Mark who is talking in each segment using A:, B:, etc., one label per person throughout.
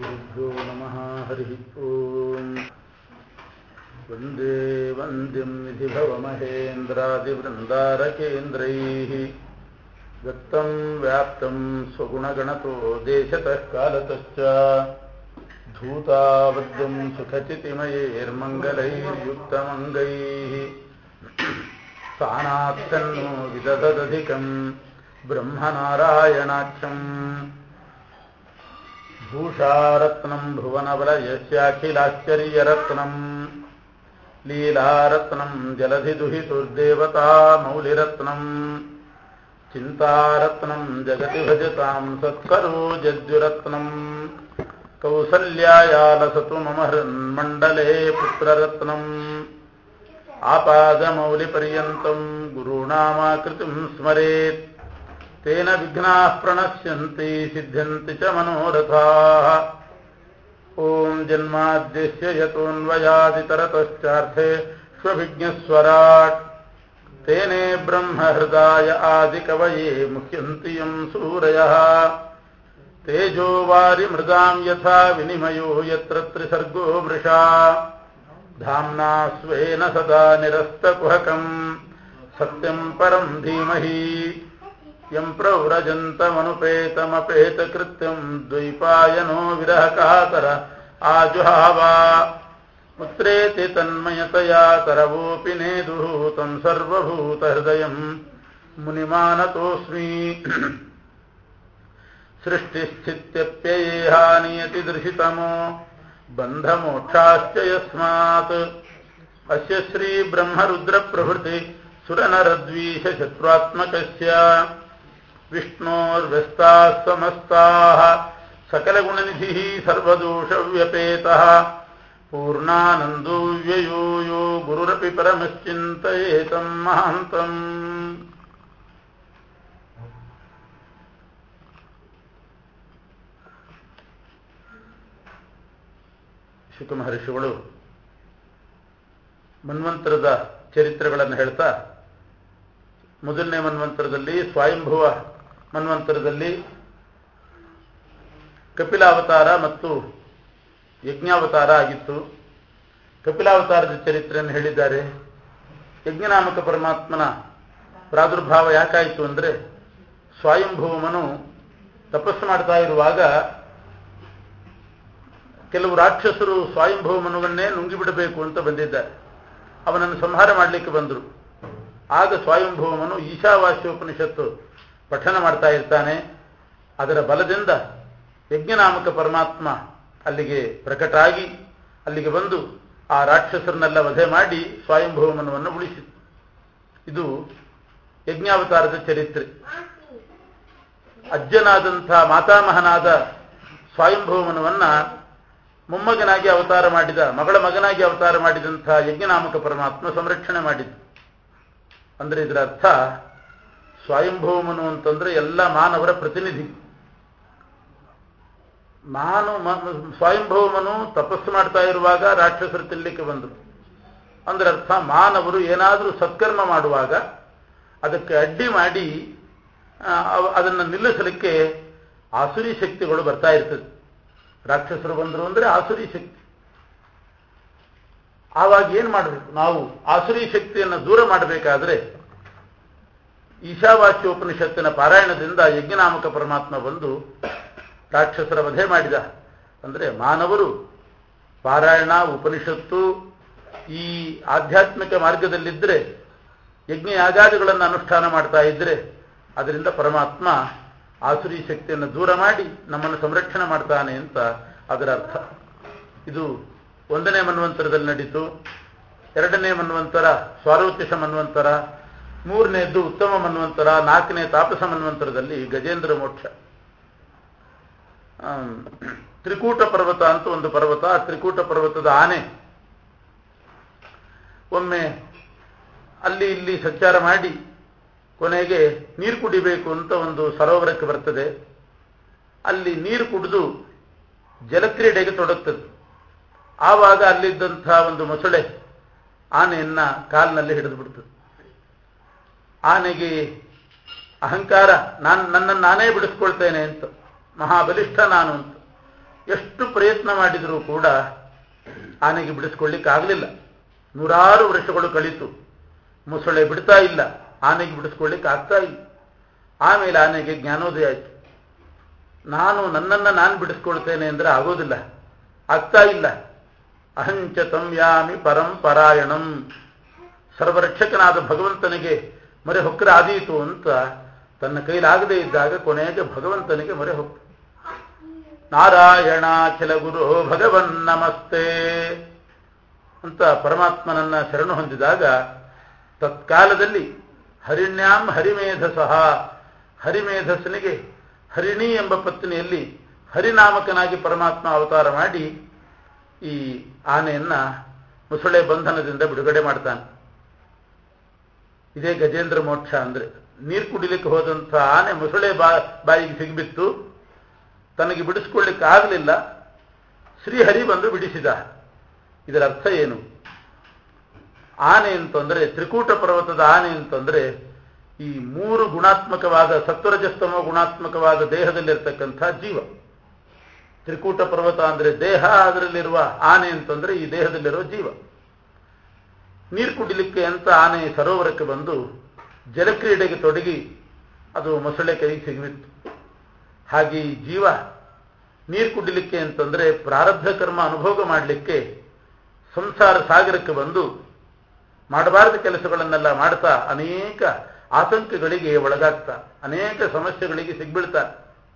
A: गुरुभ्यो नमः हरिः ॐ वन्दे वन्द्यं विधिभवमहेन्द्रादिवृन्दारकेन्द्रैः व्यक्तं व्याप्तं स्वगुणगणतो देशतः कालतश्च धूतावद्यं सुखचितिमयैर्मङ्गलैर्युक्तमङ्गैः स्थानात्तन्नो विदधदधिकं ब्रह्मनारायणाख्यम् भूषारत्नं भुवनबलयस्याखिलाश्चर्यरत्नम् लीलारत्नं जलधिदुहितुर्देवता मौलिरत्नम् चिन्तारत्नं जगति भजतां सत्करो जद्युरत्नम् कौसल्यायालसतु मम हृन्मण्डले पुत्ररत्नम् आपादमौलिपर्यन्तं गुरूणामाकृतिं स्मरेत् तेन विघ्नाः प्रणश्यन्ति सिद्ध्यन्ति च मनोरथाः ॐ जन्माद्यस्य यतोऽन्वयादितरतश्चार्थे स्वभिज्ञस्वराट् तेने ब्रह्महृदाय आदिकवये मुह्यन्ति यं सूरयः तेजो वारिमृगां यथा विनिमयो यत्र त्रिसर्गो वृषा धाम्ना स्वेन सदा निरस्तकुहकम् सत्यं परं धीमहि यं प्रव्रजन्तमनुपेतमपेतकृत्यं द्वैपायनो विरहकातर आजुहावा पुत्रेति तन्मयतया तरवोऽपि नेदुः तं सर्वभूतहृदयं मुनिमानतोऽस्मि सृष्टिस्थित्यप्ययेहानियतिदृशितमो बन्धमोक्षाश्च यस्मात् अस्य श्रीब्रह्मरुद्रप्रभृति सुरनरद्वीषशत्रुत्मकस्य विष्णोर्व्यस्ताः समस्ताः सकलगुणनिधिः सर्वदोषव्यपेतः पूर्णानन्दो व्ययो यो गुरुरपि परमश्चिन्तयेतं महान्तम् ಶುಕ ಮಹರ್ಷಿಗಳು ಮನ್ವಂತರದ ಚರಿತ್ರೆಗಳನ್ನು ಹೇಳ್ತಾ ಮೊದಲನೇ ಮನ್ವಂತರದಲ್ಲಿ ಸ್ವಯಂಭುವ ಮನ್ವಂತರದಲ್ಲಿ ಕಪಿಲಾವತಾರ ಮತ್ತು ಯಜ್ಞಾವತಾರ ಆಗಿತ್ತು ಕಪಿಲಾವತಾರದ ಚರಿತ್ರೆಯನ್ನು ಹೇಳಿದ್ದಾರೆ ಯಜ್ಞನಾಮಕ ಪರಮಾತ್ಮನ ಪ್ರಾದುರ್ಭಾವ ಯಾಕಾಯಿತು ಅಂದರೆ ಸ್ವಯಂಭೂಮನು ತಪಸ್ಸು ಮಾಡ್ತಾ ಇರುವಾಗ ಕೆಲವು ರಾಕ್ಷಸರು ಸ್ವಯಂಭೂಮನುವನ್ನೇ ನುಂಗಿಬಿಡಬೇಕು ಅಂತ ಬಂದಿದ್ದಾರೆ ಅವನನ್ನು ಸಂಹಾರ ಮಾಡಲಿಕ್ಕೆ ಬಂದರು ಆಗ ಸ್ವಯಂಭೂಮನು ಈಶಾವಾಸ್ಯೋಪನಿಷತ್ತು ಪಠನ ಮಾಡ್ತಾ ಇರ್ತಾನೆ ಅದರ ಬಲದಿಂದ ಯಜ್ಞನಾಮಕ ಪರಮಾತ್ಮ ಅಲ್ಲಿಗೆ ಪ್ರಕಟ ಆಗಿ ಅಲ್ಲಿಗೆ ಬಂದು ಆ ರಾಕ್ಷಸರನ್ನೆಲ್ಲ ವಧೆ ಮಾಡಿ ಸ್ವಯಂಭೂಮನವನ್ನು ಉಳಿಸಿತು ಇದು ಯಜ್ಞಾವತಾರದ ಚರಿತ್ರೆ ಅಜ್ಜನಾದಂಥ ಮಾತಾಮಹನಾದ ಸ್ವಯಂಭೂಮನವನ್ನ ಮೊಮ್ಮಗನಾಗಿ ಅವತಾರ ಮಾಡಿದ ಮಗಳ ಮಗನಾಗಿ ಅವತಾರ ಮಾಡಿದಂಥ ಯಜ್ಞನಾಮಕ ಪರಮಾತ್ಮ ಸಂರಕ್ಷಣೆ ಮಾಡಿದ್ದು ಅಂದ್ರೆ ಇದರ ಅರ್ಥ ಸ್ವಯಂಭೂಮನು ಅಂತಂದ್ರೆ ಎಲ್ಲ ಮಾನವರ ಪ್ರತಿನಿಧಿ ಮಾನು ಸ್ವಯಂಭೂಮನು ತಪಸ್ಸು ಮಾಡ್ತಾ ಇರುವಾಗ ರಾಕ್ಷಸರು ತಿನ್ನಲಿಕ್ಕೆ ಬಂದರು ಅಂದ್ರೆ ಅರ್ಥ ಮಾನವರು ಏನಾದರೂ ಸತ್ಕರ್ಮ ಮಾಡುವಾಗ ಅದಕ್ಕೆ ಅಡ್ಡಿ ಮಾಡಿ ಅದನ್ನು ನಿಲ್ಲಿಸಲಿಕ್ಕೆ ಆಸುರಿ ಶಕ್ತಿಗಳು ಬರ್ತಾ ಇರ್ತದೆ ರಾಕ್ಷಸರು ಬಂದರು ಅಂದ್ರೆ ಆಸುರಿ ಶಕ್ತಿ ಆವಾಗ ಏನ್ ಮಾಡಬೇಕು ನಾವು ಆಸುರಿ ಶಕ್ತಿಯನ್ನು ದೂರ ಮಾಡಬೇಕಾದ್ರೆ ಈಶಾವಾಸ್ಯೋಪನಿಷತ್ತಿನ ಪಾರಾಯಣದಿಂದ ಯಜ್ಞನಾಮಕ ಪರಮಾತ್ಮ ಬಂದು ರಾಕ್ಷಸರ ವಧೆ ಮಾಡಿದ ಅಂದ್ರೆ ಮಾನವರು ಪಾರಾಯಣ ಉಪನಿಷತ್ತು ಈ ಆಧ್ಯಾತ್ಮಿಕ ಮಾರ್ಗದಲ್ಲಿದ್ದರೆ ಯಜ್ಞ ಯಾಗಾದಿಗಳನ್ನು ಅನುಷ್ಠಾನ ಮಾಡ್ತಾ ಇದ್ರೆ ಅದರಿಂದ ಪರಮಾತ್ಮ ಆಸುರಿ ಶಕ್ತಿಯನ್ನು ದೂರ ಮಾಡಿ ನಮ್ಮನ್ನು ಸಂರಕ್ಷಣೆ ಮಾಡ್ತಾನೆ ಅಂತ ಅದರ ಅರ್ಥ ಇದು ಒಂದನೇ ಮನ್ವಂತರದಲ್ಲಿ ನಡೀತು ಎರಡನೇ ಮನ್ವಂತರ ಸ್ವಾರೋತ್ಯಶ ಮನ್ವಂತರ ಮೂರನೇದ್ದು ಉತ್ತಮ ಮನ್ವಂತರ ನಾಲ್ಕನೇ ತಾಪಸ ಮನ್ವಂತರದಲ್ಲಿ ಗಜೇಂದ್ರ ಮೋಕ್ಷ ತ್ರಿಕೂಟ ಪರ್ವತ ಅಂತ ಒಂದು ಪರ್ವತ ಆ ತ್ರಿಕೂಟ ಪರ್ವತದ ಆನೆ ಒಮ್ಮೆ ಅಲ್ಲಿ ಇಲ್ಲಿ ಸಂಚಾರ ಮಾಡಿ ಕೊನೆಗೆ ನೀರು ಕುಡಿಬೇಕು ಅಂತ ಒಂದು ಸರೋವರಕ್ಕೆ ಬರ್ತದೆ ಅಲ್ಲಿ ನೀರು ಕುಡಿದು ಜಲಕ್ರೀಡೆಗೆ ತೊಡಗ್ತದೆ ಆವಾಗ ಅಲ್ಲಿದ್ದಂಥ ಒಂದು ಮೊಸಳೆ ಆನೆಯನ್ನ ಕಾಲಿನಲ್ಲಿ ಹಿಡಿದು ಬಿಡ್ತದೆ ಆನೆಗೆ ಅಹಂಕಾರ ನಾನು ನನ್ನನ್ನು ನಾನೇ ಬಿಡಿಸ್ಕೊಳ್ತೇನೆ ಅಂತ ಮಹಾಬಲಿಷ್ಠ ನಾನು ಅಂತ ಎಷ್ಟು ಪ್ರಯತ್ನ ಮಾಡಿದರೂ ಕೂಡ ಆನೆಗೆ ಬಿಡಿಸ್ಕೊಳ್ಳಿಕ್ಕಾಗಲಿಲ್ಲ ನೂರಾರು ವರ್ಷಗಳು ಕಳೀತು ಮೊಸಳೆ ಬಿಡ್ತಾ ಇಲ್ಲ ಆನೆಗೆ ಬಿಡಿಸ್ಕೊಳ್ಳಿಕ್ಕೆ ಆಗ್ತಾ ಇಲ್ಲ ಆಮೇಲೆ ಆನೆಗೆ ಜ್ಞಾನೋದಯ ಆಯಿತು ನಾನು ನನ್ನನ್ನು ನಾನು ಬಿಡಿಸ್ಕೊಳ್ತೇನೆ ಅಂದರೆ ಆಗೋದಿಲ್ಲ ಆಗ್ತಾ ಇಲ್ಲ ಅಹಂಚ ತಂಯಾಮಿ ಪರಂಪರಾಯಣಂ ಸರ್ವರಕ್ಷಕನಾದ ಭಗವಂತನಿಗೆ ಮೊರೆ ಹೊಕ್ಕರೆ ಆದೀತು ಅಂತ ತನ್ನ ಕೈಲಾಗದೇ ಇದ್ದಾಗ ಕೊನೆಗೆ ಭಗವಂತನಿಗೆ ಮೊರೆ ಹೊಕ್ಕ ನಾರಾಯಣಾಖಿಲ ಗುರು ಭಗವನ್ ನಮಸ್ತೆ ಅಂತ ಪರಮಾತ್ಮನನ್ನ ಶರಣು ಹೊಂದಿದಾಗ ತತ್ಕಾಲದಲ್ಲಿ ಹರಿಣ್ಯಾಂ ಹರಿಮೇಧಸಃ ಹರಿಮೇಧಸ್ಸನಿಗೆ ಹರಿಣಿ ಎಂಬ ಪತ್ನಿಯಲ್ಲಿ ಹರಿನಾಮಕನಾಗಿ ಪರಮಾತ್ಮ ಅವತಾರ ಮಾಡಿ ಈ ಆನೆಯನ್ನ ಮುಸುಳೆ ಬಂಧನದಿಂದ ಬಿಡುಗಡೆ ಮಾಡ್ತಾನೆ ಇದೇ ಗಜೇಂದ್ರ ಮೋಕ್ಷ ಅಂದ್ರೆ ನೀರು ಕುಡಿಲಿಕ್ಕೆ ಹೋದಂಥ ಆನೆ ಮುಸುಳೆ ಬಾ ಬಾಯಿಗೆ ಸಿಗ್ಬಿತ್ತು ತನಗೆ ಬಿಡಿಸ್ಕೊಳ್ಳಿಕ್ಕೆ ಆಗಲಿಲ್ಲ ಶ್ರೀಹರಿ ಬಂದು ಬಿಡಿಸಿದ ಇದರ ಅರ್ಥ ಏನು ಆನೆ ಅಂತಂದ್ರೆ ತ್ರಿಕೂಟ ಪರ್ವತದ ಆನೆ ಅಂತಂದ್ರೆ ಈ ಮೂರು ಗುಣಾತ್ಮಕವಾದ ಸತ್ವರಜಸ್ತಮ ಗುಣಾತ್ಮಕವಾದ ದೇಹದಲ್ಲಿರ್ತಕ್ಕಂಥ ಜೀವ ತ್ರಿಕೂಟ ಪರ್ವತ ಅಂದ್ರೆ ದೇಹ ಅದರಲ್ಲಿರುವ ಆನೆ ಅಂತಂದ್ರೆ ಈ ದೇಹದಲ್ಲಿರುವ ಜೀವ ನೀರು ಕುಡಿಲಿಕ್ಕೆ ಅಂತ ಆನೆ ಸರೋವರಕ್ಕೆ ಬಂದು ಜಲಕ್ರೀಡೆಗೆ ತೊಡಗಿ ಅದು ಮೊಸಳೆ ಕೈಗೆ ಸಿಗಬಿತ್ತು ಹಾಗೆ ಈ ಜೀವ ನೀರು ಕುಡಿಲಿಕ್ಕೆ ಅಂತಂದ್ರೆ ಪ್ರಾರಬ್ಧ ಕರ್ಮ ಅನುಭೋಗ ಮಾಡಲಿಕ್ಕೆ ಸಂಸಾರ ಸಾಗರಕ್ಕೆ ಬಂದು ಮಾಡಬಾರದ ಕೆಲಸಗಳನ್ನೆಲ್ಲ ಮಾಡ್ತಾ ಅನೇಕ ಆತಂಕಗಳಿಗೆ ಒಳಗಾಗ್ತಾ ಅನೇಕ ಸಮಸ್ಯೆಗಳಿಗೆ ಸಿಗ್ಬೀಳ್ತಾನೆ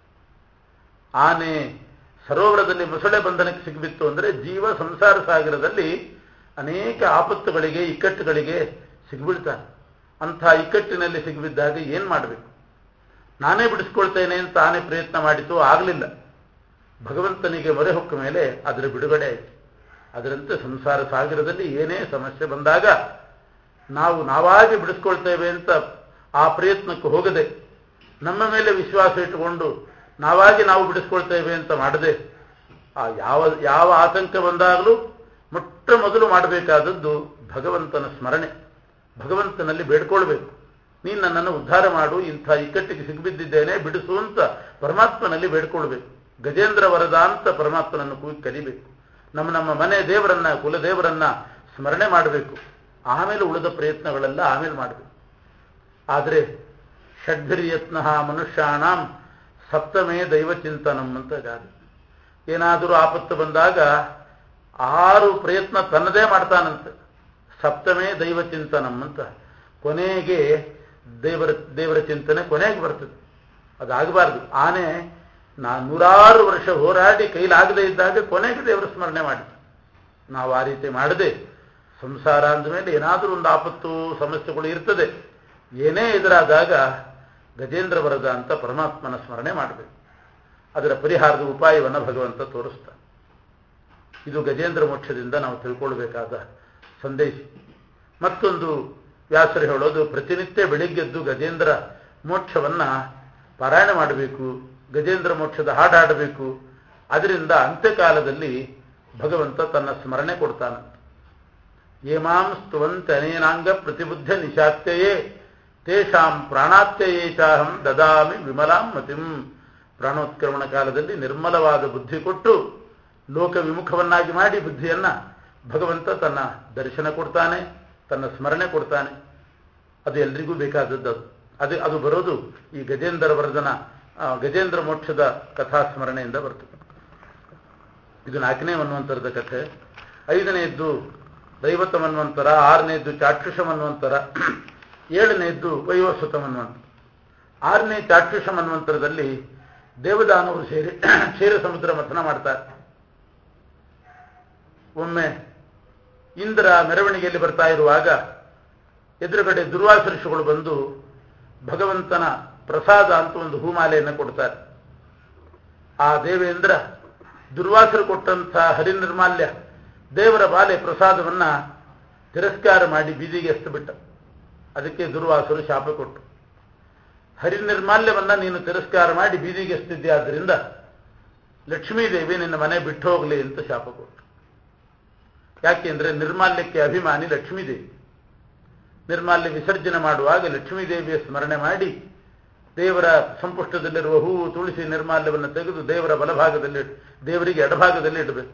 A: ಆನೆ ಸರೋವರದಲ್ಲಿ ಮೊಸಳೆ ಬಂಧನಕ್ಕೆ ಸಿಗ್ಬಿತ್ತು ಅಂದ್ರೆ ಜೀವ ಸಂಸಾರ ಸಾಗರದಲ್ಲಿ ಅನೇಕ ಆಪತ್ತುಗಳಿಗೆ ಇಕ್ಕಟ್ಟುಗಳಿಗೆ ಸಿಗ್ಬೀಳ್ತಾನೆ ಅಂಥ ಇಕ್ಕಟ್ಟಿನಲ್ಲಿ ಸಿಗ್ಬಿದ್ದಾಗ ಏನ್ ಮಾಡಬೇಕು ನಾನೇ ಬಿಡಿಸ್ಕೊಳ್ತೇನೆ ಅಂತ ಆನೆ ಪ್ರಯತ್ನ ಮಾಡಿತು ಆಗಲಿಲ್ಲ ಭಗವಂತನಿಗೆ ಮೊರೆ ಹೊಕ್ಕ ಮೇಲೆ ಅದರ ಬಿಡುಗಡೆ ಆಯಿತು ಅದರಂತೆ ಸಂಸಾರ ಸಾಗರದಲ್ಲಿ ಏನೇ ಸಮಸ್ಯೆ ಬಂದಾಗ ನಾವು ನಾವಾಗಿ ಬಿಡಿಸ್ಕೊಳ್ತೇವೆ ಅಂತ ಆ ಪ್ರಯತ್ನಕ್ಕೆ ಹೋಗದೆ ನಮ್ಮ ಮೇಲೆ ವಿಶ್ವಾಸ ಇಟ್ಟುಕೊಂಡು ನಾವಾಗಿ ನಾವು ಬಿಡಿಸ್ಕೊಳ್ತೇವೆ ಅಂತ ಮಾಡದೆ ಆ ಯಾವ ಯಾವ ಆತಂಕ ಬಂದಾಗಲೂ ಮೊಟ್ಟ ಮೊದಲು ಮಾಡಬೇಕಾದದ್ದು ಭಗವಂತನ ಸ್ಮರಣೆ ಭಗವಂತನಲ್ಲಿ ಬೇಡ್ಕೊಳ್ಬೇಕು ನೀನು ನನ್ನನ್ನು ಉದ್ಧಾರ ಮಾಡು ಇಂಥ ಇಕ್ಕಟ್ಟಿಗೆ ಸಿಗ್ಬಿದ್ದಿದ್ದೇನೆ ಬಿಡಿಸು ಅಂತ ಪರಮಾತ್ಮನಲ್ಲಿ ಬೇಡ್ಕೊಳ್ಬೇಕು ಗಜೇಂದ್ರ ವರದ ಅಂತ ಪರಮಾತ್ಮನನ್ನು ಕೂಗಿ ಕಲಿಬೇಕು ನಮ್ಮ ನಮ್ಮ ಮನೆ ದೇವರನ್ನ ಕುಲದೇವರನ್ನ ಸ್ಮರಣೆ ಮಾಡಬೇಕು ಆಮೇಲೆ ಉಳಿದ ಪ್ರಯತ್ನಗಳೆಲ್ಲ ಆಮೇಲೆ ಮಾಡಬೇಕು ಆದರೆ ಷಡ್ಭಿರ್ಯತ್ನ ಮನುಷ್ಯಾಣಂ ಸಪ್ತಮೇ ದೈವಚಿಂತನಂ ಅಂತ ಗಾದೆ ಏನಾದರೂ ಆಪತ್ತು ಬಂದಾಗ ಆರು ಪ್ರಯತ್ನ ತನ್ನದೇ ಮಾಡ್ತಾನಂತೆ ಸಪ್ತಮೇ ದೈವಚಿಂತನಂ ಅಂತ ಕೊನೆಗೆ ದೇವರ ದೇವರ ಚಿಂತನೆ ಕೊನೆಗೆ ಬರ್ತದೆ ಅದಾಗಬಾರ್ದು ಆನೆ ನಾ ನೂರಾರು ವರ್ಷ ಹೋರಾಡಿ ಕೈಲಾಗದೇ ಇದ್ದಾಗ ಕೊನೆಗೆ ದೇವರ ಸ್ಮರಣೆ ಮಾಡಿತು ನಾವು ಆ ರೀತಿ ಮಾಡದೆ ಸಂಸಾರ ಅಂದಮೇಲೆ ಏನಾದರೂ ಒಂದು ಆಪತ್ತು ಸಮಸ್ಯೆಗಳು ಇರ್ತದೆ ಏನೇ ಎದುರಾದಾಗ ಗಜೇಂದ್ರ ವರದ ಅಂತ ಪರಮಾತ್ಮನ ಸ್ಮರಣೆ ಮಾಡಬೇಕು ಅದರ ಪರಿಹಾರದ ಉಪಾಯವನ್ನು ಭಗವಂತ ತೋರಿಸ್ತಾನೆ ಇದು ಗಜೇಂದ್ರ ಮೋಕ್ಷದಿಂದ ನಾವು ತಿಳ್ಕೊಳ್ಬೇಕಾದ ಸಂದೇಶ ಮತ್ತೊಂದು ವ್ಯಾಸರು ಹೇಳೋದು ಪ್ರತಿನಿತ್ಯ ಬೆಳಿಗ್ಗೆದ್ದು ಗಜೇಂದ್ರ ಮೋಕ್ಷವನ್ನ ಪಾರಾಯಣ ಮಾಡಬೇಕು ಗಜೇಂದ್ರ ಮೋಕ್ಷದ ಹಾಡಾಡಬೇಕು ಅದರಿಂದ ಅಂತ್ಯಕಾಲದಲ್ಲಿ ಭಗವಂತ ತನ್ನ ಸ್ಮರಣೆ ಕೊಡ್ತಾನಂತೆ ಏಮಾಂ ಸ್ತುವಂತನೇನಾಂಗ ಪ್ರತಿಬುದ್ಧ ನಿಶಾತ್ಯಯೇ ತೇಷಾಂ ಪ್ರಾಣಾತ್ಯಯೇ ಚಾಹಂ ದದಾಮಿ ವಿಮಲಾಂ ಮತಿಂ ಪ್ರಾಣೋತ್ಕ್ರಮಣ ಕಾಲದಲ್ಲಿ ನಿರ್ಮಲವಾದ ಬುದ್ಧಿ ಕೊಟ್ಟು ಲೋಕ ವಿಮುಖವನ್ನಾಗಿ ಮಾಡಿ ಬುದ್ಧಿಯನ್ನ ಭಗವಂತ ತನ್ನ ದರ್ಶನ ಕೊಡ್ತಾನೆ ತನ್ನ ಸ್ಮರಣೆ ಕೊಡ್ತಾನೆ ಅದು ಎಲ್ರಿಗೂ ಬೇಕಾದದ್ದು ಅದು ಅದು ಅದು ಬರೋದು ಈ ಗಜೇಂದ್ರ ವರ್ಧನ ಗಜೇಂದ್ರ ಮೋಕ್ಷದ ಕಥಾ ಸ್ಮರಣೆಯಿಂದ ಬರ್ತದೆ ಇದು ನಾಲ್ಕನೇ ಮನ್ವಂತರದ ಕಥೆ ಐದನೆಯದ್ದು ದೈವತ ಮನ್ವಂತರ ಆರನೆಯದ್ದು ಚಾಕ್ಷುಷ ಮನ್ವಂತರ ಏಳನೆಯದ್ದು ವೈವಸ್ವತ ಮನ್ವಂತರ ಆರನೇ ಚಾಕ್ಷುಷ ಮನ್ವಂತರದಲ್ಲಿ ದೇವದಾನವರು ಸೇರಿ ಕ್ಷೀರ ಸಮುದ್ರ ಮಥನ ಮಾಡ್ತಾರೆ ಒಮ್ಮೆ ಇಂದ್ರ ಮೆರವಣಿಗೆಯಲ್ಲಿ ಬರ್ತಾ ಇರುವಾಗ ಎದುರುಗಡೆ ದುರ್ವಾಸ ಋಷಿಗಳು ಬಂದು ಭಗವಂತನ ಪ್ರಸಾದ ಅಂತ ಒಂದು ಹೂಮಾಲೆಯನ್ನು ಕೊಡ್ತಾರೆ ಆ ದೇವೇಂದ್ರ ದುರ್ವಾಸರು ಕೊಟ್ಟಂಥ ಹರಿನಿರ್ಮಾಲ್ಯ ದೇವರ ಬಾಲೆ ಪ್ರಸಾದವನ್ನ ತಿರಸ್ಕಾರ ಮಾಡಿ ಬೀದಿಗೆ ಎಸ್ತು ಬಿಟ್ಟ ಅದಕ್ಕೆ ದುರ್ವಾಸರು ಶಾಪ ಕೊಟ್ಟು ಹರಿನಿರ್ಮಾಲ್ಯವನ್ನ ನೀನು ತಿರಸ್ಕಾರ ಮಾಡಿ ಬೀದಿಗೆ ಎಸ್ತಿದ್ದೆ ಆದ್ದರಿಂದ ಲಕ್ಷ್ಮೀದೇವಿ ನಿನ್ನ ಮನೆ ಬಿಟ್ಟು ಹೋಗಲಿ ಅಂತ ಶಾಪ ಕೊಟ್ಟು ಯಾಕೆಂದ್ರೆ ನಿರ್ಮಾಲ್ಯಕ್ಕೆ ಅಭಿಮಾನಿ ಲಕ್ಷ್ಮೀದೇವಿ ನಿರ್ಮಾಲ್ಯ ವಿಸರ್ಜನೆ ಮಾಡುವಾಗ ಲಕ್ಷ್ಮೀದೇವಿಯ ಸ್ಮರಣೆ ಮಾಡಿ ದೇವರ ಸಂಪುಷ್ಟದಲ್ಲಿರುವ ಹೂವು ತುಳಸಿ ನಿರ್ಮಾಲ್ಯವನ್ನು ತೆಗೆದು ದೇವರ ಬಲಭಾಗದಲ್ಲಿ ದೇವರಿಗೆ ಎಡಭಾಗದಲ್ಲಿ ಇಡಬೇಕು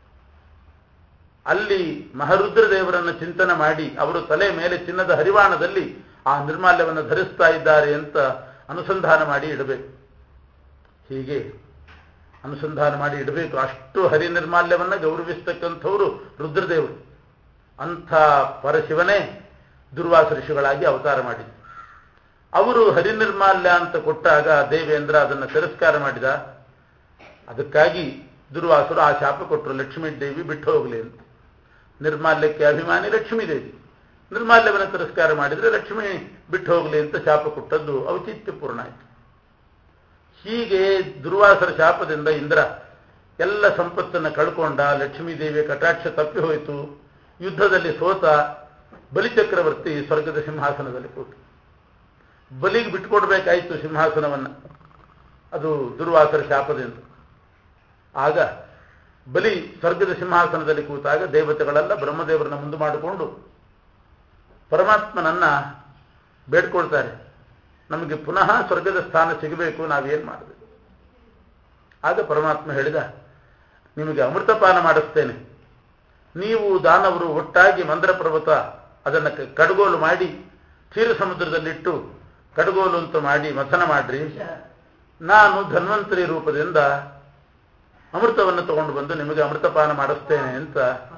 A: ಅಲ್ಲಿ ಮಹರುದ್ರ ದೇವರನ್ನು ಚಿಂತನೆ ಮಾಡಿ ಅವರು ತಲೆ ಮೇಲೆ ಚಿನ್ನದ ಹರಿವಾಣದಲ್ಲಿ ಆ ನಿರ್ಮಾಲ್ಯವನ್ನು ಧರಿಸ್ತಾ ಇದ್ದಾರೆ ಅಂತ ಅನುಸಂಧಾನ ಮಾಡಿ ಇಡಬೇಕು ಹೀಗೆ ಅನುಸಂಧಾನ ಮಾಡಿ ಇಡಬೇಕು ಅಷ್ಟು ಹರಿ ನಿರ್ಮಾಲ್ಯವನ್ನು ಗೌರವಿಸ್ತಕ್ಕಂಥವರು ರುದ್ರದೇವರು ಅಂಥ ಪರಶಿವನೇ ದುರ್ವಾಸ ಋಷಿಗಳಾಗಿ ಅವತಾರ ಮಾಡಿದ್ರು ಅವರು ಹರಿನಿರ್ಮಾಲ್ಯ ಅಂತ ಕೊಟ್ಟಾಗ ದೇವೇಂದ್ರ ಅದನ್ನು ತಿರಸ್ಕಾರ ಮಾಡಿದ ಅದಕ್ಕಾಗಿ ದುರ್ವಾಸರು ಆ ಶಾಪ ಕೊಟ್ಟರು ಲಕ್ಷ್ಮೀ ದೇವಿ ಬಿಟ್ಟು ಹೋಗಲಿ ಅಂತ ನಿರ್ಮಾಲ್ಯಕ್ಕೆ ಅಭಿಮಾನಿ ಲಕ್ಷ್ಮೀ ದೇವಿ ನಿರ್ಮಾಲ್ಯವನ್ನು ತಿರಸ್ಕಾರ ಮಾಡಿದರೆ ಲಕ್ಷ್ಮಿ ಬಿಟ್ಟು ಹೋಗಲಿ ಅಂತ ಶಾಪ ಕೊಟ್ಟದ್ದು ಔಚಿತ್ಯಪೂರ್ಣ ಆಯಿತು ಹೀಗೆ ದುರ್ವಾಸರ ಶಾಪದಿಂದ ಇಂದ್ರ ಎಲ್ಲ ಸಂಪತ್ತನ್ನು ಕಳ್ಕೊಂಡ ಲಕ್ಷ್ಮೀ ದೇವಿಯ ಕಟಾಕ್ಷ ತಪ್ಪಿ ಹೋಯಿತು ಯುದ್ಧದಲ್ಲಿ ಸೋತ ಬಲಿಚಕ್ರವರ್ತಿ ಸ್ವರ್ಗದ ಸಿಂಹಾಸನದಲ್ಲಿ ಕೂತು ಬಲಿಗೆ ಬಿಟ್ಕೊಡ್ಬೇಕಾಯ್ತು ಸಿಂಹಾಸನವನ್ನು ಅದು ದುರ್ವಾಸರ ಶಾಪದಿಂದ ಆಗ ಬಲಿ ಸ್ವರ್ಗದ ಸಿಂಹಾಸನದಲ್ಲಿ ಕೂತಾಗ ದೇವತೆಗಳೆಲ್ಲ ಬ್ರಹ್ಮದೇವರನ್ನ ಮುಂದೆ ಮಾಡಿಕೊಂಡು ಪರಮಾತ್ಮನನ್ನ ಬೇಡ್ಕೊಳ್ತಾರೆ ನಮಗೆ ಪುನಃ ಸ್ವರ್ಗದ ಸ್ಥಾನ ಸಿಗಬೇಕು ನಾವೇನು ಮಾಡಬೇಕು ಆಗ ಪರಮಾತ್ಮ ಹೇಳಿದ ನಿಮಗೆ ಅಮೃತಪಾನ ಮಾಡಿಸ್ತೇನೆ ನೀವು ದಾನವರು ಒಟ್ಟಾಗಿ ಮಂದ್ರ ಪರ್ವತ ಅದನ್ನು ಕಡಗೋಲು ಮಾಡಿ ಕ್ಷೀರ ಸಮುದ್ರದಲ್ಲಿಟ್ಟು ಕಡಗೋಲು ಅಂತ ಮಾಡಿ ಮಥನ ಮಾಡ್ರಿ ನಾನು ಧನ್ವಂತರಿ ರೂಪದಿಂದ ಅಮೃತವನ್ನು ತಗೊಂಡು ಬಂದು ನಿಮಗೆ ಅಮೃತಪಾನ ಮಾಡಿಸ್ತೇನೆ ಅಂತ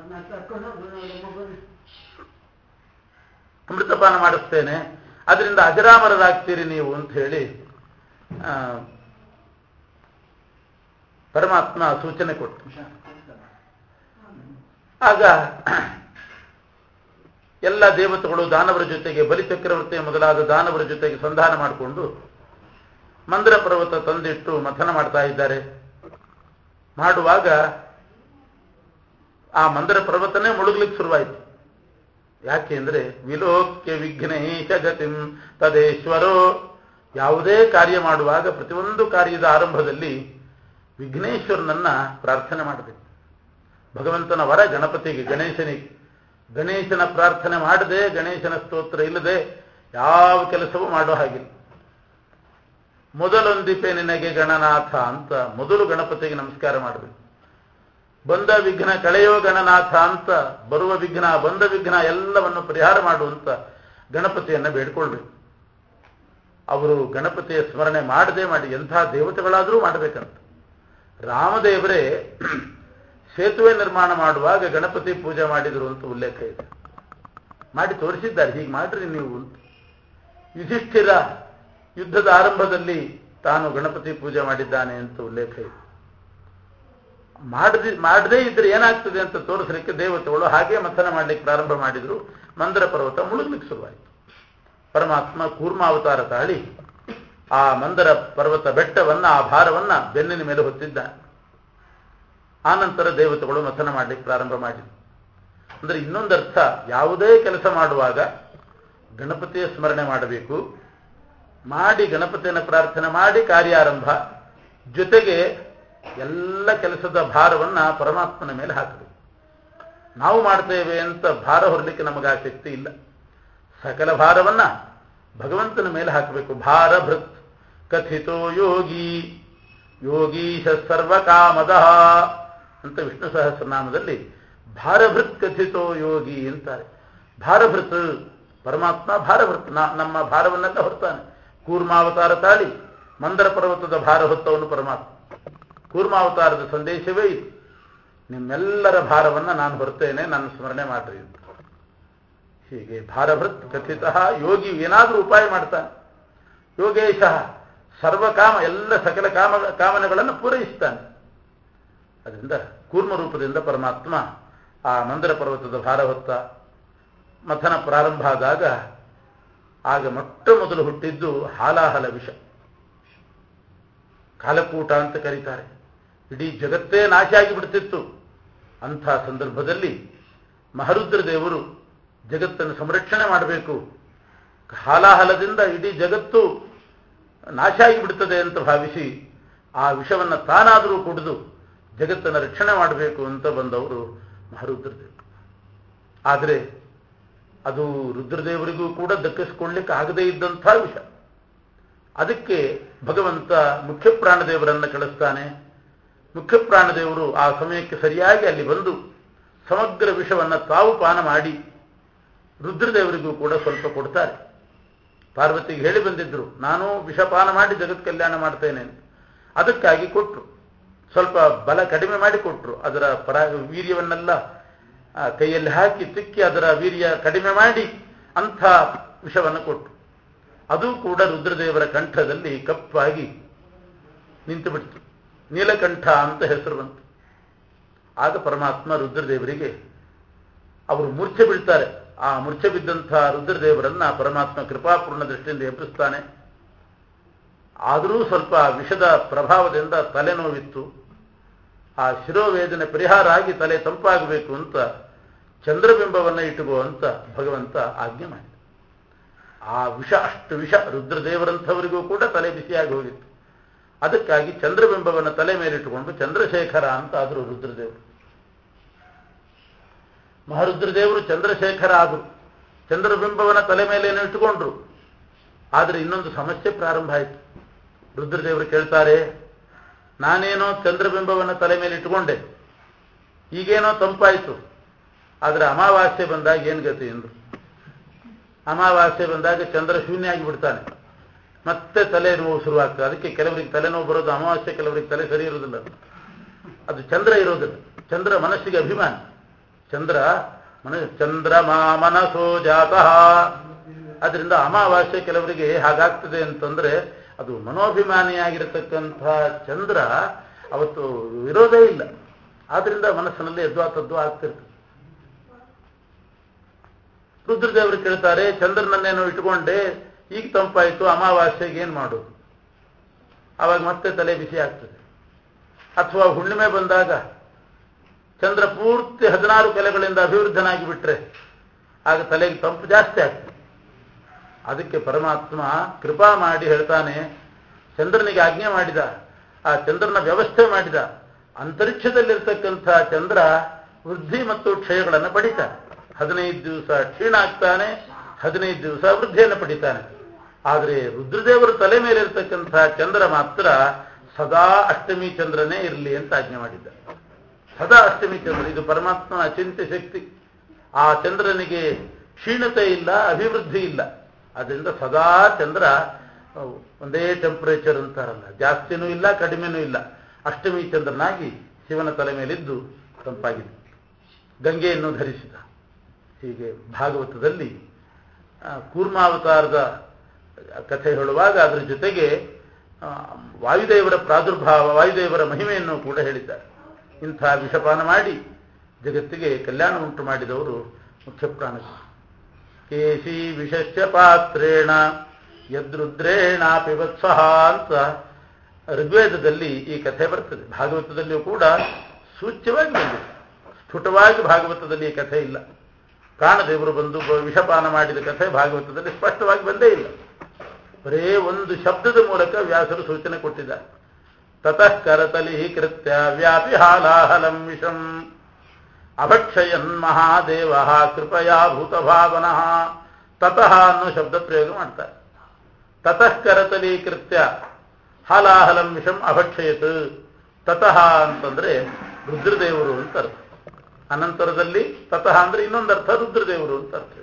A: ಅಮೃತಪಾನ ಮಾಡಿಸ್ತೇನೆ ಅದರಿಂದ ಅಜರಾಮರರಾಗ್ತೀರಿ ನೀವು ಅಂತ ಹೇಳಿ ಪರಮಾತ್ಮ ಸೂಚನೆ ಕೊಟ್ಟು ಆಗ ಎಲ್ಲ ದೇವತೆಗಳು ದಾನವರ ಜೊತೆಗೆ ಬಲಿಚಕ್ರವರ್ತಿಯ ಮೊದಲಾದ ದಾನವರ ಜೊತೆಗೆ ಸಂಧಾನ ಮಾಡಿಕೊಂಡು ಮಂದ್ರ ಪರ್ವತ ತಂದಿಟ್ಟು ಮಥನ ಮಾಡ್ತಾ ಇದ್ದಾರೆ ಮಾಡುವಾಗ ಆ ಮಂದ್ರ ಪರ್ವತನೇ ಮುಳುಗ್ಲಿಕ್ಕೆ ಶುರುವಾಯಿತು ಯಾಕೆ ಅಂದ್ರೆ ವಿಲೋಕ್ಯ ವಿಘ್ನೇಶ ಗತಿಂ ತದೇಶ್ವರೋ ಯಾವುದೇ ಕಾರ್ಯ ಮಾಡುವಾಗ ಪ್ರತಿಯೊಂದು ಕಾರ್ಯದ ಆರಂಭದಲ್ಲಿ ವಿಘ್ನೇಶ್ವರನನ್ನ ಪ್ರಾರ್ಥನೆ ಮಾಡಬೇಕು ಭಗವಂತನ ವರ ಗಣಪತಿಗೆ ಗಣೇಶನಿಗೆ ಗಣೇಶನ ಪ್ರಾರ್ಥನೆ ಮಾಡದೆ ಗಣೇಶನ ಸ್ತೋತ್ರ ಇಲ್ಲದೆ ಯಾವ ಕೆಲಸವೂ ಮಾಡೋ ಹಾಗಿಲ್ಲ ಮೊದಲೊಂದಿಪೆ ನಿನಗೆ ಗಣನಾಥ ಅಂತ ಮೊದಲು ಗಣಪತಿಗೆ ನಮಸ್ಕಾರ ಮಾಡಬೇಕು ಬಂದ ವಿಘ್ನ ಕಳೆಯೋ ಗಣನಾಥ ಅಂತ ಬರುವ ವಿಘ್ನ ಬಂದ ವಿಘ್ನ ಎಲ್ಲವನ್ನು ಪರಿಹಾರ ಮಾಡುವಂತ ಗಣಪತಿಯನ್ನ ಬೇಡ್ಕೊಳ್ಬೇಕು ಅವರು ಗಣಪತಿಯ ಸ್ಮರಣೆ ಮಾಡದೆ ಮಾಡಿ ಎಂಥ ದೇವತೆಗಳಾದರೂ ಮಾಡಬೇಕಂತ ರಾಮದೇವರೇ ಸೇತುವೆ ನಿರ್ಮಾಣ ಮಾಡುವಾಗ ಗಣಪತಿ ಪೂಜೆ ಮಾಡಿದರು ಅಂತ ಉಲ್ಲೇಖ ಇದೆ ಮಾಡಿ ತೋರಿಸಿದ್ದಾರೆ ಹೀಗೆ ಮಾಡ್ರಿ ನೀವು ಅಂತ ಯುಧಿಷ್ಠಿರ ಯುದ್ಧದ ಆರಂಭದಲ್ಲಿ ತಾನು ಗಣಪತಿ ಪೂಜೆ ಮಾಡಿದ್ದಾನೆ ಅಂತ ಉಲ್ಲೇಖ ಇದೆ ಮಾಡದಿ ಮಾಡದೇ ಇದ್ರೆ ಏನಾಗ್ತದೆ ಅಂತ ತೋರಿಸಲಿಕ್ಕೆ ದೇವತೆಗಳು ಹಾಗೆ ಮಥನ ಮಾಡ್ಲಿಕ್ಕೆ ಪ್ರಾರಂಭ ಮಾಡಿದ್ರು ಮಂದ್ರ ಪರ್ವತ ಮುಳುಗ್ಲಿಕ್ಕೆ ಶುರುವಾಯಿತು ಪರಮಾತ್ಮ ಕೂರ್ಮಾವತಾರ ತಾಳಿ ಆ ಮಂದರ ಪರ್ವತ ಬೆಟ್ಟವನ್ನ ಆ ಭಾರವನ್ನ ಬೆನ್ನಿನ ಮೇಲೆ ಹೊತ್ತಿದ್ದ ಆನಂತರ ದೇವತೆಗಳು ಮಥನ ಮಾಡ್ಲಿಕ್ಕೆ ಪ್ರಾರಂಭ ಮಾಡಿದ್ರು ಅಂದ್ರೆ ಇನ್ನೊಂದರ್ಥ ಯಾವುದೇ ಕೆಲಸ ಮಾಡುವಾಗ ಗಣಪತಿಯ ಸ್ಮರಣೆ ಮಾಡಬೇಕು ಮಾಡಿ ಗಣಪತಿಯನ್ನು ಪ್ರಾರ್ಥನೆ ಮಾಡಿ ಕಾರ್ಯಾರಂಭ ಜೊತೆಗೆ ಎಲ್ಲ ಕೆಲಸದ ಭಾರವನ್ನ ಪರಮಾತ್ಮನ ಮೇಲೆ ಹಾಕಬೇಕು ನಾವು ಮಾಡ್ತೇವೆ ಅಂತ ಭಾರ ಹೊರಲಿಕ್ಕೆ ನಮಗೆ ಆ ಶಕ್ತಿ ಇಲ್ಲ ಸಕಲ ಭಾರವನ್ನ ಭಗವಂತನ ಮೇಲೆ ಹಾಕಬೇಕು ಭಾರ ಭೃತ್ ಕಥಿತೋ ಯೋಗಿ ಯೋಗೀಶ ಸರ್ವಕಾಮದ ಅಂತ ವಿಷ್ಣು ಸಹಸ್ರನಾಮದಲ್ಲಿ ಭಾರಭೃತ್ ಕಥಿತೋ ಯೋಗಿ ಅಂತಾರೆ ಭಾರಭೃತ್ ಪರಮಾತ್ಮ ಭಾರಭೃತ್ ನಮ್ಮ ಭಾರವನ್ನೆಲ್ಲ ಹೊರ್ತಾನೆ ಕೂರ್ಮಾವತಾರ ತಾಳಿ ಮಂದರ ಪರ್ವತದ ಭಾರ ಹೊತ್ತವನು ಪರಮಾತ್ಮ ಕೂರ್ಮಾವತಾರದ ಸಂದೇಶವೇ ಇದು ನಿಮ್ಮೆಲ್ಲರ ಭಾರವನ್ನ ನಾನು ಹೊರ್ತೇನೆ ನಾನು ಸ್ಮರಣೆ ಮಾಡ್ರಿ ಅಂತ ಹೀಗೆ ಭಾರಭೃತ್ ಕಥಿತ ಯೋಗಿ ಏನಾದರೂ ಉಪಾಯ ಮಾಡ್ತಾನೆ ಯೋಗೇಶ ಸರ್ವಕಾಮ ಎಲ್ಲ ಸಕಲ ಕಾಮ ಕಾಮನೆಗಳನ್ನು ಪೂರೈಸ್ತಾನೆ ಅದರಿಂದ ಕೂರ್ಮ ರೂಪದಿಂದ ಪರಮಾತ್ಮ ಆ ಮಂದಿರ ಪರ್ವತದ ಭಾರ ಹೊತ್ತ ಮಥನ ಪ್ರಾರಂಭ ಆದಾಗ ಆಗ ಮೊಟ್ಟ ಮೊದಲು ಹುಟ್ಟಿದ್ದು ಹಾಲಾಹಲ ವಿಷ ಕಾಲಕೂಟ ಅಂತ ಕರೀತಾರೆ ಇಡೀ ಜಗತ್ತೇ ನಾಶ ಆಗಿಬಿಡ್ತಿತ್ತು ಅಂಥ ಸಂದರ್ಭದಲ್ಲಿ ಮಹರುದ್ರ ದೇವರು ಜಗತ್ತನ್ನು ಸಂರಕ್ಷಣೆ ಮಾಡಬೇಕು ಹಾಲಾಹಲದಿಂದ ಇಡೀ ಜಗತ್ತು ನಾಶ ಆಗಿಬಿಡ್ತದೆ ಅಂತ ಭಾವಿಸಿ ಆ ವಿಷವನ್ನು ತಾನಾದರೂ ಕುಡಿದು ಜಗತ್ತನ್ನು ರಕ್ಷಣೆ ಮಾಡಬೇಕು ಅಂತ ಬಂದವರು ಮಹರುದ್ರದೇವರು ಆದರೆ ಅದು ರುದ್ರದೇವರಿಗೂ ಕೂಡ ದಕ್ಕಿಸ್ಕೊಳ್ಳಿಕ್ಕೆ ಆಗದೇ ಇದ್ದಂಥ ವಿಷ ಅದಕ್ಕೆ ಭಗವಂತ ಮುಖ್ಯ ಪ್ರಾಣದೇವರನ್ನು ಕಳಿಸ್ತಾನೆ ಮುಖ್ಯ ಪ್ರಾಣದೇವರು ಆ ಸಮಯಕ್ಕೆ ಸರಿಯಾಗಿ ಅಲ್ಲಿ ಬಂದು ಸಮಗ್ರ ವಿಷವನ್ನು ತಾವು ಪಾನ ಮಾಡಿ ರುದ್ರದೇವರಿಗೂ ಕೂಡ ಸ್ವಲ್ಪ ಕೊಡ್ತಾರೆ ಪಾರ್ವತಿಗೆ ಹೇಳಿ ಬಂದಿದ್ರು ನಾನು ವಿಷಪಾನ ಮಾಡಿ ಜಗತ್ ಕಲ್ಯಾಣ ಮಾಡ್ತೇನೆ ಅಂತ ಅದಕ್ಕಾಗಿ ಕೊಟ್ಟರು ಸ್ವಲ್ಪ ಬಲ ಕಡಿಮೆ ಮಾಡಿ ಕೊಟ್ಟರು ಅದರ ಪರ ವೀರ್ಯವನ್ನೆಲ್ಲ ಆ, ಕೈಯಲ್ಲಿ ಹಾಕಿ ತಿಕ್ಕಿ ಅದರ ವೀರ್ಯ ಕಡಿಮೆ ಮಾಡಿ ಅಂಥ ವಿಷವನ್ನು ಕೊಟ್ಟರು ಅದು ಕೂಡ ರುದ್ರದೇವರ ಕಂಠದಲ್ಲಿ ಕಪ್ಪಾಗಿ ನಿಂತು ಬಿಡ್ತು ನೀಲಕಂಠ ಅಂತ ಹೆಸರು ಬಂತು ಆಗ ಪರಮಾತ್ಮ ರುದ್ರದೇವರಿಗೆ ಅವರು ಮೂರ್ಛೆ ಬೀಳ್ತಾರೆ ಆ ಮೂರ್ಛೆ ಬಿದ್ದಂಥ ರುದ್ರದೇವರನ್ನ ಪರಮಾತ್ಮ ಕೃಪಾಪೂರ್ಣ ದೃಷ್ಟಿಯಿಂದ ಎಬ್ಬಿಸ್ತಾನೆ ಆದರೂ ಸ್ವಲ್ಪ ವಿಷದ ಪ್ರಭಾವದಿಂದ ತಲೆನೋವಿತ್ತು ಆ ಶಿರೋವೇದನೆ ಪರಿಹಾರ ಆಗಿ ತಲೆ ತಂಪಾಗಬೇಕು ಅಂತ ಚಂದ್ರಬಿಂಬವನ್ನು ಇಟ್ಟುಕೋ ಅಂತ ಭಗವಂತ ಆಜ್ಞೆ ಮಾಡಿದ ಆ ವಿಷ ಅಷ್ಟು ವಿಷ ರುದ್ರದೇವರಂಥವರಿಗೂ ಕೂಡ ತಲೆ ಬಿಸಿಯಾಗಿ ಹೋಗಿತ್ತು ಅದಕ್ಕಾಗಿ ಚಂದ್ರಬಿಂಬವನ್ನು ತಲೆ ಮೇಲಿಟ್ಟುಕೊಂಡು ಚಂದ್ರಶೇಖರ ಅಂತ ಆದರು ರುದ್ರದೇವರು ಮಹಾರುದ್ರದೇವರು ಚಂದ್ರಶೇಖರ ಆದರು ಚಂದ್ರಬಿಂಬವನ್ನು ತಲೆ ಮೇಲೇನೋ ಇಟ್ಟುಕೊಂಡ್ರು ಆದರೆ ಇನ್ನೊಂದು ಸಮಸ್ಯೆ ಪ್ರಾರಂಭ ಆಯಿತು ರುದ್ರದೇವರು ಕೇಳ್ತಾರೆ ನಾನೇನೋ ಚಂದ್ರಬಿಂಬವನ್ನು ತಲೆ ಮೇಲೆ ಇಟ್ಟುಕೊಂಡೆ ಈಗೇನೋ ತಂಪಾಯಿತು ಆದರೆ ಅಮಾವಾಸ್ಯೆ ಬಂದಾಗ ಏನು ಗತಿ ಎಂದರು ಅಮಾವಾಸ್ಯೆ ಬಂದಾಗ ಚಂದ್ರ ಶೂನ್ಯ ಆಗಿ ಬಿಡ್ತಾನೆ ಮತ್ತೆ ತಲೆನೋವು ಶುರುವಾಗ್ತದೆ ಅದಕ್ಕೆ ಕೆಲವರಿಗೆ ತಲೆನೋವು ಬರೋದು ಅಮಾವಾಸ್ಯೆ ಕೆಲವರಿಗೆ ತಲೆ ಸರಿ ಇರೋದಿಲ್ಲ ಅದು ಚಂದ್ರ ಇರೋದಿಲ್ಲ ಚಂದ್ರ ಮನಸ್ಸಿಗೆ ಅಭಿಮಾನಿ ಚಂದ್ರ ಮನ ಚಂದ್ರಮಾ ಮನಸೋ ಜಾತಃ ಅದರಿಂದ ಅಮಾವಾಸ್ಯೆ ಕೆಲವರಿಗೆ ಹಾಗಾಗ್ತದೆ ಅಂತಂದ್ರೆ ಅದು ಮನೋಭಿಮಾನಿಯಾಗಿರತಕ್ಕಂಥ ಚಂದ್ರ ಅವತ್ತು ವಿರೋಧ ಇಲ್ಲ ಆದ್ರಿಂದ ಮನಸ್ಸಿನಲ್ಲಿ ಎದ್ವಾ ತದ್ವಾ ಆಗ್ತಿರ್ತದೆ ರುದ್ರದೇವರು ಕೇಳ್ತಾರೆ ಚಂದ್ರನನ್ನೇನೋ ಇಟ್ಕೊಂಡೆ ಈಗ ತಂಪಾಯಿತು ಅಮಾವಾಸ್ಯೆಗೆ ಏನ್ ಮಾಡೋದು ಆವಾಗ ಮತ್ತೆ ತಲೆ ಬಿಸಿ ಆಗ್ತದೆ ಅಥವಾ ಹುಣ್ಣಿಮೆ ಬಂದಾಗ ಚಂದ್ರ ಪೂರ್ತಿ ಹದಿನಾರು ಕಲೆಗಳಿಂದ ಅಭಿವೃದ್ಧನಾಗಿ ಬಿಟ್ರೆ ಆಗ ತಲೆಗೆ ತಂಪು ಜಾಸ್ತಿ ಆಗ್ತದೆ ಅದಕ್ಕೆ ಪರಮಾತ್ಮ ಕೃಪಾ ಮಾಡಿ ಹೇಳ್ತಾನೆ ಚಂದ್ರನಿಗೆ ಆಜ್ಞೆ ಮಾಡಿದ ಆ ಚಂದ್ರನ ವ್ಯವಸ್ಥೆ ಮಾಡಿದ ಅಂತರಿಕ್ಷದಲ್ಲಿರ್ತಕ್ಕಂಥ ಚಂದ್ರ ವೃದ್ಧಿ ಮತ್ತು ಕ್ಷಯಗಳನ್ನು ಪಡಿತಾನೆ ಹದಿನೈದು ದಿವಸ ಕ್ಷೀಣ ಆಗ್ತಾನೆ ಹದಿನೈದು ದಿವಸ ವೃದ್ಧಿಯನ್ನು ಪಡಿತಾನೆ ಆದರೆ ರುದ್ರದೇವರು ತಲೆ ಮೇಲೆ ಇರ್ತಕ್ಕಂಥ ಚಂದ್ರ ಮಾತ್ರ ಸದಾ ಅಷ್ಟಮಿ ಚಂದ್ರನೇ ಇರಲಿ ಅಂತ ಆಜ್ಞೆ ಮಾಡಿದ್ದ ಸದಾ ಅಷ್ಟಮಿ ಚಂದ್ರ ಇದು ಪರಮಾತ್ಮನ ಅಚಿಂತ್ಯ ಶಕ್ತಿ ಆ ಚಂದ್ರನಿಗೆ ಕ್ಷೀಣತೆ ಇಲ್ಲ ಅಭಿವೃದ್ಧಿ ಇಲ್ಲ ಅದರಿಂದ ಸದಾ ಚಂದ್ರ ಅಹ್, ಒಂದೇ ಟೆಂಪರೇಚರ್ ಅಂತಾರಲ್ಲ ಜಾಸ್ತಿನೂ ಇಲ್ಲ ಕಡಿಮೆನೂ ಇಲ್ಲ ಅಷ್ಟಮಿ ಚಂದ್ರನಾಗಿ ಶಿವನ ತಲೆ ಮೇಲಿದ್ದು ತಂಪಾಗಿದೆ ಗಂಗೆಯನ್ನು ಧರಿಸಿದ ಹೀಗೆ ಭಾಗವತದಲ್ಲಿ ಆ, ಕೂರ್ಮಾವತಾರದ ಕಥೆ ಹೇಳುವಾಗ ಅದರ ಜೊತೆಗೆ ಆ, ವಾಯುದೇವರ ಪ್ರಾದುರ್ಭಾವ ವಾಯುದೇವರ ಮಹಿಮೆಯನ್ನು ಕೂಡ ಹೇಳಿದ್ದಾರೆ ಇಂಥ ವಿಷಪಾನ ಮಾಡಿ ಜಗತ್ತಿಗೆ ಕಲ್ಯಾಣ ಉಂಟು ಮಾಡಿದವರು ಮುಖ್ಯ ಪ್ರಾಣಗಳು ಕೇಶಿ ವಿಷಶ್ಚ ಪಾತ್ರೇಣ ಯದ್ರುದ್ರೇಣಾಪಿ ವತ್ಸಹ ಅಂತ ಋಗ್ವೇದದಲ್ಲಿ ಈ ಕಥೆ ಬರ್ತದೆ ಭಾಗವತದಲ್ಲಿಯೂ ಕೂಡ ಸೂಚ್ಯವಾಗಿ ಬಂದಿದೆ ಸ್ಫುಟವಾಗಿ ಭಾಗವತದಲ್ಲಿ ಈ ಕಥೆ ಇಲ್ಲ ಪ್ರಾಣದೇವರು ಬಂದು ಬ- ವಿಷಪಾನ ಮಾಡಿದ ಕಥೆ ಭಾಗವತದಲ್ಲಿ ಸ್ಪಷ್ಟವಾಗಿ ಬಂದೇ ಇಲ್ಲ ಬರೇ ಒಂದು ಶಬ್ದದ ಮೂಲಕ ವ್ಯಾಸರು ಸೂಚನೆ ಕೊಟ್ಟಿದ್ದಾರೆ ತತಃ ಕರತಲಿ ಕೃತ್ಯ ವ್ಯಾಪಿ ಹಾಲಾಹಲಂ ವಿಷಂ ಅಭಕ್ಷಯನ್ ಮಹಾದೇವ ಕೃಪಯಾ ಭೂತಭಾವನಃ ತತಃ ಅನ್ನೋ ಶಬ್ದ ಪ್ರಯೋಗ ಮಾಡ್ತಾರೆ ತತಃ ಕರತಲೀಕೃತ್ಯ ಹಾಲಾಹಲಂ ವಿಷಂ ಅಭಕ್ಷಯತ್ ತತಃ ಅಂತಂದ್ರೆ ರುದ್ರದೇವರು ಅಂತ ಅರ್ಥ ಅನಂತರದಲ್ಲಿ ತತಃ ಅಂದ್ರೆ ಇನ್ನೊಂದು ಅರ್ಥ ರುದ್ರದೇವರು ಅಂತ ಅರ್ಥ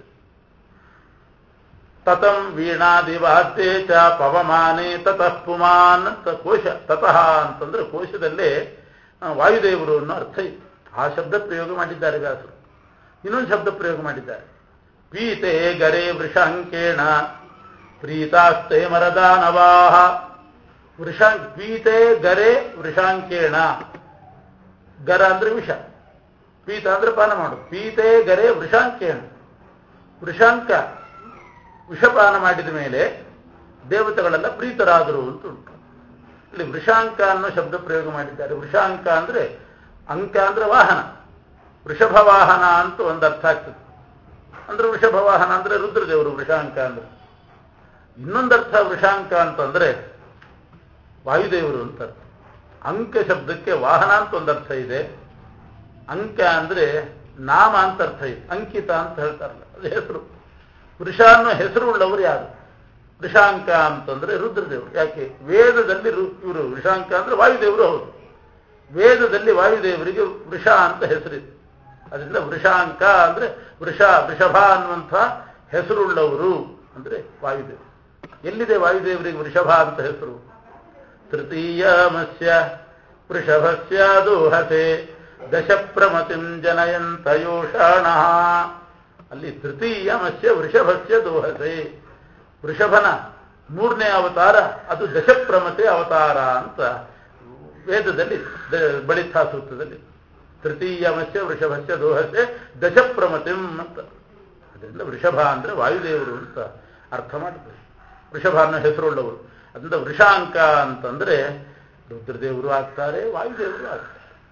A: ತತಂ ವೀಣಾದಿವಾದ್ಯೇ ಚ ಪವಮಾನೆ ತತಃ ಪುಮಾನ್ ಅಂತ ಕೋಶ ತತಃ ಅಂತಂದ್ರೆ ಕೋಶದಲ್ಲೇ ಆ, ವಾಯುದೇವರು ಅನ್ನೋ ಅರ್ಥ ಇದೆ ಆ ಶಬ್ದ ಪ್ರಯೋಗ ಮಾಡಿದ್ದಾರೆ ವ್ಯಾಸರು ಇನ್ನೊಂದು ಶಬ್ದ ಪ್ರಯೋಗ ಮಾಡಿದ್ದಾರೆ ಪೀತೆ ಗರೆ ವೃಷಾಂಕೇಣ ಪ್ರೀತಾಸ್ತೆ ಮರದಾನವಾಹ ವೃಷಾಂ ಪೀತೆ ಗರೆ ವೃಷಾಂಕೇಣ ಗರ ಅಂದ್ರೆ ವಿಷ ಪೀತ ಅಂದ್ರೆ ಪಾನ ಮಾಡು ಪೀತೆ ಗರೆ ವೃಷಾಂಕೇಣ ವೃಷಾಂಕ ವಿಷಪಾನ ಮಾಡಿದ ಮೇಲೆ ದೇವತೆಗಳೆಲ್ಲ ಪ್ರೀತರಾದರು ಅಂತ ಉಂಟು ಇಲ್ಲಿ ವೃಷಾಂಕ ಅನ್ನೋ ಶಬ್ದ ಪ್ರಯೋಗ ಮಾಡಿದ್ದಾರೆ ವೃಷಾಂಕ ಅಂದ್ರೆ ಅಂಕ ಅಂದ್ರೆ ವಾಹನ ವೃಷಭ ವಾಹನ ಅಂತ ಒಂದು ಅರ್ಥ ಆಗ್ತದೆ ಅಂದ್ರೆ ವೃಷಭ ವಾಹನ ಅಂದ್ರೆ ರುದ್ರದೇವರು ವೃಷಾಂಕ ಅಂದ್ರೆ ಇನ್ನೊಂದು ಅರ್ಥ ವೃಷಾಂಕ ಅಂತಂದ್ರೆ ವಾಯುದೇವರು ಅಂತ ಅರ್ಥ ಅಂಕ ಶಬ್ದಕ್ಕೆ ವಾಹನ ಅಂತ ಒಂದು ಅರ್ಥ ಇದೆ ಅಂಕ ಅಂದ್ರೆ ನಾಮ ಅಂತ ಅರ್ಥ ಇದೆ ಅಂಕಿತ ಅಂತ ಹೇಳ್ತಾರಲ್ಲ ಅದು ಹೆಸರು ವೃಷ ಅನ್ನೋ ಹೆಸರು ಉಳ್ಳವರು ಯಾರು ವೃಷಾಂಕ ಅಂತಂದ್ರೆ ರುದ್ರದೇವರು ಯಾಕೆ ವೇದದಲ್ಲಿ ರು ಇವರು ವೃಷಾಂಕ ಅಂದ್ರೆ ವಾಯುದೇವರು ಹೌದು ವೇದದಲ್ಲಿ ವಾಯುದೇವರಿಗೆ ವೃಷ ಅಂತ ಹೆಸರಿದೆ ಅದರಿಂದ ವೃಷಾಂಕ ಅಂದ್ರೆ ವೃಷ ವೃಷಭ ಅನ್ನುವಂಥ ಹೆಸರುಳ್ಳವರು ಅಂದ್ರೆ ವಾಯುದೇವರು ಎಲ್ಲಿದೆ ವಾಯುದೇವರಿಗೆ ವೃಷಭ ಅಂತ ಹೆಸರು ತೃತೀಯ ಮತ್ಸ್ಯ ವೃಷಭಸ್ಯ ದೋಹತೆ ದಶ ಪ್ರಮತಿಂ ಜನಯಂತ ಯೋಷಾಣ ಅಲ್ಲಿ ತೃತೀಯ ಮತ್ಸ್ಯ ವೃಷಭಸ್ಯ ದೋಹತೆ ವೃಷಭನ ಮೂರನೇ ಅವತಾರ ಅದು ದಶಪ್ರಮತೆ ಅವತಾರ ಅಂತ ವೇದದಲ್ಲಿ ದ- ಬಳಿತಾ ಸೂತ್ರದಲ್ಲಿ ತೃತೀಯ ಮತ್ಸ್ಯ ವೃಷಭಸ್ಯ ದೋಹಸೆ ದಶಪ್ರಮತಿಂ ಅಂತ ಅದರಿಂದ ವೃಷಭ ಅಂದ್ರೆ ವಾಯುದೇವರು ಅಂತ ಅರ್ಥ ಮಾಡ್ತಾರೆ ವೃಷಭ ಅನ್ನೋ ಹೆಸರುಳ್ಳವರು ಅದರಿಂದ ವೃಷಾಂಕ ಅಂತಂದ್ರೆ ರುದ್ರದೇವರು ಆಗ್ತಾರೆ ವಾಯುದೇವರು ಆಗ್ತಾರೆ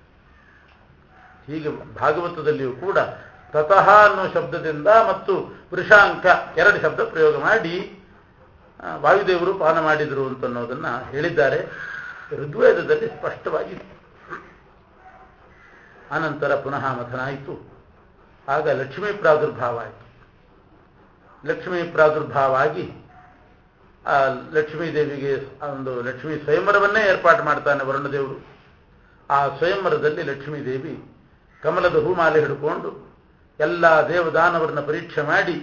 A: ಹೀಗೆ ಭಾಗವತದಲ್ಲಿಯೂ ಕೂಡ ತತಃ ಅನ್ನೋ ಶಬ್ದದಿಂದ ಮತ್ತು ವೃಷಾಂಕ ಎರಡು ಶಬ್ದ ಪ್ರಯೋಗ ಮಾಡಿ ಆ, ವಾಯುದೇವರು ಪಾನ ಮಾಡಿದರು ಅಂತ ಅನ್ನೋದನ್ನ ಹೇಳಿದ್ದಾರೆ ಋಗ್ವೇದದಲ್ಲಿ ಸ್ಪಷ್ಟವಾಗಿದೆ ಅನಂತರ ಪುನಃ ಮಥನ ಆಯಿತು ಆಗ ಲಕ್ಷ್ಮೀ ಪ್ರಾದುರ್ಭಾವ ಆಯಿತು ಲಕ್ಷ್ಮೀ ಪ್ರಾದುರ್ಭಾವ ಆಗಿ ಆ ಲಕ್ಷ್ಮೀ ದೇವಿಗೆ ಆ ಒಂದು ಲಕ್ಷ್ಮೀ ಸ್ವಯಂವರವನ್ನೇ ಏರ್ಪಾಡು ಮಾಡ್ತಾನೆ ವರುಣದೇವರು ಆ ಸ್ವಯಂವರದಲ್ಲಿ ಲಕ್ಷ್ಮೀ ದೇವಿ ಕಮಲದ ಹೂಮಾಲೆ ಹಿಡ್ಕೊಂಡು ಎಲ್ಲ ದೇವದಾನವರನ್ನ ಪರೀಕ್ಷೆ ಮಾಡಿ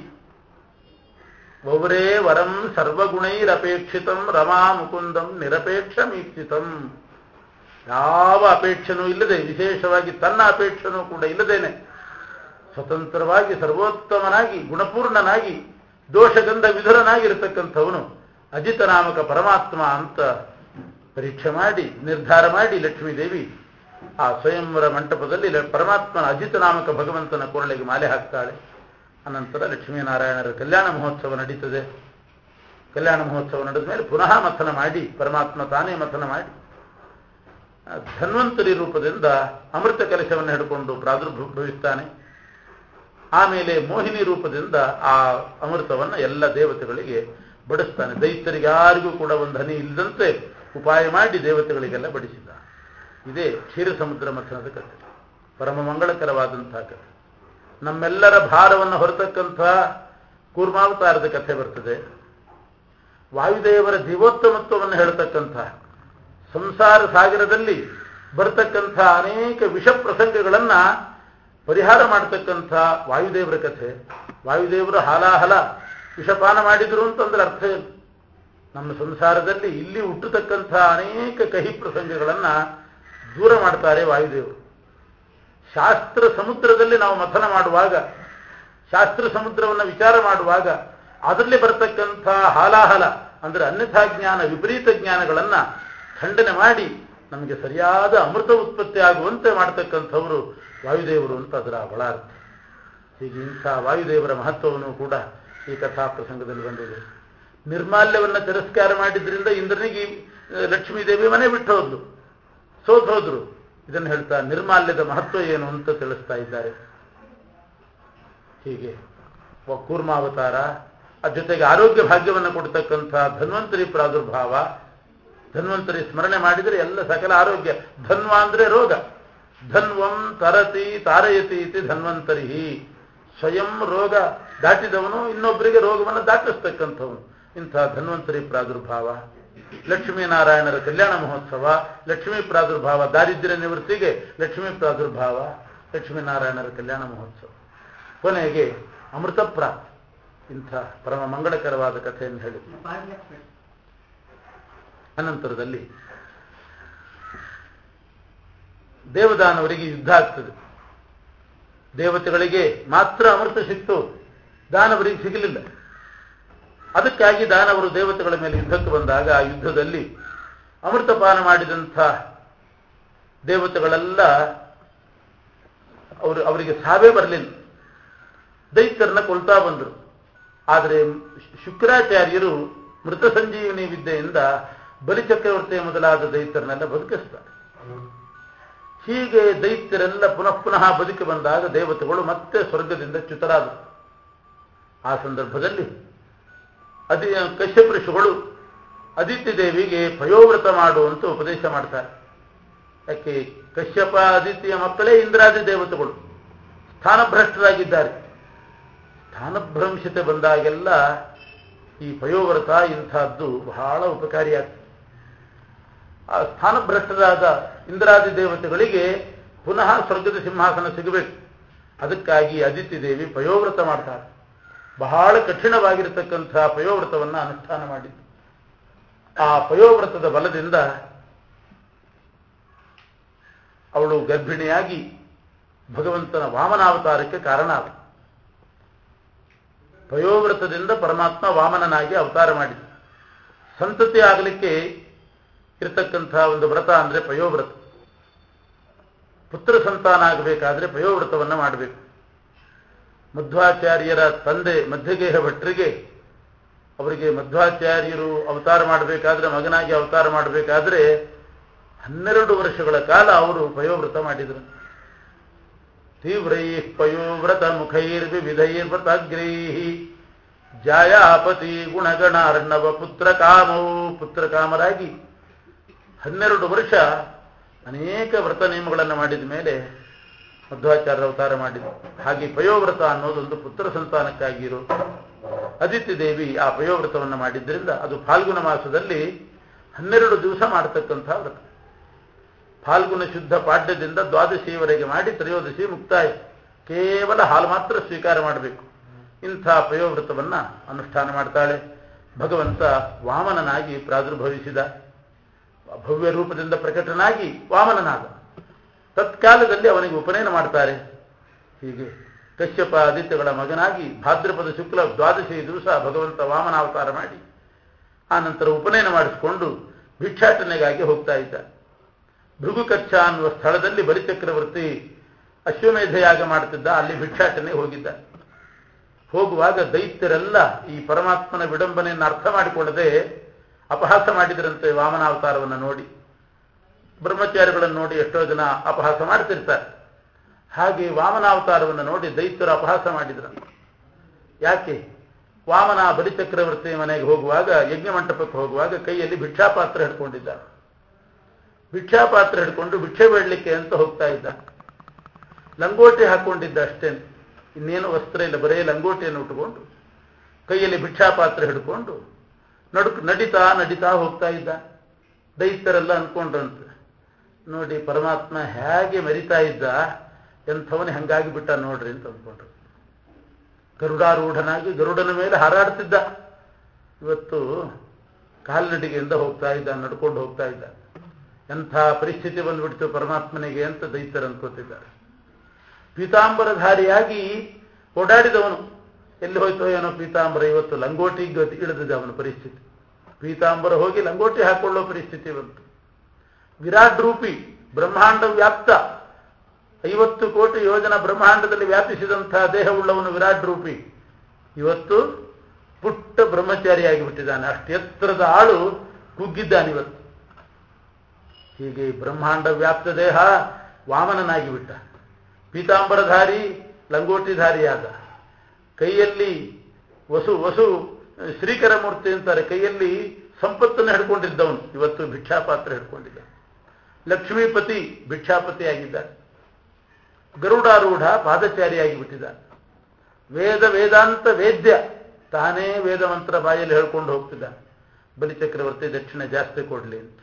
A: ಒವರೇ ವರಂ ಸರ್ವಗುಣೈರಪೇಕ್ಷಿತಂ ರಮಾ ಮುಕುಂದಂ ನಿರಪೇಕ್ಷಮೀಕ್ಷಿತಂ ಯಾವ ಅಪೇಕ್ಷನೂ ಇಲ್ಲದೆ ವಿಶೇಷವಾಗಿ ತನ್ನ ಅಪೇಕ್ಷನೂ ಕೂಡ ಇಲ್ಲದೇನೆ ಸ್ವತಂತ್ರವಾಗಿ ಸರ್ವೋತ್ತಮನಾಗಿ ಗುಣಪೂರ್ಣನಾಗಿ ದೋಷಗಂಧ ವಿಧುರನಾಗಿರತಕ್ಕಂಥವನು ಅಜಿತ ನಾಮಕ ಪರಮಾತ್ಮ ಅಂತ ಪರೀಕ್ಷೆ ಮಾಡಿ ನಿರ್ಧಾರ ಮಾಡಿ ಲಕ್ಷ್ಮೀದೇವಿ ಆ ಸ್ವಯಂವರ ಮಂಟಪದಲ್ಲಿ ಲ- ಪರಮಾತ್ಮನ ಅಜಿತ ನಾಮಕ ಭಗವಂತನ ಕೊರಳಿಗೆ ಮಾಲೆ ಹಾಕ್ತಾಳೆ ಅನಂತರ ಲಕ್ಷ್ಮೀನಾರಾಯಣರ ಕಲ್ಯಾಣ ಮಹೋತ್ಸವ ನಡೀತದೆ ಕಲ್ಯಾಣ ಮಹೋತ್ಸವ ನಡೆದ ಮೇಲೆ ಪುನಃ ಮಥನ ಮಾಡಿ ಪರಮಾತ್ಮ ತಾನೇ ಮಥನ ಮಾಡಿ ಆ ಧನ್ವಂತರಿ ರೂಪದಿಂದ ಅಮೃತ ಕಲಶವನ್ನು ಹಿಡ್ಕೊಂಡು ಪ್ರಾದುರ್ಭವಿಸ್ತಾನೆ ಆಮೇಲೆ ಮೋಹಿನಿ ರೂಪದಿಂದ ಆ ಅಮೃತವನ್ನು ಎಲ್ಲ ದೇವತೆಗಳಿಗೆ ಬಡಿಸ್ತಾನೆ ದೈತ್ಯರಿಗೆ ಯಾರಿಗೂ ಕೂಡ ಒಂದು ಹನಿ ಇಲ್ಲದಂತೆ ಉಪಾಯ ಮಾಡಿ ದೇವತೆಗಳಿಗೆಲ್ಲ ಬಡಿಸಿದ ಇದೇ ಕ್ಷೀರ ಸಮುದ್ರ ಮಥನದ ಕಥೆ ಪರಮ ಮಂಗಳಕರವಾದಂತಹ ಕಥೆ ನಮ್ಮೆಲ್ಲರ ಭಾರವನ್ನು ಹೊರತಕ್ಕಂಥ ಕೂರ್ಮಾವತಾರದ ಕಥೆ ಬರ್ತದೆ ವಾಯುದೇವರ ಜೀವೋತ್ತಮತ್ವವನ್ನು ಹೇಳ್ತಕ್ಕಂಥ ಸಂಸಾರ ಸಾಗರದಲ್ಲಿ ಬರ್ತಕ್ಕಂಥ ಅನೇಕ ವಿಷ ಪ್ರಸಂಗಗಳನ್ನ ಪರಿಹಾರ ಮಾಡತಕ್ಕಂಥ ವಾಯುದೇವರ ಕಥೆ ವಾಯುದೇವರು ಹಾಲಾಹಲ ವಿಷಪಾನ ಮಾಡಿದ್ರು ಅಂತಂದ್ರೆ ಅರ್ಥ ಏನು ನಮ್ಮ ಸಂಸಾರದಲ್ಲಿ ಇಲ್ಲಿ ಹುಟ್ಟತಕ್ಕಂಥ ಅನೇಕ ಕಹಿ ಪ್ರಸಂಗಗಳನ್ನ ದೂರ ಮಾಡ್ತಾರೆ ವಾಯುದೇವರು ಶಾಸ್ತ್ರ ಸಮುದ್ರದಲ್ಲಿ ನಾವು ಮಥನ ಮಾಡುವಾಗ ಶಾಸ್ತ್ರ ಸಮುದ್ರವನ್ನು ವಿಚಾರ ಮಾಡುವಾಗ ಅದರಲ್ಲಿ ಬರ್ತಕ್ಕಂಥ ಹಾಲಾಹಲ ಅಂದ್ರೆ ಅನ್ಯಥಾ ಜ್ಞಾನ ವಿಪರೀತ ಜ್ಞಾನಗಳನ್ನ ಖಂಡನೆ ಮಾಡಿ ನಮಗೆ ಸರಿಯಾದ ಅಮೃತ ಉತ್ಪತ್ತಿ ಆಗುವಂತೆ ಮಾಡತಕ್ಕಂಥವರು ವಾಯುದೇವರು ಅಂತ ಅದರ ಬಲಾರ್ಥ ಹೀಗೆ ಇಂಥ ವಾಯುದೇವರ ಮಹತ್ವವನ್ನು ಕೂಡ ಈ ಕಥಾ ಪ್ರಸಂಗದಲ್ಲಿ ಬಂದಿದೆ ನಿರ್ಮಾಲ್ಯವನ್ನು ತಿರಸ್ಕಾರ ಮಾಡಿದ್ರಿಂದ ಇಂದ್ರನಿಗೆ ಈ, ಆ, ಲಕ್ಷ್ಮೀದೇವಿ ಮನೆ ಬಿಟ್ಟು ಹೋದ್ಲು ಸೋತ್ ಹೋದ್ರು ಇದನ್ನು ಹೇಳ್ತಾ ನಿರ್ಮಾಲ್ಯದ ಮಹತ್ವ ಏನು ಅಂತ ತಿಳಿಸ್ತಾ ಇದ್ದಾರೆ ಹೀಗೆ ವ- ಕೂರ್ಮಾವತಾರ ಅದ್ರ ಜೊತೆಗೆ ಆರೋಗ್ಯ ಭಾಗ್ಯವನ್ನು ಕೊಡ್ತಕ್ಕಂಥ ಧನ್ವಂತರಿ ಪ್ರಾದುರ್ಭಾವ ಧನ್ವಂತರಿ ಸ್ಮರಣೆ ಮಾಡಿದರೆ ಎಲ್ಲ ಸಕಲ ಆರೋಗ್ಯ ಧನ್ವ ಅಂದ್ರೆ ರೋಗ ಧನ್ವಂ ತರತಿ ತಾರಯತಿ ಇತಿ ಧನ್ವಂತರಿ ಸ್ವಯಂ ರೋಗ ದಾಟಿದವನು ಇನ್ನೊಬ್ಬರಿಗೆ ರೋಗವನ್ನು ದಾಟಿಸ್ತಕ್ಕಂಥವನು ಇಂಥ ಧನ್ವಂತರಿ ಪ್ರಾದುರ್ಭಾವ ಲಕ್ಷ್ಮೀನಾರಾಯಣರ ಕಲ್ಯಾಣ ಮಹೋತ್ಸವ ಲಕ್ಷ್ಮೀ ಪ್ರಾದುರ್ಭಾವ ದಾರಿದ್ರ್ಯ ನಿವೃತ್ತಿಗೆ ಲಕ್ಷ್ಮೀ ಪ್ರಾದುರ್ಭಾವ ಲಕ್ಷ್ಮೀನಾರಾಯಣರ ಕಲ್ಯಾಣ ಮಹೋತ್ಸವ ಕೊನೆಗೆ ಅಮೃತ ಪ್ರಾಪ್ತಿ ಇಂಥ ಪರಮ ಮಂಗಳಕರವಾದ ಕಥೆಯನ್ನು ಹೇಳಿ ಅನಂತರದಲ್ಲಿ ದೇವದಾನವರಿಗೆ ಯುದ್ಧ ಆಗ್ತದೆ ದೇವತೆಗಳಿಗೆ ಮಾತ್ರ ಅಮೃತ ಸಿಕ್ತು ದಾನವರಿಗೆ ಸಿಗಲಿಲ್ಲ ಅದಕ್ಕಾಗಿ ದಾನವರು ದೇವತೆಗಳ ಮೇಲೆ ಯುದ್ಧಕ್ಕೆ ಬಂದಾಗ ಆ ಯುದ್ಧದಲ್ಲಿ ಅಮೃತಪಾನ ಮಾಡಿದಂಥ ದೇವತೆಗಳೆಲ್ಲ ಅವರು ಅವರಿಗೆ ಸಾವೇ ಬರಲಿಲ್ಲ ದೈತ್ಯರನ್ನ ಕೊಲ್ತಾ ಬಂದರು ಆದರೆ ಶುಕ್ರಾಚಾರ್ಯರು ಮೃತ ಸಂಜೀವನಿ ವಿದ್ಯೆಯಿಂದ ಬಲಿಚಕ್ರವರ್ತಿ ಮೊದಲಾದ ದೈತ್ಯರನ್ನೆಲ್ಲ ಬದುಕಿಸ್ತಾರೆ ಹೀಗೆ ದೈತ್ಯರೆಲ್ಲ ಪುನಃ ಪುನಃ ಬದುಕಿ ಬಂದಾಗ ದೇವತೆಗಳು ಮತ್ತೆ ಸ್ವರ್ಗದಿಂದ ಚ್ಯುತರಾದರು ಆ ಸಂದರ್ಭದಲ್ಲಿ ಅದಿ ಕಶ್ಯಪ ಋಷಿಗಳು ಅದಿತಿ ದೇವಿಗೆ ಪಯೋವ್ರತ ಮಾಡುವಂತ ಉಪದೇಶ ಮಾಡ್ತಾರೆ ಯಾಕೆ ಕಶ್ಯಪ ಅದಿತಿಯ ಮಕ್ಕಳೇ ಇಂದ್ರಾದಿ ದೇವತೆಗಳು ಸ್ಥಾನಭ್ರಷ್ಟರಾಗಿದ್ದಾರೆ ಸ್ಥಾನಭ್ರಂಶತೆ ಬಂದಾಗೆಲ್ಲ ಈ ಪಯೋವ್ರತ ಇಂಥದ್ದು ಬಹಳ ಉಪಕಾರಿಯಾಗ್ತದೆ ಆ ಸ್ಥಾನಭ್ರಷ್ಟರಾದ ಇಂದ್ರಾದಿ ದೇವತೆಗಳಿಗೆ ಪುನಃ ಸ್ವರ್ಗದ ಸಿಂಹಾಸನ ಸಿಗಬೇಕು ಅದಕ್ಕಾಗಿ ಅದಿತಿ ದೇವಿ ಪಯೋವ್ರತ ಮಾಡ್ತಾರೆ ಬಹಳ ಕಠಿಣವಾಗಿರತಕ್ಕಂಥ ಪಯೋವ್ರತವನ್ನು ಅನುಷ್ಠಾನ ಮಾಡಿದ್ದು ಆ ಪಯೋವ್ರತದ ಬಲದಿಂದ ಅವಳು ಗರ್ಭಿಣಿಯಾಗಿ ಭಗವಂತನ ವಾಮನಾವತಾರಕ್ಕೆ ಕಾರಣ ಆದ ಪಯೋವ್ರತದಿಂದ ಪರಮಾತ್ಮ ವಾಮನನಾಗಿ ಅವತಾರ ಮಾಡಿದ ಸಂತತಿ ಆಗಲಿಕ್ಕೆ ಇರತಕ್ಕಂಥ ಒಂದು ವ್ರತ ಅಂದರೆ ಪಯೋವ್ರತ ಪುತ್ರ ಸಂತಾನ ಆಗಬೇಕಾದ್ರೆ ಪಯೋವ್ರತವನ್ನು ಮಾಡಬೇಕು ಮಧ್ವಾಚಾರ್ಯರ ತಂದೆ ಮಧ್ಯಗೇಹ ಭಟ್ರಿಗೆ ಅವರಿಗೆ ಮಧ್ವಾಚಾರ್ಯರು ಅವತಾರ ಮಾಡಬೇಕಾದ್ರೆ ಮಗನಾಗಿ ಅವತಾರ ಮಾಡಬೇಕಾದ್ರೆ ಹನ್ನೆರಡು ವರ್ಷಗಳ ಕಾಲ ಅವರು ಪಯೋವ್ರತ ಮಾಡಿದರು ತೀವ್ರೈ ಪಯೋವ್ರತ ಮುಖೈರ್ವಿವಿಧೈರ್ವ್ರತಗ್ರೈ ಜಾಯಾಪತಿ ಗುಣಗಣ ಅರ್ಣವ ಪುತ್ರ ಕಾಮವು ಪುತ್ರ ಕಾಮರಾಗಿ ಹನ್ನೆರಡು ವರ್ಷ ಅನೇಕ ವ್ರತ ನಿಯಮಗಳನ್ನು ಮಾಡಿದ ಮೇಲೆ ಮಧ್ವಾಚಾರ್ಯ ಅವತಾರ ಮಾಡಿದರು ಹಾಗೆ ಪಯೋವ್ರತ ಅನ್ನೋದೊಂದು ಪುತ್ರ ಸಂತಾನಕ್ಕಾಗಿರೋ ಅದಿತಿ ದೇವಿ ಆ ಪಯೋವ್ರತವನ್ನು ಮಾಡಿದ್ರಿಂದ ಅದು ಫಾಲ್ಗುಣ ಮಾಸದಲ್ಲಿ ಹನ್ನೆರಡು ದಿವಸ ಮಾಡತಕ್ಕಂಥ ವ್ರತ ಫಾಲ್ಗುಣ ಶುದ್ಧ ಪಾಡ್ಯದಿಂದ ದ್ವಾದಶಿಯವರೆಗೆ ಮಾಡಿ ತ್ರಯೋದಶಿ ಮುಕ್ತಾಯ ಕೇವಲ ಹಾಲು ಮಾತ್ರ ಸ್ವೀಕಾರ ಮಾಡಬೇಕು ಇಂಥ ಪಯೋವ್ರತವನ್ನು ಅನುಷ್ಠಾನ ಮಾಡ್ತಾಳೆ ಭಗವಂತ ವಾಮನನಾಗಿ ಪ್ರಾದುರ್ಭವಿಸಿದ ಭವ್ಯ ರೂಪದಿಂದ ಪ್ರಕಟನಾಗಿ ವಾಮನನಾದ ತತ್ಕಾಲದಲ್ಲಿ ಅವನಿಗೆ ಉಪನಯನ ಮಾಡ್ತಾರೆ ಹೀಗೆ ಕಶ್ಯಪ ಆದಿತ್ಯಗಳ ಮಗನಾಗಿ ಭಾದ್ರಪದ ಶುಕ್ಲ ದ್ವಾದಶಿ ದಿವಸ ಭಗವಂತ ವಾಮನಾವತಾರ ಮಾಡಿ ಆ ನಂತರ ಉಪನಯನ ಮಾಡಿಸಿಕೊಂಡು ಭಿಕ್ಷಾಟನೆಗಾಗಿ ಹೋಗ್ತಾ ಇದ್ದ ಭೃಗುಕಚ್ಚ ಅನ್ನುವ ಸ್ಥಳದಲ್ಲಿ ಬಲಿಚಕ್ರವರ್ತಿ ಅಶ್ವಮೇಧಯಾಗ ಮಾಡುತ್ತಿದ್ದ ಅಲ್ಲಿ ಭಿಕ್ಷಾಟನೆ ಹೋಗಿದ್ದ ಹೋಗುವಾಗ ದೈತ್ಯರೆಲ್ಲ ಈ ಪರಮಾತ್ಮನ ವಿಡಂಬನೆಯನ್ನು ಅರ್ಥ ಮಾಡಿಕೊಳ್ಳದೆ ಅಪಹಾಸ ಮಾಡಿದರಂತೆ ವಾಮನಾವತಾರವನ್ನು ನೋಡಿ ಬ್ರಹ್ಮಚಾರಿಗಳನ್ನು ನೋಡಿ ಎಷ್ಟೋ ಜನ ಅಪಹಾಸ ಮಾಡ್ತಿರ್ತಾರೆ ಹಾಗೆ ವಾಮನಾವತಾರವನ್ನು ನೋಡಿ ದೈತ್ಯರು ಅಪಹಾಸ ಮಾಡಿದ್ರು ಯಾಕೆ ವಾಮನ ಬಲಿಚಕ್ರವರ್ತಿ ಮನೆಗೆ ಹೋಗುವಾಗ ಯಜ್ಞ ಮಂಟಪಕ್ಕೆ ಹೋಗುವಾಗ ಕೈಯಲ್ಲಿ ಭಿಕ್ಷಾಪಾತ್ರ ಹಿಡ್ಕೊಂಡಿದ್ದ ಭಿಕ್ಷಾಪಾತ್ರ ಹಿಡ್ಕೊಂಡು ಭಿಕ್ಷೆ ಬೇಡಲಿಕ್ಕೆ ಅಂತ ಹೋಗ್ತಾ ಇದ್ದ ಲಂಗೋಟಿ ಹಾಕೊಂಡಿದ್ದ ಅಷ್ಟೇ ಇನ್ನೇನು ವಸ್ತ್ರ ಇಲ್ಲ ಬರೇ ಲಂಗೋಟಿಯನ್ನು ಉಟ್ಕೊಂಡು ಕೈಯಲ್ಲಿ ಭಿಕ್ಷಾಪಾತ್ರ ಹಿಡ್ಕೊಂಡು ನಡುಕ್ ನಡಿತಾ ನಡಿತಾ ಹೋಗ್ತಾ ಇದ್ದ ದೈತ್ಯರೆಲ್ಲ ಅನ್ಕೊಂಡ್ರಂತೆ ನೋಡಿ ಪರಮಾತ್ಮ ಹೇಗೆ ಮೆರಿತಾ ಇದ್ದ ಎಂಥವನೇ ಹಂಗಾಗಿ ಬಿಟ್ಟ ನೋಡ್ರಿ ಅಂತ ಅಂದ್ಕೊಂಡ್ರು ಗರುಡಾರೂಢನಾಗಿ ಗರುಡನ ಮೇಲೆ ಹಾರಾಡ್ತಿದ್ದ ಇವತ್ತು ಕಾಲ್ನಡಿಗೆಯಿಂದ ಹೋಗ್ತಾ ಇದ್ದ ನಡ್ಕೊಂಡು ಹೋಗ್ತಾ ಇದ್ದ ಎಂಥ ಪರಿಸ್ಥಿತಿ ಬಂದ್ಬಿಡ್ತು ಪರಮಾತ್ಮನಿಗೆ ಅಂತ ದೈತ್ಯರು ಅನ್ಕೋತಿದ್ದಾರೆ ಪೀತಾಂಬರಧಾರಿಯಾಗಿ ಓಡಾಡಿದವನು ಎಲ್ಲಿ ಹೋಯ್ತೋ ಏನೋ ಪೀತಾಂಬರ ಇವತ್ತು ಲಂಗೋಟಿ ಇಳಿದಿದೆ ಅವನ ಪರಿಸ್ಥಿತಿ ಪೀತಾಂಬರ ಹೋಗಿ ಲಂಗೋಟಿ ಹಾಕೊಳ್ಳೋ ಪರಿಸ್ಥಿತಿ ಬಂತು ವಿರಾಟ್ ರೂಪಿ ಬ್ರಹ್ಮಾಂಡ ವ್ಯಾಪ್ತ ಐವತ್ತು ಕೋಟಿ ಯೋಜನ ಬ್ರಹ್ಮಾಂಡದಲ್ಲಿ ವ್ಯಾಪಿಸಿದಂತಹ ದೇಹವುಳ್ಳವನು ವಿರಾಟ್ ರೂಪಿ ಇವತ್ತು ಪುಟ್ಟ ಬ್ರಹ್ಮಚಾರಿಯಾಗಿ ಬಿಟ್ಟಿದ್ದಾನೆ ಅಷ್ಟು ಎತ್ತರದ ಆಳು ಕುಗ್ಗಿದ್ದಾನಿವತ್ತು ಹೀಗೆ ಬ್ರಹ್ಮಾಂಡ ವ್ಯಾಪ್ತ ದೇಹ ವಾಮನನಾಗಿ ಬಿಟ್ಟ ಪೀತಾಂಬರಧಾರಿ ಲಂಗೋಟಿಧಾರಿಯಾದ ಕೈಯಲ್ಲಿ ವಸು ವಸು ಶ್ರೀಕರ ಮೂರ್ತಿ ಅಂತಾರೆ ಕೈಯಲ್ಲಿ ಸಂಪತ್ತನ್ನು ಹಿಡ್ಕೊಂಡಿದ್ದವನು ಇವತ್ತು ಭಿಕ್ಷಾಪಾತ್ರ ಹಿಡ್ಕೊಂಡಿದ್ದ ಲಕ್ಷ್ಮೀಪತಿ ಭಿಕ್ಷಾಪತಿ ಆಗಿದ್ದಾರೆ ಗರುಡಾರೂಢ ಪಾದಚಾರಿಯಾಗಿ ಬಿಟ್ಟಿದ್ದಾನೆ ವೇದ ವೇದಾಂತ ವೇದ್ಯ ತಾನೇ ವೇದ ಮಂತ್ರ ಬಾಯಲ್ಲಿ ಹೇಳ್ಕೊಂಡು ಹೋಗ್ತಿದ್ದಾನೆ ಬಲಿಚಕ್ರವರ್ತಿ ದಕ್ಷಿಣ ಜಾಸ್ತಿ ಕೊಡ್ಲಿ ಅಂತ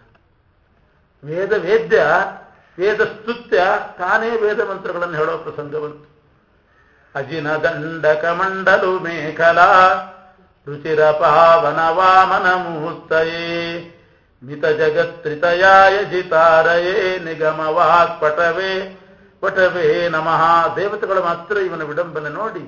A: ವೇದ ವೇದ್ಯ ವೇದ ಸ್ತುತ್ಯ ತಾನೇ ವೇದ ಮಂತ್ರಗಳನ್ನು ಹೇಳೋ ಪ್ರಸಂಗ ಬಂತು ಅಜಿನ ದಂಡ ಕಮಂಡಲು ಮೇಖಲಾ ರುಚಿರ ಪಾವನ ವಾಮನ ಮುಹೂರ್ತಯೇ ಮಿತ ಜಗತ್ರಿತಯಾಯ ಜಿತಾರಯೇ ನಿಗಮ ವಾಕ್ ಪಟವೇ ಪಟವೇ ನಮಃ ದೇವತೆಗಳು ಮಾತ್ರ ಇವನ ವಿಡಂಬನೆ ನೋಡಿ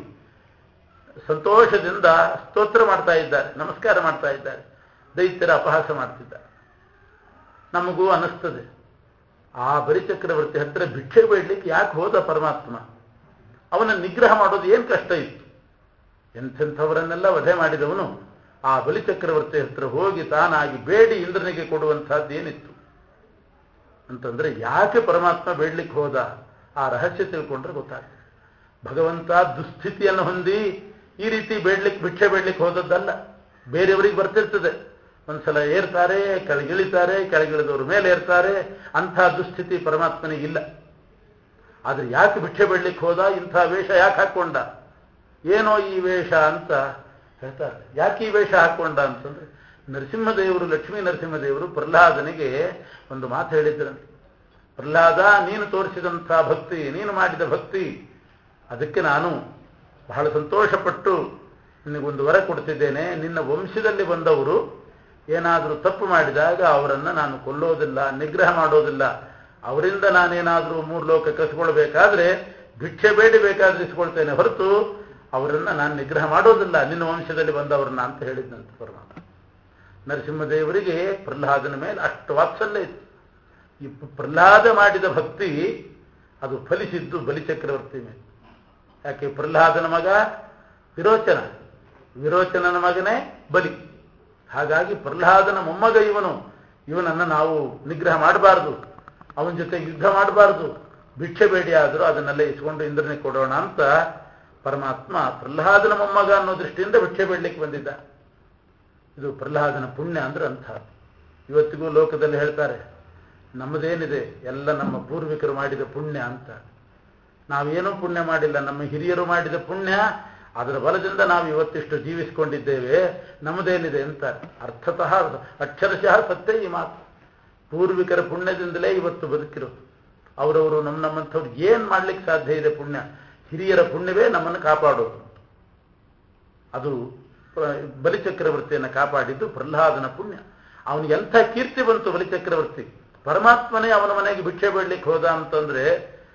A: ಸಂತೋಷದಿಂದ ಸ್ತೋತ್ರ ಮಾಡ್ತಾ ಇದ್ದಾರೆ ನಮಸ್ಕಾರ ಮಾಡ್ತಾ ಇದ್ದಾರೆ ದೈತ್ಯರ ಅಪಹಾಸ ಮಾಡ್ತಿದ್ದಾರೆ ನಮಗೂ ಅನ್ನಿಸ್ತದೆ ಆ ಬಲಿಚಕ್ರವರ್ತಿ ಹತ್ರ ಭಿಕ್ಷೆ ಬೇಡಲಿಕ್ಕೆ ಯಾಕೆ ಹೋದ ಪರಮಾತ್ಮ ಅವನ ನಿಗ್ರಹ ಮಾಡೋದು ಏನು ಕಷ್ಟ ಇತ್ತು ಎಂಥೆಂಥವರನ್ನೆಲ್ಲ ವಧೆ ಮಾಡಿದವನು ಆ ಬಲಿಚಕ್ರವರ್ತಿ ಹತ್ರ ಹೋಗಿ ತಾನಾಗಿ ಬೇಡಿ ಇಂದ್ರನಿಗೆ ಕೊಡುವಂತಹದ್ದು ಏನಿತ್ತು ಅಂತಂದ್ರೆ ಯಾಕೆ ಪರಮಾತ್ಮ ಬೇಡ್ಲಿಕ್ಕೆ ಹೋದ ಆ ರಹಸ್ಯ ತಿಳ್ಕೊಂಡ್ರೆ ಗೊತ್ತಾಗ್ತದೆ ಭಗವಂತ ದುಸ್ಥಿತಿಯನ್ನು ಹೊಂದಿ ಈ ರೀತಿ ಬೇಡ್ಲಿಕ್ಕೆ ಭಿಕ್ಷೆ ಬೇಡ್ಲಿಕ್ಕೆ ಹೋದದ್ದಲ್ಲ ಬೇರೆಯವರಿಗೆ ಬರ್ತಿರ್ತದೆ ಒಂದ್ಸಲ ಏರ್ತಾರೆ ಕೆಳಗಿಳಿತಾರೆ ಕೆಳಗಿಳಿದವ್ರ ಮೇಲೆ ಏರ್ತಾರೆ ಅಂಥ ದುಸ್ಥಿತಿ ಪರಮಾತ್ಮನಿಗಿಲ್ಲ ಆದ್ರೆ ಯಾಕೆ ಭಿಕ್ಷೆ ಬೇಡ್ಲಿಕ್ಕೆ ಹೋದ ಇಂಥ ವೇಷ ಯಾಕೆ ಹಾಕೊಂಡ ಏನೋ ಈ ವೇಷ ಅಂತ ಹೇಳ್ತಾರೆ ಯಾಕೆ ಈ ವೇಷ ಹಾಕೊಂಡ ಅಂತಂದ್ರೆ ನರಸಿಂಹದೇವರು ಲಕ್ಷ್ಮೀ ನರಸಿಂಹದೇವರು ಪ್ರಹ್ಲಾದನಿಗೆ ಒಂದು ಮಾತು ಹೇಳಿದ್ರಂತೆ ಪ್ರಹ್ಲಾದ ನೀನು ತೋರಿಸಿದಂಥ ಭಕ್ತಿ ನೀನು ಮಾಡಿದ ಭಕ್ತಿ ಅದಕ್ಕೆ ನಾನು ಬಹಳ ಸಂತೋಷಪಟ್ಟು ನಿನಗೊಂದು ವರ ಕೊಡ್ತಿದ್ದೇನೆ ನಿನ್ನ ವಂಶದಲ್ಲಿ ಬಂದವರು ಏನಾದರೂ ತಪ್ಪು ಮಾಡಿದಾಗ ಅವರನ್ನು ನಾನು ಕೊಲ್ಲೋದಿಲ್ಲ ನಿಗ್ರಹ ಮಾಡೋದಿಲ್ಲ ಅವರಿಂದ ನಾನೇನಾದರೂ ಮೂರು ಲೋಕ ಕಸ್ಕೊಳ್ಬೇಕಾದ್ರೆ ಭಿಕ್ಷೆ ಬೇಡಿ ಬೇಕಾದ್ರೆ ಇಸ್ಕೊಳ್ತೇನೆ ಹೊರತು ಅವರನ್ನ ನಾನು ನಿಗ್ರಹ ಮಾಡೋದಿಲ್ಲ ನಿನ್ನ ವಂಶದಲ್ಲಿ ಬಂದವರನ್ನ ಅಂತ ಹೇಳಿದ್ದಂತೆ ಪರಮಾತ್ಮ ನರಸಿಂಹದೇವರಿಗೆ ಪ್ರಹ್ಲಾದನ ಮೇಲೆ ಅಷ್ಟು ವಾತ್ಸಲ್ಯ ಇತ್ತು ಈ ಪ್ರಹ್ಲಾದ ಮಾಡಿದ ಭಕ್ತಿ ಅದು ಫಲಿಸಿದ್ದು ಬಲಿಚಕ್ರವರ್ತಿ ಮೇಲೆ ಯಾಕೆ ಪ್ರಹ್ಲಾದನ ಮಗ ವಿರೋಚನ ವಿರೋಚನನ ಮಗನೇ ಬಲಿ ಹಾಗಾಗಿ ಪ್ರಹ್ಲಾದನ ಮೊಮ್ಮಗ ಇವನು ಇವನನ್ನು ನಾವು ನಿಗ್ರಹ ಮಾಡಬಾರದು ಅವನ ಜೊತೆ ಯುದ್ಧ ಮಾಡಬಾರದು ಭಿಕ್ಷೆ ಬೇಡಿ ಆದರೂ ಅದನ್ನೆಲ್ಲ ಇಸ್ಕೊಂಡು ಇಂದ್ರನಿಗೆ ಕೊಡೋಣ ಅಂತ ಪರಮಾತ್ಮ ಪ್ರಹ್ಲಾದನ ಮೊಮ್ಮಗ ಅನ್ನೋ ದೃಷ್ಟಿಯಿಂದ ಭಿಕ್ಷೆ ಬೇಡಲಿಕ್ಕೆ ಬಂದಿದ್ದ ಇದು ಪ್ರಹ್ಲಾದನ ಪುಣ್ಯ ಅಂದ್ರೆ ಅಂಥ ಇವತ್ತಿಗೂ ಲೋಕದಲ್ಲಿ ಹೇಳ್ತಾರೆ ನಮ್ಮದೇನಿದೆ ಎಲ್ಲ ನಮ್ಮ ಪೂರ್ವಿಕರು ಮಾಡಿದ ಪುಣ್ಯ ಅಂತ ನಾವೇನೂ ಪುಣ್ಯ ಮಾಡಿಲ್ಲ ನಮ್ಮ ಹಿರಿಯರು ಮಾಡಿದ ಪುಣ್ಯ ಅದರ ಬಲದಿಂದ ನಾವು ಇವತ್ತಿಷ್ಟು ಜೀವಿಸಿಕೊಂಡಿದ್ದೇವೆ ನಮ್ಮದೇನಿದೆ ಅಂತ ಅರ್ಥತಃ ಅಕ್ಷರಶಃ ಸತ್ಯ ಈ ಮಾತು ಪೂರ್ವಿಕರ ಪುಣ್ಯದಿಂದಲೇ ಇವತ್ತು ಬದುಕಿರೋದು ಅವರವರು ನಮ್ಮ ನಮ್ಮಂಥವ್ರು ಏನು ಮಾಡ್ಲಿಕ್ಕೆ ಸಾಧ್ಯ ಇದೆ ಪುಣ್ಯ ಹಿರಿಯರ ಪುಣ್ಯವೇ ನಮ್ಮನ್ನು ಕಾಪಾಡೋದು ಅದು ಬಲಿಚಕ್ರವರ್ತಿಯನ್ನು ಕಾಪಾಡಿದ್ದು ಪ್ರಹ್ಲಾದನ ಪುಣ್ಯ ಅವನಿಗೆ ಎಂಥ ಕೀರ್ತಿ ಬಂತು ಬಲಿಚಕ್ರವರ್ತಿ ಪರಮಾತ್ಮನೇ ಅವನ ಮನೆಗೆ ಭಿಕ್ಷೆ ಬೇಡ್ಲಿಕ್ಕೆ ಹೋದ ಅಂತಂದ್ರೆ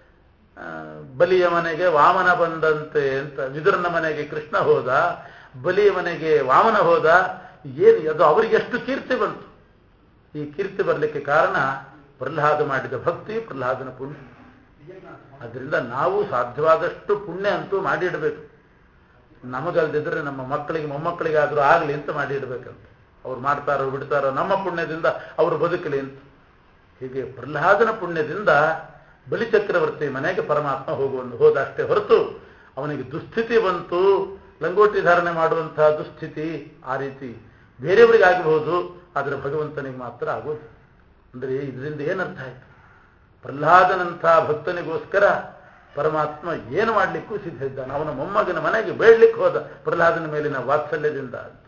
A: ಬಲಿಯ ಮನೆಗೆ ವಾಮನ ಬಂದಂತೆ ಅಂತ ವಿದುರನ ಮನೆಗೆ ಕೃಷ್ಣ ಹೋದ ಬಲಿಯ ಮನೆಗೆ ವಾಮನ ಹೋದ ಏನು ಅದು ಅವರಿಗೆ ಎಷ್ಟು ಕೀರ್ತಿ ಬಂತು ಈ ಕೀರ್ತಿ ಬರಲಿಕ್ಕೆ ಕಾರಣ ಪ್ರಹ್ಲಾದ ಮಾಡಿದ ಭಕ್ತಿ ಪ್ರಹ್ಲಾದನ ಪುಣ್ಯ ಅದರಿಂದ ನಾವು ಸಾಧ್ಯವಾದಷ್ಟು ಪುಣ್ಯ ಅಂತೂ ಮಾಡಿಡಬೇಕು ನಮಗಲ್ದಿದ್ರೆ ನಮ್ಮ ಮಕ್ಕಳಿಗೆ ಮೊಮ್ಮಕ್ಕಳಿಗಾದರೂ ಆಗಲಿ ಅಂತ ಮಾಡಿಡ್ಬೇಕಂತ ಅವ್ರು ಮಾಡ್ತಾರೋ ಬಿಡ್ತಾರೋ ನಮ್ಮ ಪುಣ್ಯದಿಂದ ಅವರು ಬದುಕಲಿ ಅಂತ ಹೀಗೆ ಪ್ರಹ್ಲಾದನ ಪುಣ್ಯದಿಂದ ಬಲಿಚಕ್ರವರ್ತಿ ಮನೆಗೆ ಪರಮಾತ್ಮ ಹೋಗುವಂದು ಹೋದ ಅಷ್ಟೇ ಹೊರತು ಅವನಿಗೆ ದುಸ್ಥಿತಿ ಬಂತು ಲಂಗೋಟಿ ಧಾರಣೆ ಮಾಡುವಂತಹ ದುಸ್ಥಿತಿ ಆ ರೀತಿ ಬೇರೆಯವರಿಗೆ ಆಗಬಹುದು ಆದರೆ ಭಗವಂತನಿಗೆ ಮಾತ್ರ ಆಗೋದು ಅಂದರೆ ಇದರಿಂದ ಏನರ್ಥ ಆಯ್ತು ಪ್ರಹ್ಲಾದನಂಥ ಭಕ್ತನಿಗೋಸ್ಕರ ಪರಮಾತ್ಮ ಏನು ಮಾಡಲಿಕ್ಕೂ ಸಿದ್ಧ ಇದ್ದಾನೆ ಅವನ ಮೊಮ್ಮಗನ ಮನೆಗೆ ಬೇಡ್ಲಿಕ್ಕೆ ಹೋದ ಪ್ರಹ್ಲಾದನ ಮೇಲಿನ ವಾತ್ಸಲ್ಯದಿಂದ ಅಂತ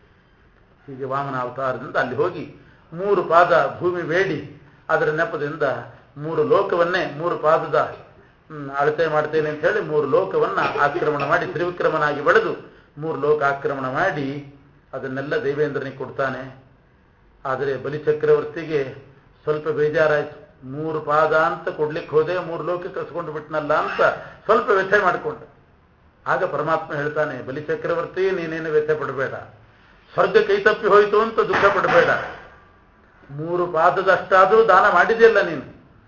A: ಹೀಗೆ ವಾಮನ ಅವತಾರದಿಂದ ಅಲ್ಲಿ ಹೋಗಿ ಮೂರು ಪಾದ ಭೂಮಿ ಬೇಡಿ ಅದರ ನೆಪದಿಂದ ಮೂರು ಲೋಕವನ್ನೇ ಮೂರು ಪಾದದ ಅಳತೆ ಮಾಡ್ತೇನೆ ಅಂತ ಹೇಳಿ ಮೂರು ಲೋಕವನ್ನ ಆಕ್ರಮಣ ಮಾಡಿ ತ್ರಿವಿಕ್ರಮನಾಗಿ ಬೆಳೆದು ಮೂರು ಲೋಕ ಆಕ್ರಮಣ ಮಾಡಿ ಅದನ್ನೆಲ್ಲ ದೇವೇಂದ್ರನಿಗೆ ಕೊಡ್ತಾನೆ ಆದರೆ ಬಲಿಚಕ್ರವರ್ತಿಗೆ ಸ್ವಲ್ಪ ಬೇಜಾರಾಯಿತು ಮೂರು ಪಾದ ಅಂತ ಕೊಡ್ಲಿಕ್ಕೆ ಹೋದೆ ಮೂರು ಲೋಕ ಕಸ್ಕೊಂಡು ಬಿಟ್ನಲ್ಲ ಅಂತ ಸ್ವಲ್ಪ ವ್ಯಥೆ ಮಾಡಿಕೊಂಡ ಆಗ ಪರಮಾತ್ಮ ಹೇಳ್ತಾನೆ ಬಲಿಚಕ್ರವರ್ತಿ ನೀನೇನು ವ್ಯಥೆ ಪಡಬೇಡ ಸ್ವರ್ಗ ಕೈ ತಪ್ಪಿ ಹೋಯಿತು ಅಂತ ದುಃಖ ಪಡಬೇಡ ಮೂರು ಪಾದದಷ್ಟಾದರೂ ದಾನ ಮಾಡಿದೆಯಲ್ಲ ನೀನು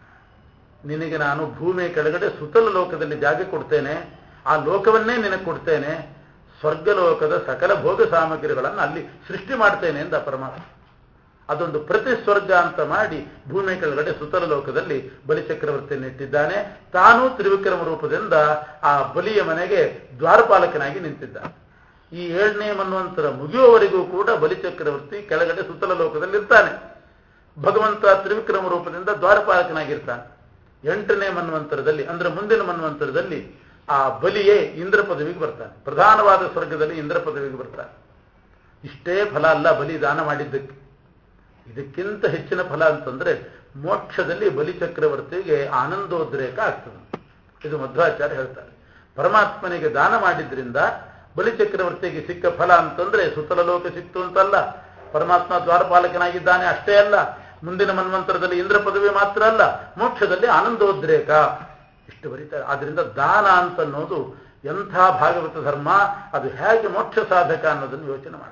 A: ನಿನಗೆ ನಾನು ಭೂಮಿಯ ಕೆಳಗಡೆ ಸುತ್ತಲ ಲೋಕದಲ್ಲಿ ಜಾಗ ಕೊಡ್ತೇನೆ ಆ ಲೋಕವನ್ನೇ ನಿನಗೆ ಕೊಡ್ತೇನೆ ಸ್ವರ್ಗಲೋಕದ ಸಕಲ ಭೋಗ ಸಾಮಗ್ರಿಗಳನ್ನು ಅಲ್ಲಿ ಸೃಷ್ಟಿ ಮಾಡ್ತೇನೆ ಎಂದ ಪರಮಾತ್ಮ ಅದೊಂದು ಪ್ರತಿ ಸ್ವರ್ಗ ಅಂತ ಮಾಡಿ ಭೂಮಿಯ ಕೆಳಗಡೆ ಸುತ್ತಲ ಲೋಕದಲ್ಲಿ ಬಲಿಚಕ್ರವರ್ತಿಯನ್ನು ಇಟ್ಟಿದ್ದಾನೆ ತಾನೂ ತ್ರಿವಿಕ್ರಮ ರೂಪದಿಂದ ಆ ಬಲಿಯ ಮನೆಗೆ ದ್ವಾರಪಾಲಕನಾಗಿ ನಿಂತಿದ್ದಾನೆ ಈ ಏಳನೇ ಮನ್ವಂತರ ಮುಗಿಯುವವರೆಗೂ ಕೂಡ ಬಲಿಚಕ್ರವರ್ತಿ ಕೆಳಗಡೆ ಸುತ್ತಲ ಲೋಕದಲ್ಲಿ ಇರ್ತಾನೆ ಭಗವಂತ ತ್ರಿವಿಕ್ರಮ ರೂಪದಿಂದ ದ್ವಾರಪಾಲಕನಾಗಿರ್ತಾನೆ ಎಂಟನೇ ಮನ್ವಂತರದಲ್ಲಿ ಅಂದ್ರೆ ಮುಂದಿನ ಮನ್ವಂತರದಲ್ಲಿ ಆ ಬಲಿಯೇ ಇಂದ್ರ ಪದವಿಗೆ ಬರ್ತಾನೆ ಪ್ರಧಾನವಾದ ಸ್ವರ್ಗದಲ್ಲಿ ಇಂದ್ರ ಪದವಿಗೆ ಬರ್ತಾನೆ ಇಷ್ಟೇ ಫಲ ಅಲ್ಲ ಬಲಿ ದಾನ ಮಾಡಿದ್ದಕ್ಕೆ ಇದಕ್ಕಿಂತ ಹೆಚ್ಚಿನ ಫಲ ಅಂತಂದ್ರೆ ಮೋಕ್ಷದಲ್ಲಿ ಬಲಿಚಕ್ರವರ್ತಿಗೆ ಆನಂದೋದ್ರೇಕ ಆಗ್ತದೆ ಇದು ಮಧ್ವಾಚಾರ್ಯ ಹೇಳ್ತಾರೆ ಪರಮಾತ್ಮನಿಗೆ ದಾನ ಮಾಡಿದ್ರಿಂದ ಬಲಿಚಕ್ರವರ್ತಿಗೆ ಸಿಕ್ಕ ಫಲ ಅಂತಂದ್ರೆ ಸುತ್ತಲ ಲೋಕ ಸಿಕ್ತು ಅಂತಲ್ಲ ಪರಮಾತ್ಮ ದ್ವಾರಪಾಲಕನಾಗಿದ್ದಾನೆ ಅಷ್ಟೇ ಅಲ್ಲ ಮುಂದಿನ ಮನ್ವಂತರದಲ್ಲಿ ಇಂದ್ರ ಪದವಿ ಮಾತ್ರ ಅಲ್ಲ ಮೋಕ್ಷದಲ್ಲಿ ಆನಂದೋದ್ರೇಕ ಇಷ್ಟು ಬರೀತಾರೆ ಆದ್ರಿಂದ ದಾನ ಅಂತ ಅನ್ನೋದು ಎಂಥ ಭಾಗವತ ಧರ್ಮ ಅದು ಹೇಗೆ ಮೋಕ್ಷ ಸಾಧಕ ಅನ್ನೋದನ್ನು ಯೋಚನೆ ಮಾಡಿ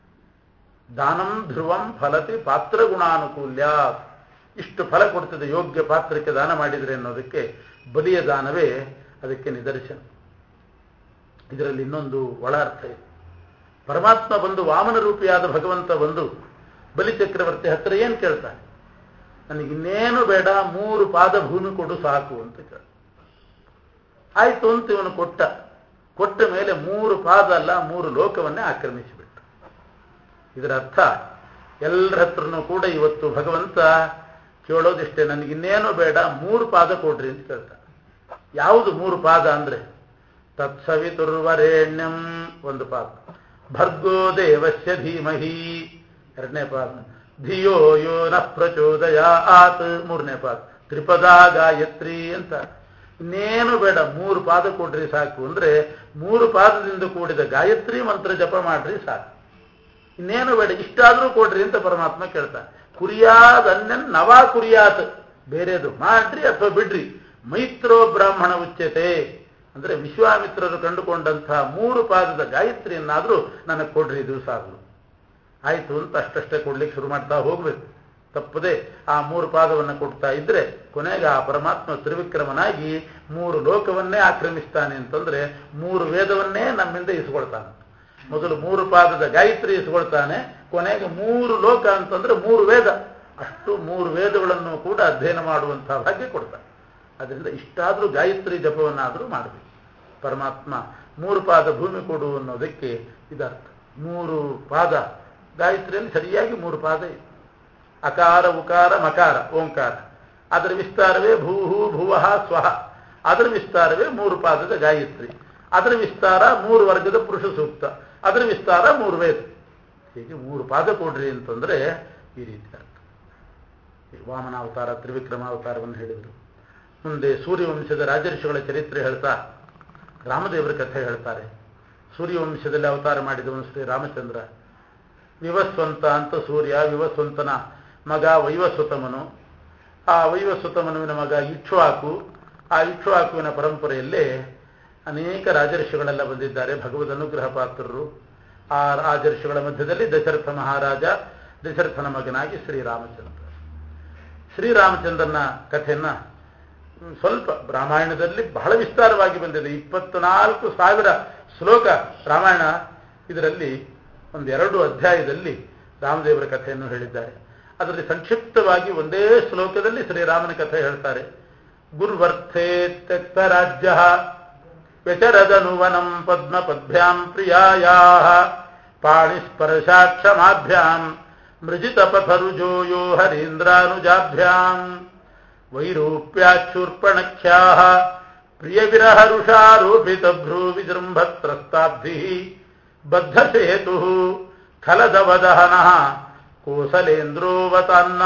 A: ದಾನಂ ಧ್ರುವಂ ಫಲತಿ ಪಾತ್ರ ಗುಣಾನುಕೂಲ್ಯ ಇಷ್ಟು ಫಲ ಕೊಡ್ತದೆ ಯೋಗ್ಯ ಪಾತ್ರಕ್ಕೆ ದಾನ ಮಾಡಿದರೆ ಅನ್ನೋದಕ್ಕೆ ಬಲಿಯ ದಾನವೇ ಅದಕ್ಕೆ ನಿದರ್ಶನ ಇದರಲ್ಲಿ ಇನ್ನೊಂದು ಒಳ ಅರ್ಥ ಇದೆ ಪರಮಾತ್ಮ ಬಂದು ವಾಮನ ರೂಪಿಯಾದ ಭಗವಂತ ಬಂದು ಬಲಿಚಕ್ರವರ್ತಿ ಹತ್ರ ಏನು ಕೇಳ್ತಾನೆ ನನಗಿನ್ನೇನು ಬೇಡ ಮೂರು ಪಾದ ಭೂಮಿ ಕೊಡು ಸಾಕು ಅಂತ ಕೇಳ ಆಯ್ತು ಅಂತ ಇವನು ಕೊಟ್ಟ ಕೊಟ್ಟ ಮೇಲೆ ಮೂರು ಪಾದ ಅಲ್ಲ ಮೂರು ಲೋಕವನ್ನೇ ಆಕ್ರಮಿಸಿಬಿಟ್ಟ ಇದರ ಅರ್ಥ ಎಲ್ಲರ ಹತ್ರನೂ ಕೂಡ ಇವತ್ತು ಭಗವಂತ ಕೇಳೋದಿಷ್ಟೇ ನನಗಿನ್ನೇನು ಬೇಡ ಮೂರು ಪಾದ ಕೊಡ್ರಿ ಅಂತ ಕೇಳ್ತಾನೆ ಯಾವುದು ಮೂರು ಪಾದ ಅಂದ್ರೆ ತತ್ಸವಿತುರ್ವರೇಣ್ಯಂ ಒಂದು ಪಾದ ಭರ್ಗೋ ದೇವಸ್ಯ ಧೀಮಹಿ ಎರಡನೇ ಪಾದ ಧಿಯೋ ಯೋ ನ ಪ್ರಚೋದಯ ಆತ್ ಮೂರನೇ ಪಾದ ತ್ರಿಪದಾ ಗಾಯತ್ರಿ ಅಂತ ಇನ್ನೇನು ಬೇಡ ಮೂರು ಪಾದ ಕೊಡ್ರಿ ಸಾಕು ಅಂದ್ರೆ ಮೂರು ಪಾದದಿಂದ ಕೂಡಿದ ಗಾಯತ್ರಿ ಮಂತ್ರ ಜಪ ಮಾಡ್ರಿ ಸಾಕು ಇನ್ನೇನು ಬೇಡ ಇಷ್ಟಾದ್ರೂ ಕೊಡ್ರಿ ಅಂತ ಪರಮಾತ್ಮ ಕೇಳ್ತಾನೆ ಕುರಿಯಾದ ಅನ್ಯನ್ ನವಾ ಕುರಿಯಾತ್ ಬೇರೆದು ಮಾಡ್ರಿ ಅಥವಾ ಬಿಡ್ರಿ ಮೈತ್ರೋ ಬ್ರಾಹ್ಮಣ ಉಚ್ಯತೆ ಅಂದ್ರೆ ವಿಶ್ವಾಮಿತ್ರರು ಕಂಡುಕೊಂಡಂತಹ ಮೂರು ಪಾದದ ಗಾಯತ್ರಿಯನ್ನಾದ್ರೂ ನನಗೆ ಕೊಡ್ರಿ ದಿವಸ ಆಗಲು ಆಯ್ತು ಅಂತ ಅಷ್ಟಷ್ಟೇ ಕೊಡ್ಲಿಕ್ಕೆ ಶುರು ಮಾಡ್ತಾ ಹೋಗ್ಬೇಕು ತಪ್ಪದೆ ಆ ಮೂರು ಪಾದವನ್ನು ಕೊಡ್ತಾ ಇದ್ರೆ ಕೊನೆಗೆ ಆ ಪರಮಾತ್ಮ ತ್ರಿವಿಕ್ರಮನಾಗಿ ಮೂರು ಲೋಕವನ್ನೇ ಆಕ್ರಮಿಸ್ತಾನೆ ಅಂತಂದ್ರೆ ಮೂರು ವೇದವನ್ನೇ ನಮ್ಮಿಂದ ಇಸ್ಕೊಳ್ತಾನೆ ಮೊದಲು ಮೂರು ಪಾದದ ಗಾಯತ್ರಿ ಇಸ್ಕೊಳ್ತಾನೆ ಕೊನೆಗೆ ಮೂರು ಲೋಕ ಅಂತಂದ್ರೆ ಮೂರು ವೇದ ಅಷ್ಟು ಮೂರು ವೇದಗಳನ್ನು ಕೂಡ ಅಧ್ಯಯನ ಮಾಡುವಂತಹ ಭಾಗ್ಯ ಕೊಡ್ತಾನೆ ಅದರಿಂದ ಇಷ್ಟಾದರೂ ಗಾಯತ್ರಿ ಜಪವನ್ನಾದರೂ ಮಾಡಬೇಕು ಪರಮಾತ್ಮ ಮೂರು ಪಾದ ಭೂಮಿ ಕೊಡು ಅನ್ನೋದಕ್ಕೆ ಇದರ್ಥ ಮೂರು ಪಾದ ಗಾಯತ್ರಿಯಲ್ಲಿ ಸರಿಯಾಗಿ ಮೂರು ಪಾದ ಇದೆ ಅಕಾರ ಉಕಾರ ಮಕಾರ ಓಂಕಾರ ಅದರ ವಿಸ್ತಾರವೇ ಭೂಹು ಭುವಃ ಸ್ವಹ ಅದರ ವಿಸ್ತಾರವೇ ಮೂರು ಪಾದದ ಗಾಯತ್ರಿ ಅದರ ವಿಸ್ತಾರ ಮೂರು ವರ್ಗದ ಪುರುಷ ಸೂಕ್ತ ಅದರ ವಿಸ್ತಾರ ಮೂರು ವೇದ ಹೀಗೆ ಮೂರು ಪಾದ ಕೊಡ್ರಿ ಅಂತಂದ್ರೆ ಈ ರೀತಿ ಅರ್ಥ ವಾಮನಾವತಾರ ತ್ರಿವಿಕ್ರಮಾವತಾರವನ್ನು ಹೇಳಿದರು ಮುಂದೆ ಸೂರ್ಯವಂಶದ ರಾಜರ್ಷಿಗಳ ಚರಿತ್ರೆ ಹೇಳ್ತಾ ರಾಮದೇವರ ಕಥೆ ಹೇಳ್ತಾರೆ ಸೂರ್ಯವಂಶದಲ್ಲಿ ಅವತಾರ ಮಾಡಿದವನು ಶ್ರೀ ರಾಮಚಂದ್ರ ವಿವಸ್ವಂತ ಅಂತ ಸೂರ್ಯ ವಿವಸ್ವಂತನ ಮಗ ವೈವಸ್ವತಮನು ಆ ವೈವಸ್ವತಮನುವಿನ ಮಗ ಇಕ್ಷ್ವಾಕು ಆ ಇಕ್ಷ್ವಾಕುವಿನ ಪರಂಪರೆಯಲ್ಲೇ ಅನೇಕ ರಾಜರ್ಷಿಗಳೆಲ್ಲ ಬಂದಿದ್ದಾರೆ ಭಗವದ್ ಅನುಗ್ರಹ ಪಾತ್ರರು ಆ ರಾಜರ್ಷಿಗಳ ಮಧ್ಯದಲ್ಲಿ ದಶರಥ ಮಹಾರಾಜ ದಶರಥನ ಮಗನಾಗಿ ಶ್ರೀರಾಮಚಂದ್ರ ಶ್ರೀರಾಮಚಂದ್ರನ ಕಥೆಯನ್ನ ಸ್ವಲ್ಪ ರಾಮಾಯಣದಲ್ಲಿ ಬಹಳ ವಿಸ್ತಾರವಾಗಿ ಬಂದಿದೆ ಇಪ್ಪತ್ನಾಲ್ಕು ಸಾವಿರ ಶ್ಲೋಕ ರಾಮಾಯಣ ಇದರಲ್ಲಿ ಒಂದೆರಡು ಅಧ್ಯಾಯದಲ್ಲಿ ರಾಮದೇವರ ಕಥೆಯನ್ನು ಹೇಳಿದ್ದಾರೆ ಅದರಲ್ಲಿ ಸಂಕ್ಷಿಪ್ತವಾಗಿ ಒಂದೇ ಶ್ಲೋಕದಲ್ಲಿ ಶ್ರೀರಾಮನ ಕಥೆ ಹೇಳ್ತಾರೆ ಗುರ್ವರ್ಥೇ ತ್ಯಕ್ತ ರಾಜ್ಯ ವ್ಯಚರದನುವನಂ ಪದ್ಮ ಪದ್ಭ್ಯಾಂ ಪ್ರಿಯಾಯಾ ಪಾಣಿಸ್ಪರ್ಶಾಕ್ಷಮಾಭ್ಯಾಂ ಮೃಜಿತ ಪಥರುಜೋ ಯೋ ಹರೀಂದ್ರಾನುಜಾಭ್ಯಾಂ ವೈರೂಪ್ಯಾಕ್ಷೂರ್ಪಣಖ್ಯಾ ಪ್ರಿಯ ವಿರಹರುಷಾರೋಪಿತ ಭ್ರೂ ವಿಜೃಂಭತ್ರಸ್ತಾಬ್ಧಿ ಬದ್ಧಸೇತು ಖಲದವದಹನ ಕೋಸಲೇಂದ್ರೋವತಾನ್ನ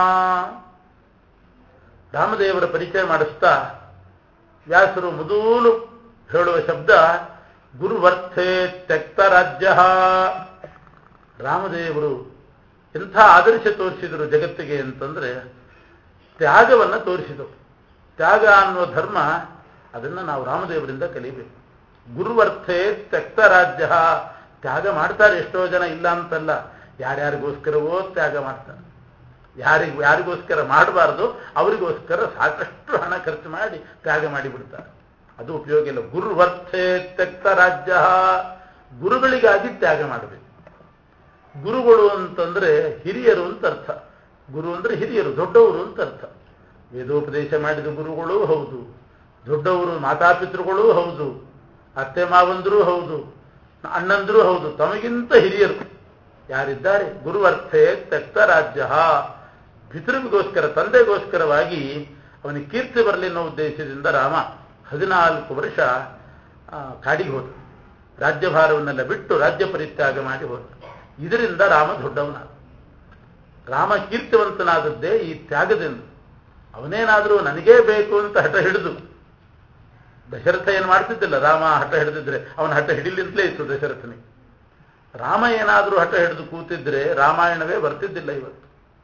A: ರಾಮದೇವರ ಪರಿಚಯ ಮಾಡಿಸ್ತಾ ವ್ಯಾಸರು ಮೊದಲು ಹೇಳುವ ಶಬ್ದ ಗುರುವರ್ಥೆ ತ್ಯಕ್ತ ರಾಜ್ಯ ರಾಮದೇವರು ಎಂಥ ಆದರ್ಶ ತೋರಿಸಿದರು ಜಗತ್ತಿಗೆ ಅಂತಂದ್ರೆ ತ್ಯಾಗವನ್ನು ತೋರಿಸಿದರು ತ್ಯಾಗ ಅನ್ನುವ ಧರ್ಮ ಅದನ್ನು ನಾವು ರಾಮದೇವರಿಂದ ಕಲಿಬೇಕು ಗುರುವರ್ಥೆ ತ್ಯಕ್ತ ರಾಜ್ಯ ತ್ಯಾಗ ಮಾಡ್ತಾರೆ ಎಷ್ಟೋ ಜನ ಇಲ್ಲ ಅಂತಲ್ಲ ಯಾರ್ಯಾರಿಗೋಸ್ಕರವೋ ತ್ಯಾಗ ಮಾಡ್ತಾರೆ ಯಾರಿಗೂ ಯಾರಿಗೋಸ್ಕರ ಮಾಡಬಾರ್ದು ಅವರಿಗೋಸ್ಕರ ಸಾಕಷ್ಟು ಹಣ ಖರ್ಚು ಮಾಡಿ ತ್ಯಾಗ ಮಾಡಿಬಿಡ್ತಾರೆ ಅದು ಉಪಯೋಗ ಇಲ್ಲ ಗುರುವರ್ಥೆ ತ್ಯಕ್ತ ರಾಜ್ಯ ಗುರುಗಳಿಗಾಗಿ ತ್ಯಾಗ ಮಾಡಬೇಕು ಗುರುಗಳು ಅಂತಂದ್ರೆ ಹಿರಿಯರು ಅಂತ ಅರ್ಥ ಗುರು ಅಂದ್ರೆ ಹಿರಿಯರು ದೊಡ್ಡವರು ಅಂತ ಅರ್ಥ ವೇದೋಪದೇಶ ಮಾಡಿದ ಗುರುಗಳೂ ಹೌದು ದೊಡ್ಡವರು ಮಾತಾಪಿತೃಗಳೂ ಹೌದು ಅತ್ತೆ ಮಾವಂದ್ರೂ ಹೌದು ಅಣ್ಣಂದ್ರೂ ಹೌದು ತಮಗಿಂತ ಹಿರಿಯರು ಯಾರಿದ್ದಾರೆ ಗುರುವರ್ಥೆ ತ್ಯಕ್ತ ರಾಜ್ಯ ಪಿತೃವಿಗೋಸ್ಕರ ತಂದೆಗೋಸ್ಕರವಾಗಿ ಅವನಿಗೆ ಕೀರ್ತಿ ಬರಲಿ ಅನ್ನೋ ಉದ್ದೇಶದಿಂದ ರಾಮ ಹದಿನಾಲ್ಕು ವರ್ಷ ಕಾಡಿಗೆ ಹೋದ ರಾಜ್ಯಭಾರವನ್ನೆಲ್ಲ ಬಿಟ್ಟು ರಾಜ್ಯ ಪರಿತ್ಯಾಗ ಮಾಡಿ ಹೋದ ಇದರಿಂದ ರಾಮ ದೊಡ್ಡವನಾದ ರಾಮ ಕೀರ್ತಿವಂತನಾದದ್ದೇ ಈ ತ್ಯಾಗದಿಂದ ಅವನೇನಾದರೂ ನನಗೇ ಬೇಕು ಅಂತ ಹಠ ಹಿಡಿದು ದಶರಥ ಏನು ಮಾಡ್ತಿದ್ದಿಲ್ಲ ರಾಮ ಹಠ ಹಿಡಿದಿದ್ರೆ ಅವನ ಹಠ ಹಿಡಿಲಿಂತಲೇ ಇತ್ತು ದಶರಥನಿಗೆ ರಾಮ ಏನಾದರೂ ಹಠ ಹಿಡಿದು ಕೂತಿದ್ರೆ ರಾಮಾಯಣವೇ ಬರ್ತಿದ್ದಿಲ್ಲ ಇವತ್ತು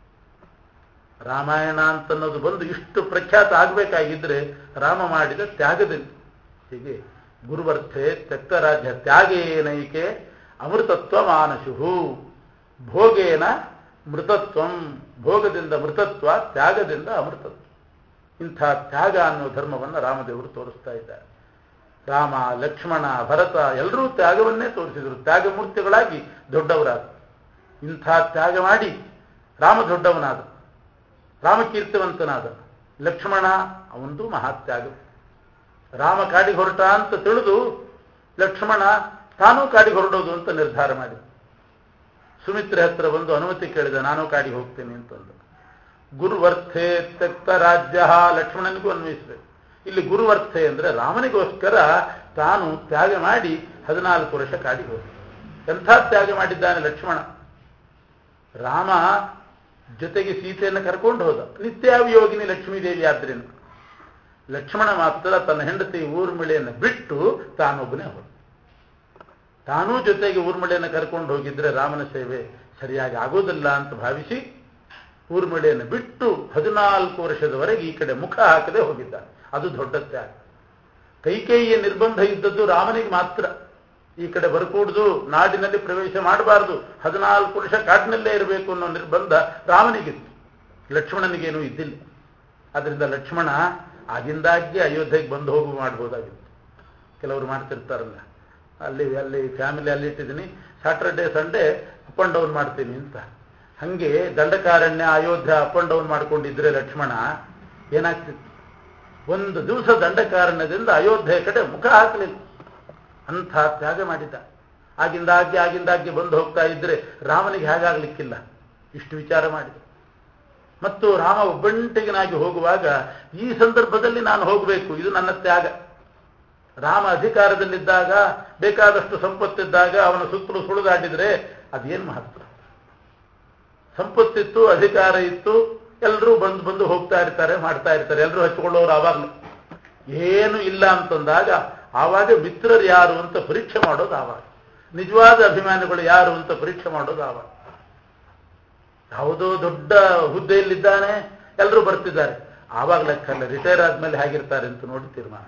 A: ರಾಮಾಯಣ ಅಂತನ್ನೋದು ಬಂದು ಇಷ್ಟು ಪ್ರಖ್ಯಾತ ಆಗಬೇಕಾಗಿದ್ರೆ ರಾಮ ಮಾಡಿದ ತ್ಯಾಗದಿಂದ ಹೀಗೆ ಗುರುವರ್ಥೆ ತ್ಯಕ್ತರಾಜ್ಯ ತ್ಯಾಗೇನೈಕೆ ಅಮೃತತ್ವ ಮಾನಶುಹು ಭೋಗೇನ ಮೃತತ್ವಂ ಭೋಗದಿಂದ ಮೃತತ್ವ ತ್ಯಾಗದಿಂದ ಅಮೃತತ್ವ ಇಂಥ ತ್ಯಾಗ ಅನ್ನೋ ಧರ್ಮವನ್ನು ರಾಮದೇವರು ತೋರಿಸ್ತಾ ಇದ್ದಾರೆ ರಾಮ ಲಕ್ಷ್ಮಣ ಭರತ ಎಲ್ಲರೂ ತ್ಯಾಗವನ್ನೇ ತೋರಿಸಿದರು ತ್ಯಾಗಮೂರ್ತಿಗಳಾಗಿ ದೊಡ್ಡವರಾದ ಇಂಥ ತ್ಯಾಗ ಮಾಡಿ ರಾಮ ದೊಡ್ಡವನಾದ ರಾಮಕೀರ್ತಿವಂತನಾದ ಲಕ್ಷ್ಮಣ ಅವಂದು ಮಹಾತ್ಯಾಗ ರಾಮ ಕಾಡಿಗೆ ಹೊರಟ ಅಂತ ತಿಳಿದು ಲಕ್ಷ್ಮಣ ತಾನೂ ಕಾಡಿಗೆ ಹೊರಡೋದು ಅಂತ ನಿರ್ಧಾರ ಮಾಡಿ ಸುಮಿತ್ರೆ ಹತ್ರ ಬಂದು ಅನುಮತಿ ಕೇಳಿದ ನಾನು ಕಾಡಿಗೆ ಹೋಗ್ತೇನೆ ಅಂತಂದು ಗುರುವರ್ಥೆ ತ್ಯಕ್ತ ರಾಜ್ಯ ಲಕ್ಷ್ಮಣನಿಗೂ ಅನ್ವಯಿಸಬೇಕು ಇಲ್ಲಿ ಗುರುವರ್ಥೆ ಅಂದ್ರೆ ರಾಮನಿಗೋಸ್ಕರ ತಾನು ತ್ಯಾಗ ಮಾಡಿ ಹದಿನಾಲ್ಕು ವರ್ಷ ಕಾಡಿಗೆ ಹೋದ ಎಂಥ ತ್ಯಾಗ ಮಾಡಿದ್ದಾನೆ ಲಕ್ಷ್ಮಣ ರಾಮ ಜೊತೆಗೆ ಸೀತೆಯನ್ನು ಕರ್ಕೊಂಡು ಹೋದ ನಿತ್ಯಾವಿಯೋಗಿನಿ ಲಕ್ಷ್ಮೀದೇವಿ ಆದ್ರೇನು ಲಕ್ಷ್ಮಣ ಮಾತ್ರ ತನ್ನ ಹೆಂಡತಿ ಊರ್ಮಿಳೆಯನ್ನು ಬಿಟ್ಟು ತಾನೊಬ್ಬನೇ ಹೋದ ತಾನೂ ಜೊತೆಗೆ ಊರ್ಮಿಳೆಯನ್ನು ಕರ್ಕೊಂಡು ಹೋಗಿದ್ರೆ ರಾಮನ ಸೇವೆ ಸರಿಯಾಗಿ ಆಗೋದಿಲ್ಲ ಅಂತ ಭಾವಿಸಿ ಊರ್ಮಿಳೆಯನ್ನು ಬಿಟ್ಟು ಹದಿನಾಲ್ಕು ವರ್ಷದವರೆಗೆ ಈ ಕಡೆ ಮುಖ ಹಾಕದೆ ಹೋಗಿದ್ದ ಅದು ದೊಡ್ಡ ತ್ಯಾಗ ಕೈಕೇಯಿಯ ನಿರ್ಬಂಧ ಇದ್ದದ್ದು ರಾಮನಿಗೆ ಮಾತ್ರ ಈ ಕಡೆ ಬರಕೂಡ್ದು ನಾಡಿನಲ್ಲಿ ಪ್ರವೇಶ ಮಾಡಬಾರದು ಹದಿನಾಲ್ಕು ವರ್ಷ ಕಾಡಿನಲ್ಲೇ ಇರಬೇಕು ಅನ್ನೋ ನಿರ್ಬಂಧ ರಾಮನಿಗಿತ್ತು ಲಕ್ಷ್ಮಣನಿಗೇನೂ ಇದ್ದಿಲ್ಲ ಅದರಿಂದ ಲಕ್ಷ್ಮಣ ಆಗಿಂದಾಗ್ಗೆ ಅಯೋಧ್ಯೆಗೆ ಬಂದು ಹೋಗು ಮಾಡ್ಬೋದಾಗಿತ್ತು ಕೆಲವರು ಮಾಡ್ತಿರ್ತಾರಲ್ಲ ಅಲ್ಲಿ ಅಲ್ಲಿ ಫ್ಯಾಮಿಲಿ ಅಲ್ಲಿ ಇಟ್ಟಿದ್ದೀನಿ Saturday Sunday up and down ಮಾಡ್ತೀನಿ ಅಂತ ಹಂಗೆ Dandakaranya Ayodhya up and down ಮಾಡ್ಕೊಂಡಿದ್ರೆ ಲಕ್ಷ್ಮಣ ಏನಾಗ್ತಿತ್ತು ಒಂದು ದಿವಸ ದಂಡಕಾರಣ್ಯದಿಂದ ಅಯೋಧ್ಯೆ ಕಡೆ ಮುಖ ಹಾಕಲಿಲ್ಲ ಅಂಥ ತ್ಯಾಗ ಮಾಡಿದ್ದ ಆಗಿಂದಾಗ್ಗೆ ಆಗಿಂದಾಗ್ಗೆ ಬಂದು ಹೋಗ್ತಾ ಇದ್ರೆ ರಾಮನಿಗೆ ಹೇಗಾಗ್ಲಿಕ್ಕಿಲ್ಲ ಇಷ್ಟು ವಿಚಾರ ಮಾಡಿದ ಮತ್ತು ರಾಮ ಒಬ್ಬಂಟಿಗನಾಗಿ ಹೋಗುವಾಗ ಈ ಸಂದರ್ಭದಲ್ಲಿ ನಾನು ಹೋಗಬೇಕು ಇದು ನನ್ನ ತ್ಯಾಗ ರಾಮ ಅಧಿಕಾರದಲ್ಲಿದ್ದಾಗ ಬೇಕಾದಷ್ಟು ಸಂಪತ್ತಿದ್ದಾಗ ಅವನ ಸುತ್ತಲೂ ಸುಳಿದಾಡಿದ್ರೆ ಅದೇನು ಮಹತ್ವ ಸಂಪತ್ತಿತ್ತು ಅಧಿಕಾರ ಇತ್ತು ಎಲ್ಲರೂ ಬಂದು ಬಂದು ಹೋಗ್ತಾ ಇರ್ತಾರೆ ಮಾಡ್ತಾ ಇರ್ತಾರೆ ಎಲ್ಲರೂ ಹಚ್ಕೊಳ್ಳೋರು ಆವಾಗಲೂ ಏನು ಇಲ್ಲ ಅಂತಂದಾಗ ಆವಾಗ ಮಿತ್ರರು ಯಾರು ಅಂತ ಪರೀಕ್ಷೆ ಮಾಡೋದು ಆವಾಗ ನಿಜವಾದ ಅಭಿಮಾನಿಗಳು ಯಾರು ಅಂತ ಪರೀಕ್ಷೆ ಮಾಡೋದು ಆವಾಗ ಯಾವುದೋ ದೊಡ್ಡ ಹುದ್ದೆಯಲ್ಲಿದ್ದಾನೆ ಎಲ್ಲರೂ ಬರ್ತಿದ್ದಾರೆ ಆವಾಗ ಲೆಕ್ಕಲ್ಲ ರಿಟೈರ್ ಆದ್ಮೇಲೆ ಹೇಗಿರ್ತಾರೆ ಅಂತ ನೋಡಿ ತೀರ್ಮಾನ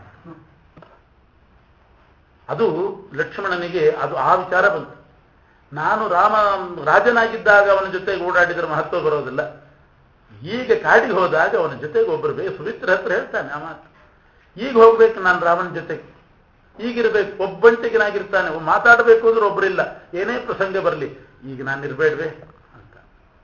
A: ಅದು ಲಕ್ಷ್ಮಣನಿಗೆ ಅದು ಆ ವಿಚಾರ ಬಂತು ನಾನು ರಾಮ ರಾಜನಾಗಿದ್ದಾಗ ಅವನ ಜೊತೆಗೆ ಓಡಾಡಿದ್ರೆ ಮಹತ್ವ ಬರೋದಿಲ್ಲ ಈಗ ಕಾಡಿಗೆ ಹೋದಾಗ ಅವನ ಜೊತೆಗೆ ಒಬ್ಬರು ಬೇಕು ಸುಮಿತ್ರ ಹತ್ರ ಹೇಳ್ತಾನೆ ಆ ಮಾತು ಈಗ ಹೋಗ್ಬೇಕು ನಾನು ರಾಮನ ಜೊತೆಗೆ ಈಗಿರ್ಬೇಕು ಒಬ್ಬಂಟಿಗನಾಗಿರ್ತಾನೆ ಮಾತಾಡಬೇಕು ಅಂದ್ರೆ ಒಬ್ಬರಿಲ್ಲ ಏನೇ ಪ್ರಸಂಗ ಬರಲಿ ಈಗ ನಾನು ಇರಬೇಡ್ವೆ ಅಂತ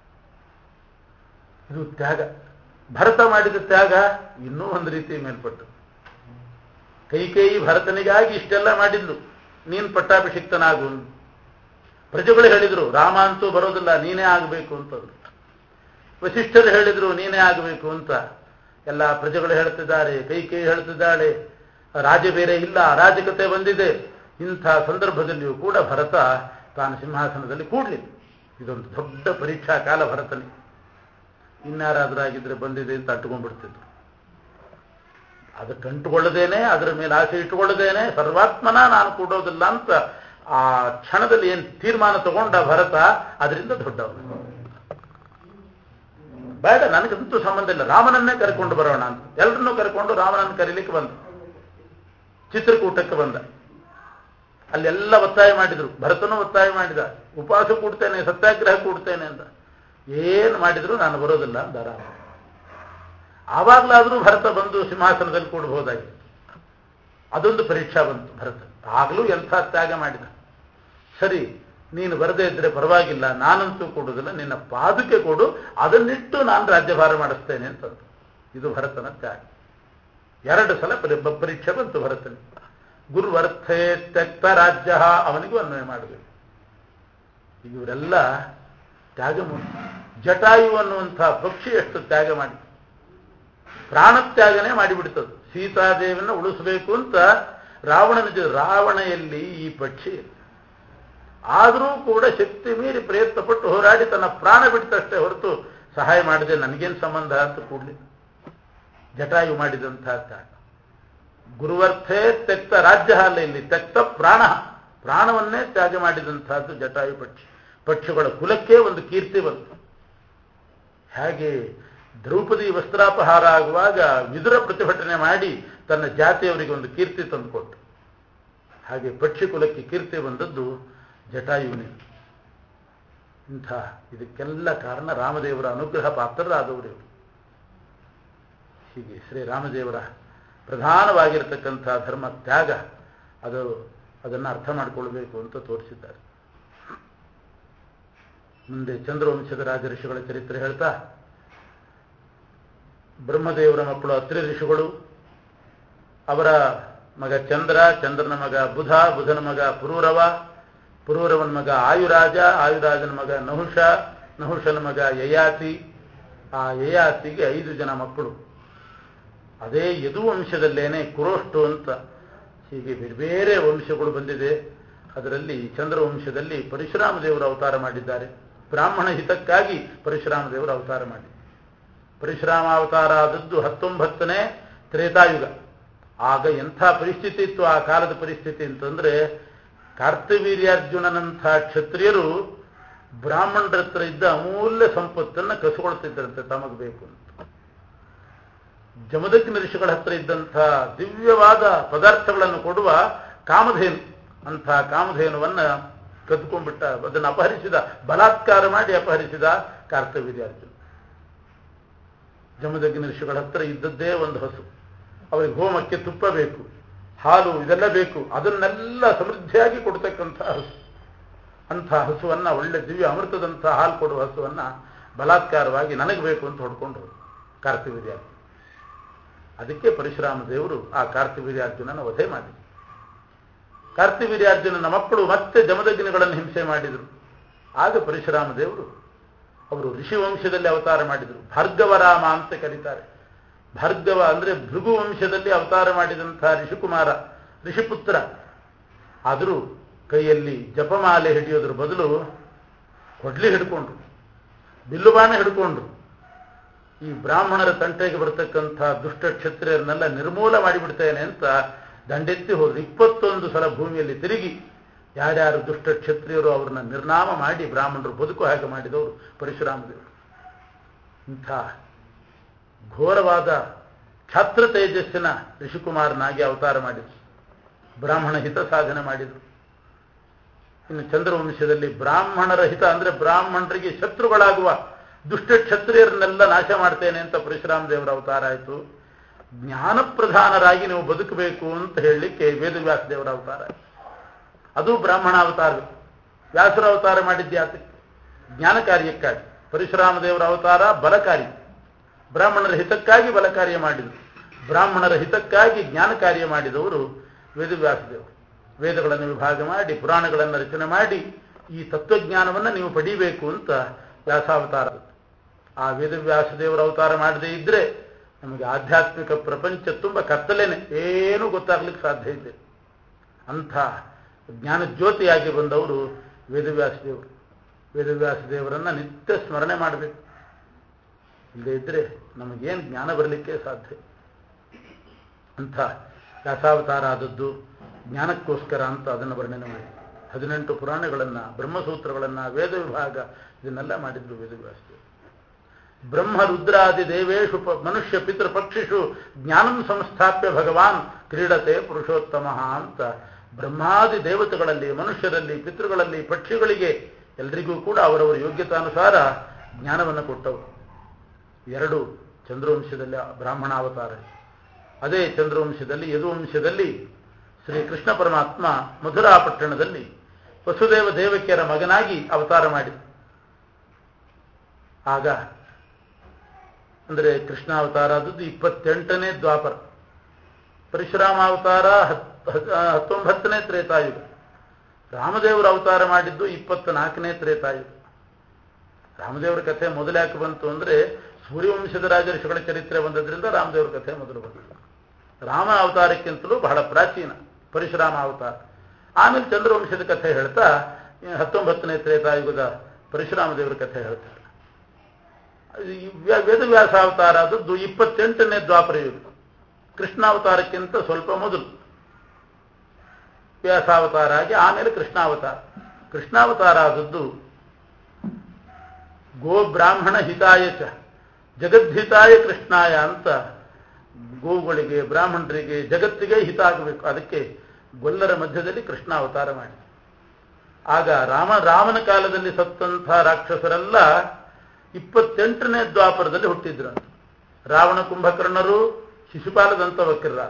A: ಇದು ತ್ಯಾಗ ಭರತ ಮಾಡಿದ ತ್ಯಾಗ ಇನ್ನೂ ಒಂದು ರೀತಿ ಮೇಲ್ಪಟ್ಟು ಕೈಕೇಯಿ ಭರತನಿಗಾಗಿ ಇಷ್ಟೆಲ್ಲ ಮಾಡಿದ್ಲು ನೀನು ಪಟ್ಟಾಭಿಷಿಕ್ತನಾಗು ಪ್ರಜೆಗಳು ಹೇಳಿದ್ರು ರಾಮ ಅಂತೂ ಬರೋದಿಲ್ಲ ನೀನೇ ಆಗಬೇಕು ಅಂತಂದ್ರು ವಸಿಷ್ಠರು ಹೇಳಿದ್ರು ನೀನೇ ಆಗಬೇಕು ಅಂತ ಎಲ್ಲ ಪ್ರಜೆಗಳು ಹೇಳ್ತಿದ್ದಾರೆ ಕೈಕೇಯಿ ಹೇಳ್ತಿದ್ದಾಳೆ ರಾಜ ಬೇರೆ ಇಲ್ಲ ಅರಾಜಕತೆ ಬಂದಿದೆ ಇಂಥ ಸಂದರ್ಭದಲ್ಲಿಯೂ ಕೂಡ ಭರತ ತಾನು ಸಿಂಹಾಸನದಲ್ಲಿ ಕೂಡ್ಲಿಲ್ಲ ಇದೊಂದು ದೊಡ್ಡ ಪರೀಕ್ಷಾ ಕಾಲ ಭರತನಿಗೆ ಇನ್ಯಾರಾದ್ರೂ ಆಗಿದ್ರೆ ಬಂದಿದೆ ಅಂತ ಅಂಟ್ಕೊಂಡ್ಬಿಡ್ತಿದ್ರು ಅದಕ್ಕೆ ಅಂಟುಕೊಳ್ಳದೇನೆ ಅದರ ಮೇಲೆ ಆಸೆ ಇಟ್ಟುಕೊಳ್ಳದೇನೆ ಸರ್ವಾತ್ಮನ ನಾನು ಕೂಡೋದಿಲ್ಲ ಅಂತ ಆ ಕ್ಷಣದಲ್ಲಿ ಏನು ತೀರ್ಮಾನ ತಗೊಂಡ ಭರತ ಅದರಿಂದ ದೊಡ್ಡವನು ಬೇಡ ನನಗಂತೂ ಸಂಬಂಧ ಇಲ್ಲ ರಾಮನನ್ನೇ ಕರ್ಕೊಂಡು ಬರೋಣ ಅಂತ ಎಲ್ಲರನ್ನೂ ಕರ್ಕೊಂಡು ರಾಮನನ್ನು ಕರೀಲಿಕ್ಕೆ ಬಂದ ಚಿತ್ರಕೂಟಕ್ಕೆ ಬಂದ ಅಲ್ಲೆಲ್ಲ ಒತ್ತಾಯ ಮಾಡಿದ್ರು ಭರತನೂ ಒತ್ತಾಯ ಮಾಡಿದ ಉಪವಾಸ ಕೂಡ್ತೇನೆ ಸತ್ಯಾಗ್ರಹ ಕೂಡ್ತೇನೆ ಅಂತ ಏನು ಮಾಡಿದ್ರು ನಾನು ಬರೋದಿಲ್ಲ ಅಂದ ರಾಮ ಆವಾಗಲಾದರೂ ಭರತ ಬಂದು ಸಿಂಹಾಸನದಲ್ಲಿ ಕೂಡಬಹುದಾಗಿ ಅದೊಂದು ಪರೀಕ್ಷಾ ಬಂತು ಭರತ ಆಗಲೂ ಎಂಥ ತ್ಯಾಗ ಮಾಡಿದ ಸರಿ ನೀನು ಬರದೇ ಇದ್ರೆ ಪರವಾಗಿಲ್ಲ ನಾನಂತೂ ಕೊಡುವುದಿಲ್ಲ ನಿನ್ನ ಪಾದುಕೆ ಕೊಡು ಅದನ್ನಿಟ್ಟು ನಾನು ರಾಜ್ಯಭಾರ ಮಾಡಿಸ್ತೇನೆ ಅಂತಂದು ಇದು ಭರತನ ತ್ಯಾಗ ಎರಡು ಸಲ ಪರಿ- ಪರೀಕ್ಷೆ ಬಂತು ಭರತನ ಗುರುವರ್ಥೇ ತ್ಯಕ್ತ ರಾಜ್ಯ ಅವನಿಗೂ ಅನ್ವಯ ಮಾಡಬೇಕು ಇವರೆಲ್ಲ ತ್ಯಾಗ ಮೂರ್ತಿ ಜಟಾಯು ಅನ್ನುವಂಥ ಪಕ್ಷಿ ಎಷ್ಟು ತ್ಯಾಗ ಮಾಡಿ ಪ್ರಾಣತ್ಯಾಗನೇ ಮಾಡಿಬಿಡ್ತದೆ ಸೀತಾದೇವಿಯನ್ನು ಉಳಿಸಬೇಕು ಅಂತ ರಾವಣನ ಜೊತೆ ರಾವಣ ಎಲ್ಲಿ ಈ ಪಕ್ಷಿ ಎಲ್ಲಿ? ಆದರೂ ಕೂಡ ಶಕ್ತಿ ಮೀರಿ ಪ್ರಯತ್ನ ಪಟ್ಟು ಹೋರಾಡಿ ತನ್ನ ಪ್ರಾಣ ಬಿಡ್ತಷ್ಟೇ ಹೊರತು ಸಹಾಯ ಮಾಡದೆ ನನಗೇನು ಸಂಬಂಧ ಅಂತ ಕೂಡಲಿ ಜಟಾಯು ಮಾಡಿದಂತಹ ತ್ಯಾಗ ಗುರುವರ್ಥೇ ತೆಕ್ತ ರಾಜ್ಯ ಅಲ್ಲ ಇಲ್ಲಿ ತೆಕ್ತ ಪ್ರಾಣ ಪ್ರಾಣವನ್ನೇ ತ್ಯಾಗ ಮಾಡಿದಂತಹದ್ದು ಜಟಾಯು ಪಕ್ಷಿ ಪಕ್ಷಿಗಳ ಕುಲಕ್ಕೆ ಒಂದು ಕೀರ್ತಿ ಬಂತು ಹಾಗೆ ದ್ರೌಪದಿ ವಸ್ತ್ರಾಪಹಾರ ಆಗುವಾಗ ವಿದುರ ಪ್ರತಿಭಟನೆ ಮಾಡಿ ತನ್ನ ಜಾತಿಯವರಿಗೆ ಒಂದು ಕೀರ್ತಿ ತಂದುಕೊಟ್ಟು ಹಾಗೆ ಪಕ್ಷಿ ಕುಲಕ್ಕೆ ಕೀರ್ತಿ ಬಂದದ್ದು ಜಟಾಯುವಿನಿಂದ ಇಂಥ ಇದಕ್ಕೆಲ್ಲ ಕಾರಣ ರಾಮದೇವರ ಅನುಗ್ರಹ ಪಾತ್ರರಾದವರು ಇವರು ಹೀಗೆ ಶ್ರೀರಾಮದೇವರ ಪ್ರಧಾನವಾಗಿರತಕ್ಕಂಥ ಧರ್ಮ ತ್ಯಾಗ ಅದು ಅದನ್ನು ಅರ್ಥ ಮಾಡಿಕೊಳ್ಬೇಕು ಅಂತ ತೋರಿಸಿದ್ದಾರೆ ಮುಂದೆ ಚಂದ್ರವಂಶದ ರಾಜ ಋಷಿಗಳ ಚರಿತ್ರೆ ಹೇಳ್ತಾ ಬ್ರಹ್ಮದೇವರ ಮಕ್ಕಳು ಅತ್ರಿ ಋಷಿಗಳು ಅವರ ಮಗ ಚಂದ್ರ ಚಂದ್ರನ ಮಗ ಬುಧ ಬುಧನ ಮಗ ಪುರೂರವ ಪುರೂರವನ ಮಗ ಆಯುರಾಜ ಆಯುರಾಜನ ಮಗ ನಹುಷ ನಹುಷನ ಮಗ ಯಯಾತಿ ಆ ಯಯಾತಿಗೆ ಐದು ಜನ ಮಕ್ಕಳು ಅದೇ ಯದುವಂಶದಲ್ಲೇನೆ ಕುರೋಷ್ಟು ಅಂತ ಹೀಗೆ ಬೇರೆ ಬೇರೆ ವಂಶಗಳು ಬಂದಿದೆ ಅದರಲ್ಲಿ ಚಂದ್ರವಂಶದಲ್ಲಿ ಪರಶುರಾಮ ದೇವರು ಅವತಾರ ಮಾಡಿದ್ದಾರೆ ಬ್ರಾಹ್ಮಣ ಹಿತಕ್ಕಾಗಿ ಪರಶುರಾಮ ದೇವರು ಅವತಾರ ಮಾಡಿ ಪರಶುರಾಮ ಅವತಾರ ಆದದ್ದು ಹತ್ತೊಂಬತ್ತನೇ ತ್ರೇತಾಯುಗ ಆಗ ಎಂಥ ಪರಿಸ್ಥಿತಿ ಇತ್ತು ಆ ಕಾಲದ ಪರಿಸ್ಥಿತಿ ಅಂತಂದ್ರೆ ಕಾರ್ತವೀರ್ಯಾರ್ಜುನನಂಥ ಕ್ಷತ್ರಿಯರು ಬ್ರಾಹ್ಮಣರ ಹತ್ರ ಇದ್ದ ಅಮೂಲ್ಯ ಸಂಪತ್ತನ್ನು ಕಸುಕೊಳ್ತಿದ್ದರಂತೆ ತಮಗೆ ಬೇಕು ಅಂತ ಜಮದಗ್ನಿ ಋಷಿಗಳ ಹತ್ರ ಇದ್ದಂಥ ದಿವ್ಯವಾದ ಪದಾರ್ಥಗಳನ್ನು ಕೊಡುವ ಕಾಮಧೇನು ಅಂಥ ಕಾಮಧೇನುವನ್ನ ಕದ್ಕೊಂಡ್ಬಿಟ್ಟ ಅದನ್ನು ಅಪಹರಿಸಿದ ಬಲಾತ್ಕಾರ ಮಾಡಿ ಅಪಹರಿಸಿದ ಕಾರ್ತವೀರ್ಯಾರ್ಜುನ ಜಮದಗ್ನಿ ಋಷಿಗಳ ಹತ್ರ ಇದ್ದದ್ದೇ ಒಂದು ಹಸು ಅವರಿಗೆ ಹೋಮಕ್ಕೆ ತುಪ್ಪ ಬೇಕು ಹಾಲು ಇದೆಲ್ಲ ಬೇಕು ಅದನ್ನೆಲ್ಲ ಸಮೃದ್ಧಿಯಾಗಿ ಕೊಡ್ತಕ್ಕಂಥ ಹಸು ಅಂಥ ಹಸುವನ್ನ ಒಳ್ಳೆ ದಿವ್ಯ ಅಮೃತದಂಥ ಹಾಲು ಕೊಡುವ ಹಸುವನ್ನ ಬಲಾತ್ಕಾರವಾಗಿ ನನಗೆ ಬೇಕು ಅಂತ ಹೊಡ್ಕೊಂಡು ಕಾರ್ತಿವೀರ್ಯಾರ್ಜುನ ಅದಕ್ಕೆ ಪರಶುರಾಮ ದೇವರು ಆ ಕಾರ್ತಿವೀರ್ಯಾರ್ಜುನನ ವಧೆ ಮಾಡಿದರು ಕಾರ್ತಿವೀರ್ಯಾರ್ಜುನನ ಮಕ್ಕಳು ಮತ್ತೆ ಜಮದಗ್ನಿಗಳನ್ನು ಹಿಂಸೆ ಮಾಡಿದರು ಆಗ ಪರಶುರಾಮ ದೇವರು ಅವರು ಋಷಿ ವಂಶದಲ್ಲಿ ಅವತಾರ ಮಾಡಿದರು ಭಾರ್ಗವರಾಮ ಅಂತ ಕರೀತಾರೆ ಭಾರ್ಗವ ಅಂದ್ರೆ ಭೃಗು ವಂಶದಲ್ಲಿ ಅವತಾರ ಮಾಡಿದಂಥ ಋಷಿಕುಮಾರ ಋಷಿಪುತ್ರ ಆದರೂ ಕೈಯಲ್ಲಿ ಜಪಮಾಲೆ ಹಿಡಿಯೋದ್ರ ಬದಲು ಕೊಡ್ಲಿ ಹಿಡ್ಕೊಂಡ್ರು ಬಿಲ್ಲುಬಾಣ ಹಿಡ್ಕೊಂಡ್ರು ಈ ಬ್ರಾಹ್ಮಣರ ತಂಟೆಗೆ ಬರ್ತಕ್ಕಂಥ ದುಷ್ಟ ಕ್ಷತ್ರಿಯರನ್ನೆಲ್ಲ ನಿರ್ಮೂಲ ಮಾಡಿಬಿಡ್ತೇನೆ ಅಂತ ದಂಡೆತ್ತಿ ಹೋದ್ರು ಇಪ್ಪತ್ತೊಂದು ಸಲ ಭೂಮಿಯಲ್ಲಿ ತಿರುಗಿ ಯಾರ್ಯಾರು ದುಷ್ಟ ಕ್ಷತ್ರಿಯರು ಅವ್ರನ್ನ ನಿರ್ನಾಮ ಮಾಡಿ ಬ್ರಾಹ್ಮಣರು ಬದುಕು ಹಾಗೆ ಮಾಡಿದವರು ಪರಶುರಾಮ ದೇವರು ಇಂಥ ಘೋರವಾದ ಛಾತ್ರ ತೇಜಸ್ಸಿನ ಋಷಿಕುಮಾರನಾಗಿ ಅವತಾರ ಮಾಡಿದರು ಬ್ರಾಹ್ಮಣ ಹಿತ ಸಾಧನೆ ಮಾಡಿದರು ಇನ್ನು ಚಂದ್ರವಂಶದಲ್ಲಿ ಬ್ರಾಹ್ಮಣರ ಹಿತ ಅಂದ್ರೆ ಬ್ರಾಹ್ಮಣರಿಗೆ ಶತ್ರುಗಳಾಗುವ ದುಷ್ಟ ಕ್ಷತ್ರಿಯರನ್ನೆಲ್ಲ ನಾಶ ಮಾಡ್ತೇನೆ ಅಂತ ಪರಶುರಾಮ ದೇವರ ಅವತಾರ ಆಯಿತು ಜ್ಞಾನಪ್ರಧಾನರಾಗಿ ನೀವು ಬದುಕಬೇಕು ಅಂತ ಹೇಳಲಿಕ್ಕೆ ವೇದವ್ಯಾಸ ದೇವರ ಅವತಾರ ಆಯಿತು ಅದು ಬ್ರಾಹ್ಮಣ ಅವತಾರ ವ್ಯಾಸರ ಅವತಾರ ಮಾಡಿದ್ಯಾತಕ್ಕೆ ಜ್ಞಾನ ಕಾರ್ಯಕ್ಕಾಗಿ ಪರಶುರಾಮ ದೇವರ ಅವತಾರ ಬಲಕಾರಿ ಬ್ರಾಹ್ಮಣರ ಹಿತಕ್ಕಾಗಿ ಬಲ ಕಾರ್ಯ ಮಾಡಿದರು ಬ್ರಾಹ್ಮಣರ ಹಿತಕ್ಕಾಗಿ ಜ್ಞಾನ ಕಾರ್ಯ ಮಾಡಿದವರು ವೇದವ್ಯಾಸದೇವರು ವೇದಗಳನ್ನು ವಿಭಾಗ ಮಾಡಿ ಪುರಾಣಗಳನ್ನು ರಚನೆ ಮಾಡಿ ಈ ತತ್ವಜ್ಞಾನವನ್ನು ನೀವು ಪಡೀಬೇಕು ಅಂತ ವ್ಯಾಸಾವತಾರ ಆ ವೇದವ್ಯಾಸದೇವರ ಅವತಾರ ಮಾಡದೇ ಇದ್ರೆ ನಮಗೆ ಆಧ್ಯಾತ್ಮಿಕ ಪ್ರಪಂಚ ತುಂಬ ಕತ್ತಲೇನೆ ಏನೂ ಗೊತ್ತಾಗ್ಲಿಕ್ಕೆ ಸಾಧ್ಯ ಇದೆ ಅಂಥ ಜ್ಞಾನ ಜ್ಯೋತಿಯಾಗಿ ಬಂದವರು ವೇದವ್ಯಾಸದೇವರು ವೇದವ್ಯಾಸದೇವರನ್ನ ನಿತ್ಯ ಸ್ಮರಣೆ ಮಾಡಬೇಕು ಇಲ್ಲದೇ ಇದ್ರೆ ನಮಗೇನು ಜ್ಞಾನ ಬರಲಿಕ್ಕೆ ಸಾಧ್ಯ ಅಂಥ ವ್ಯಾಸಾವತಾರ ಆದದ್ದು ಜ್ಞಾನಕ್ಕೋಸ್ಕರ ಅಂತ ಅದನ್ನು ವರ್ಣನೆ ಮಾಡಿ ಹದಿನೆಂಟು ಪುರಾಣಗಳನ್ನು ಬ್ರಹ್ಮಸೂತ್ರಗಳನ್ನು ವೇದ ವಿಭಾಗ ಇದನ್ನೆಲ್ಲ ಮಾಡಿದ್ರು ವೇದವ್ಯಾಸದೇವರು ಬ್ರಹ್ಮ ರುದ್ರಾದಿ ದೇವೇಶು ಪ ಮನುಷ್ಯ ಪಿತೃ ಪಕ್ಷಿಷು ಜ್ಞಾನಂ ಸಂಸ್ಥಾಪ್ಯ ಭಗವಾನ್ ಕ್ರೀಡತೆ ಪುರುಷೋತ್ತಮ ಅಂತ ಬ್ರಹ್ಮಾದಿ ದೇವತೆಗಳಲ್ಲಿ ಮನುಷ್ಯರಲ್ಲಿ ಪಿತೃಗಳಲ್ಲಿ ಪಕ್ಷಿಗಳಿಗೆ ಎಲ್ರಿಗೂ ಕೂಡ ಅವರವರ ಯೋಗ್ಯತಾನುಸಾರ ಜ್ಞಾನವನ್ನು ಕೊಟ್ಟವರು ಎರಡು ಚಂದ್ರವಂಶದಲ್ಲಿ ಬ್ರಾಹ್ಮಣ ಅವತಾರ ಅದೇ ಚಂದ್ರವಂಶದಲ್ಲಿ ಯದುವಂಶದಲ್ಲಿ ಶ್ರೀ ಕೃಷ್ಣ ಪರಮಾತ್ಮ ಮಧುರಾ ಪಟ್ಟಣದಲ್ಲಿ ವಸುದೇವ ದೇವಕಿಯರ ಮಗನಾಗಿ ಅವತಾರ ಮಾಡಿದ ಆಗ ಅಂದರೆ ಕೃಷ್ಣ ಅವತಾರ ಆದದ್ದು ಇಪ್ಪತ್ತೆಂಟನೇ ದ್ವಾಪರ ಪರಶುರಾಮ ಅವತಾರ ಹತ್ತೊಂಬತ್ತನೇ ತ್ರೇತಾಯುಗ ರಾಮದೇವರ ಅವತಾರ ಮಾಡಿದ್ದು ಇಪ್ಪತ್ನಾಲ್ಕನೇ ತ್ರೇತಾಯುಗ ರಾಮದೇವರ ಕಥೆ ಮೊದಲು ಯಾಕೆ ಬಂತು ಅಂದ್ರೆ ಸೂರ್ಯವಂಶದ ರಾಜಋಷಿಗಳ ಚರಿತ್ರೆ ಬಂದದ್ರಿಂದ ರಾಮದೇವರ ಕಥೆ ಮೊದಲು ಬಂತು ರಾಮ ಅವತಾರಕ್ಕಿಂತಲೂ ಬಹಳ ಪ್ರಾಚೀನ ಪರಶುರಾಮ ಅವತಾರ ಆಮೇಲೆ ಚಂದ್ರವಂಶದ ಕಥೆ ಹೇಳ್ತಾ ಹತ್ತೊಂಬತ್ತನೇ ತ್ರೇತಾಯುಗದ ಪರಶುರಾಮ ದೇವರ ಕಥೆ ಹೇಳ್ತಾರೆ ವೇದವ್ಯಾಸ ಅವತಾರ ಆದದ್ದು ಇಪ್ಪತ್ತೆಂಟನೇ ದ್ವಾಪರ ಯುಗ ಕೃಷ್ಣಾವತಾರಕ್ಕಿಂತ ಸ್ವಲ್ಪ ಮೊದಲು ವ್ಯಾಸಾವತಾರ ಆಗಿ ಆಮೇಲೆ ಕೃಷ್ಣಾವತಾರ ಕೃಷ್ಣಾವತಾರ ಆದದ್ದು ಗೋ ಬ್ರಾಹ್ಮಣ ಹಿತಾಯ ಚ ಜಗದ್ಹಿತಾಯ ಕೃಷ್ಣಾಯ ಅಂತ ಗೋಗಳಿಗೆ ಬ್ರಾಹ್ಮಣರಿಗೆ ಜಗತ್ತಿಗೆ ಹಿತ ಆಗಬೇಕು ಅದಕ್ಕೆ ಗೊಲ್ಲರ ಮಧ್ಯದಲ್ಲಿ ಕೃಷ್ಣ ಅವತಾರ ಮಾಡಿ ಆಗ ರಾಮ ರಾಮನ ಕಾಲದಲ್ಲಿ ಸತ್ತಂಥ ರಾಕ್ಷಸರೆಲ್ಲ ಇಪ್ಪತ್ತೆಂಟನೇ ದ್ವಾಪರದಲ್ಲಿ ಹುಟ್ಟಿದ್ರು ರಾವಣ ಕುಂಭಕರ್ಣರು ಶಿಶುಪಾಲದಂತ ವಕ್ರರ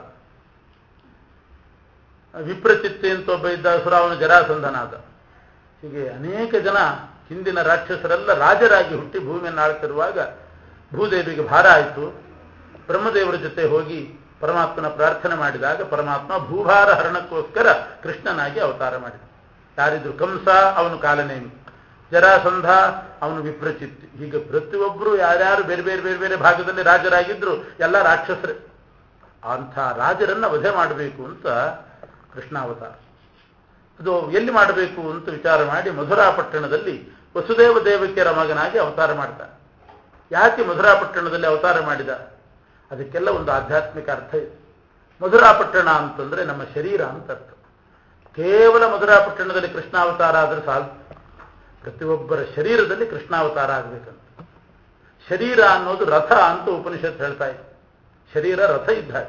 A: ವಿಪ್ರಚಿತ್ತೆ ಅಂತ ಒಬ್ಬ ಇದ್ದ ಸುರಾವನ ಜರಾಸಂಧನಾದ ಹೀಗೆ ಅನೇಕ ಜನ ಹಿಂದಿನ ರಾಕ್ಷಸರೆಲ್ಲ ರಾಜರಾಗಿ ಹುಟ್ಟಿ ಭೂಮಿಯನ್ನು ಆಳ್ತಿರುವಾಗ ಭೂದೇವಿಗೆ ಭಾರ ಆಯಿತು ಬ್ರಹ್ಮದೇವರ ಜೊತೆ ಹೋಗಿ ಪರಮಾತ್ಮನ ಪ್ರಾರ್ಥನೆ ಮಾಡಿದಾಗ ಪರಮಾತ್ಮ ಭೂಭಾರ ಹರಣಕ್ಕೋಸ್ಕರ ಕೃಷ್ಣನಾಗಿ ಅವತಾರ ಮಾಡಿದ ಯಾರಿದ್ರು ಕಂಸ ಅವನು ಕಾಲನೇಮಿ ಜರಾಸಂಧ ಅವನು ವಿಪ್ರಚಿತ್ತಿ ಹೀಗೆ ಪ್ರತಿಯೊಬ್ಬರು ಯಾರ್ಯಾರು ಬೇರೆ ಬೇರೆ ಬೇರೆ ಬೇರೆ ಭಾಗದಲ್ಲಿ ರಾಜರಾಗಿದ್ರು ಎಲ್ಲ ರಾಕ್ಷಸರೇ ಅಂಥ ರಾಜರನ್ನ ವಧೆ ಮಾಡಬೇಕು ಅಂತ ಕೃಷ್ಣಾವತಾರ ಅದು ಎಲ್ಲಿ ಮಾಡಬೇಕು ಅಂತ ವಿಚಾರ ಮಾಡಿ ಮಧುರಾ ಪಟ್ಟಣದಲ್ಲಿ ವಸುದೇವ ದೇವಕಿಯರ ಮಗನಾಗಿ ಅವತಾರ ಮಾಡ್ತಾನೆ ಯಾಕೆ ಮಧುರಾ ಪಟ್ಟಣದಲ್ಲಿ ಅವತಾರ ಮಾಡಿದ ಅದಕ್ಕೆಲ್ಲ ಒಂದು ಆಧ್ಯಾತ್ಮಿಕ ಅರ್ಥ ಇದೆ ಮಧುರಾ ಪಟ್ಟಣ ಅಂತಂದ್ರೆ ನಮ್ಮ ಶರೀರ ಅಂತ ಅರ್ಥ ಕೇವಲ ಮಧುರಾ ಪಟ್ಟಣದಲ್ಲಿ ಕೃಷ್ಣಾವತಾರ ಆದರೆ ಸಾಲು ಪ್ರತಿಯೊಬ್ಬರ ಶರೀರದಲ್ಲಿ ಕೃಷ್ಣಾವತಾರ ಆಗಬೇಕಂತ ಶರೀರ ಅನ್ನೋದು ರಥ ಅಂತ ಉಪನಿಷತ್ ಹೇಳ್ತಾ ಇದೆ ಶರೀರ ರಥ ಇದ್ದಾಗ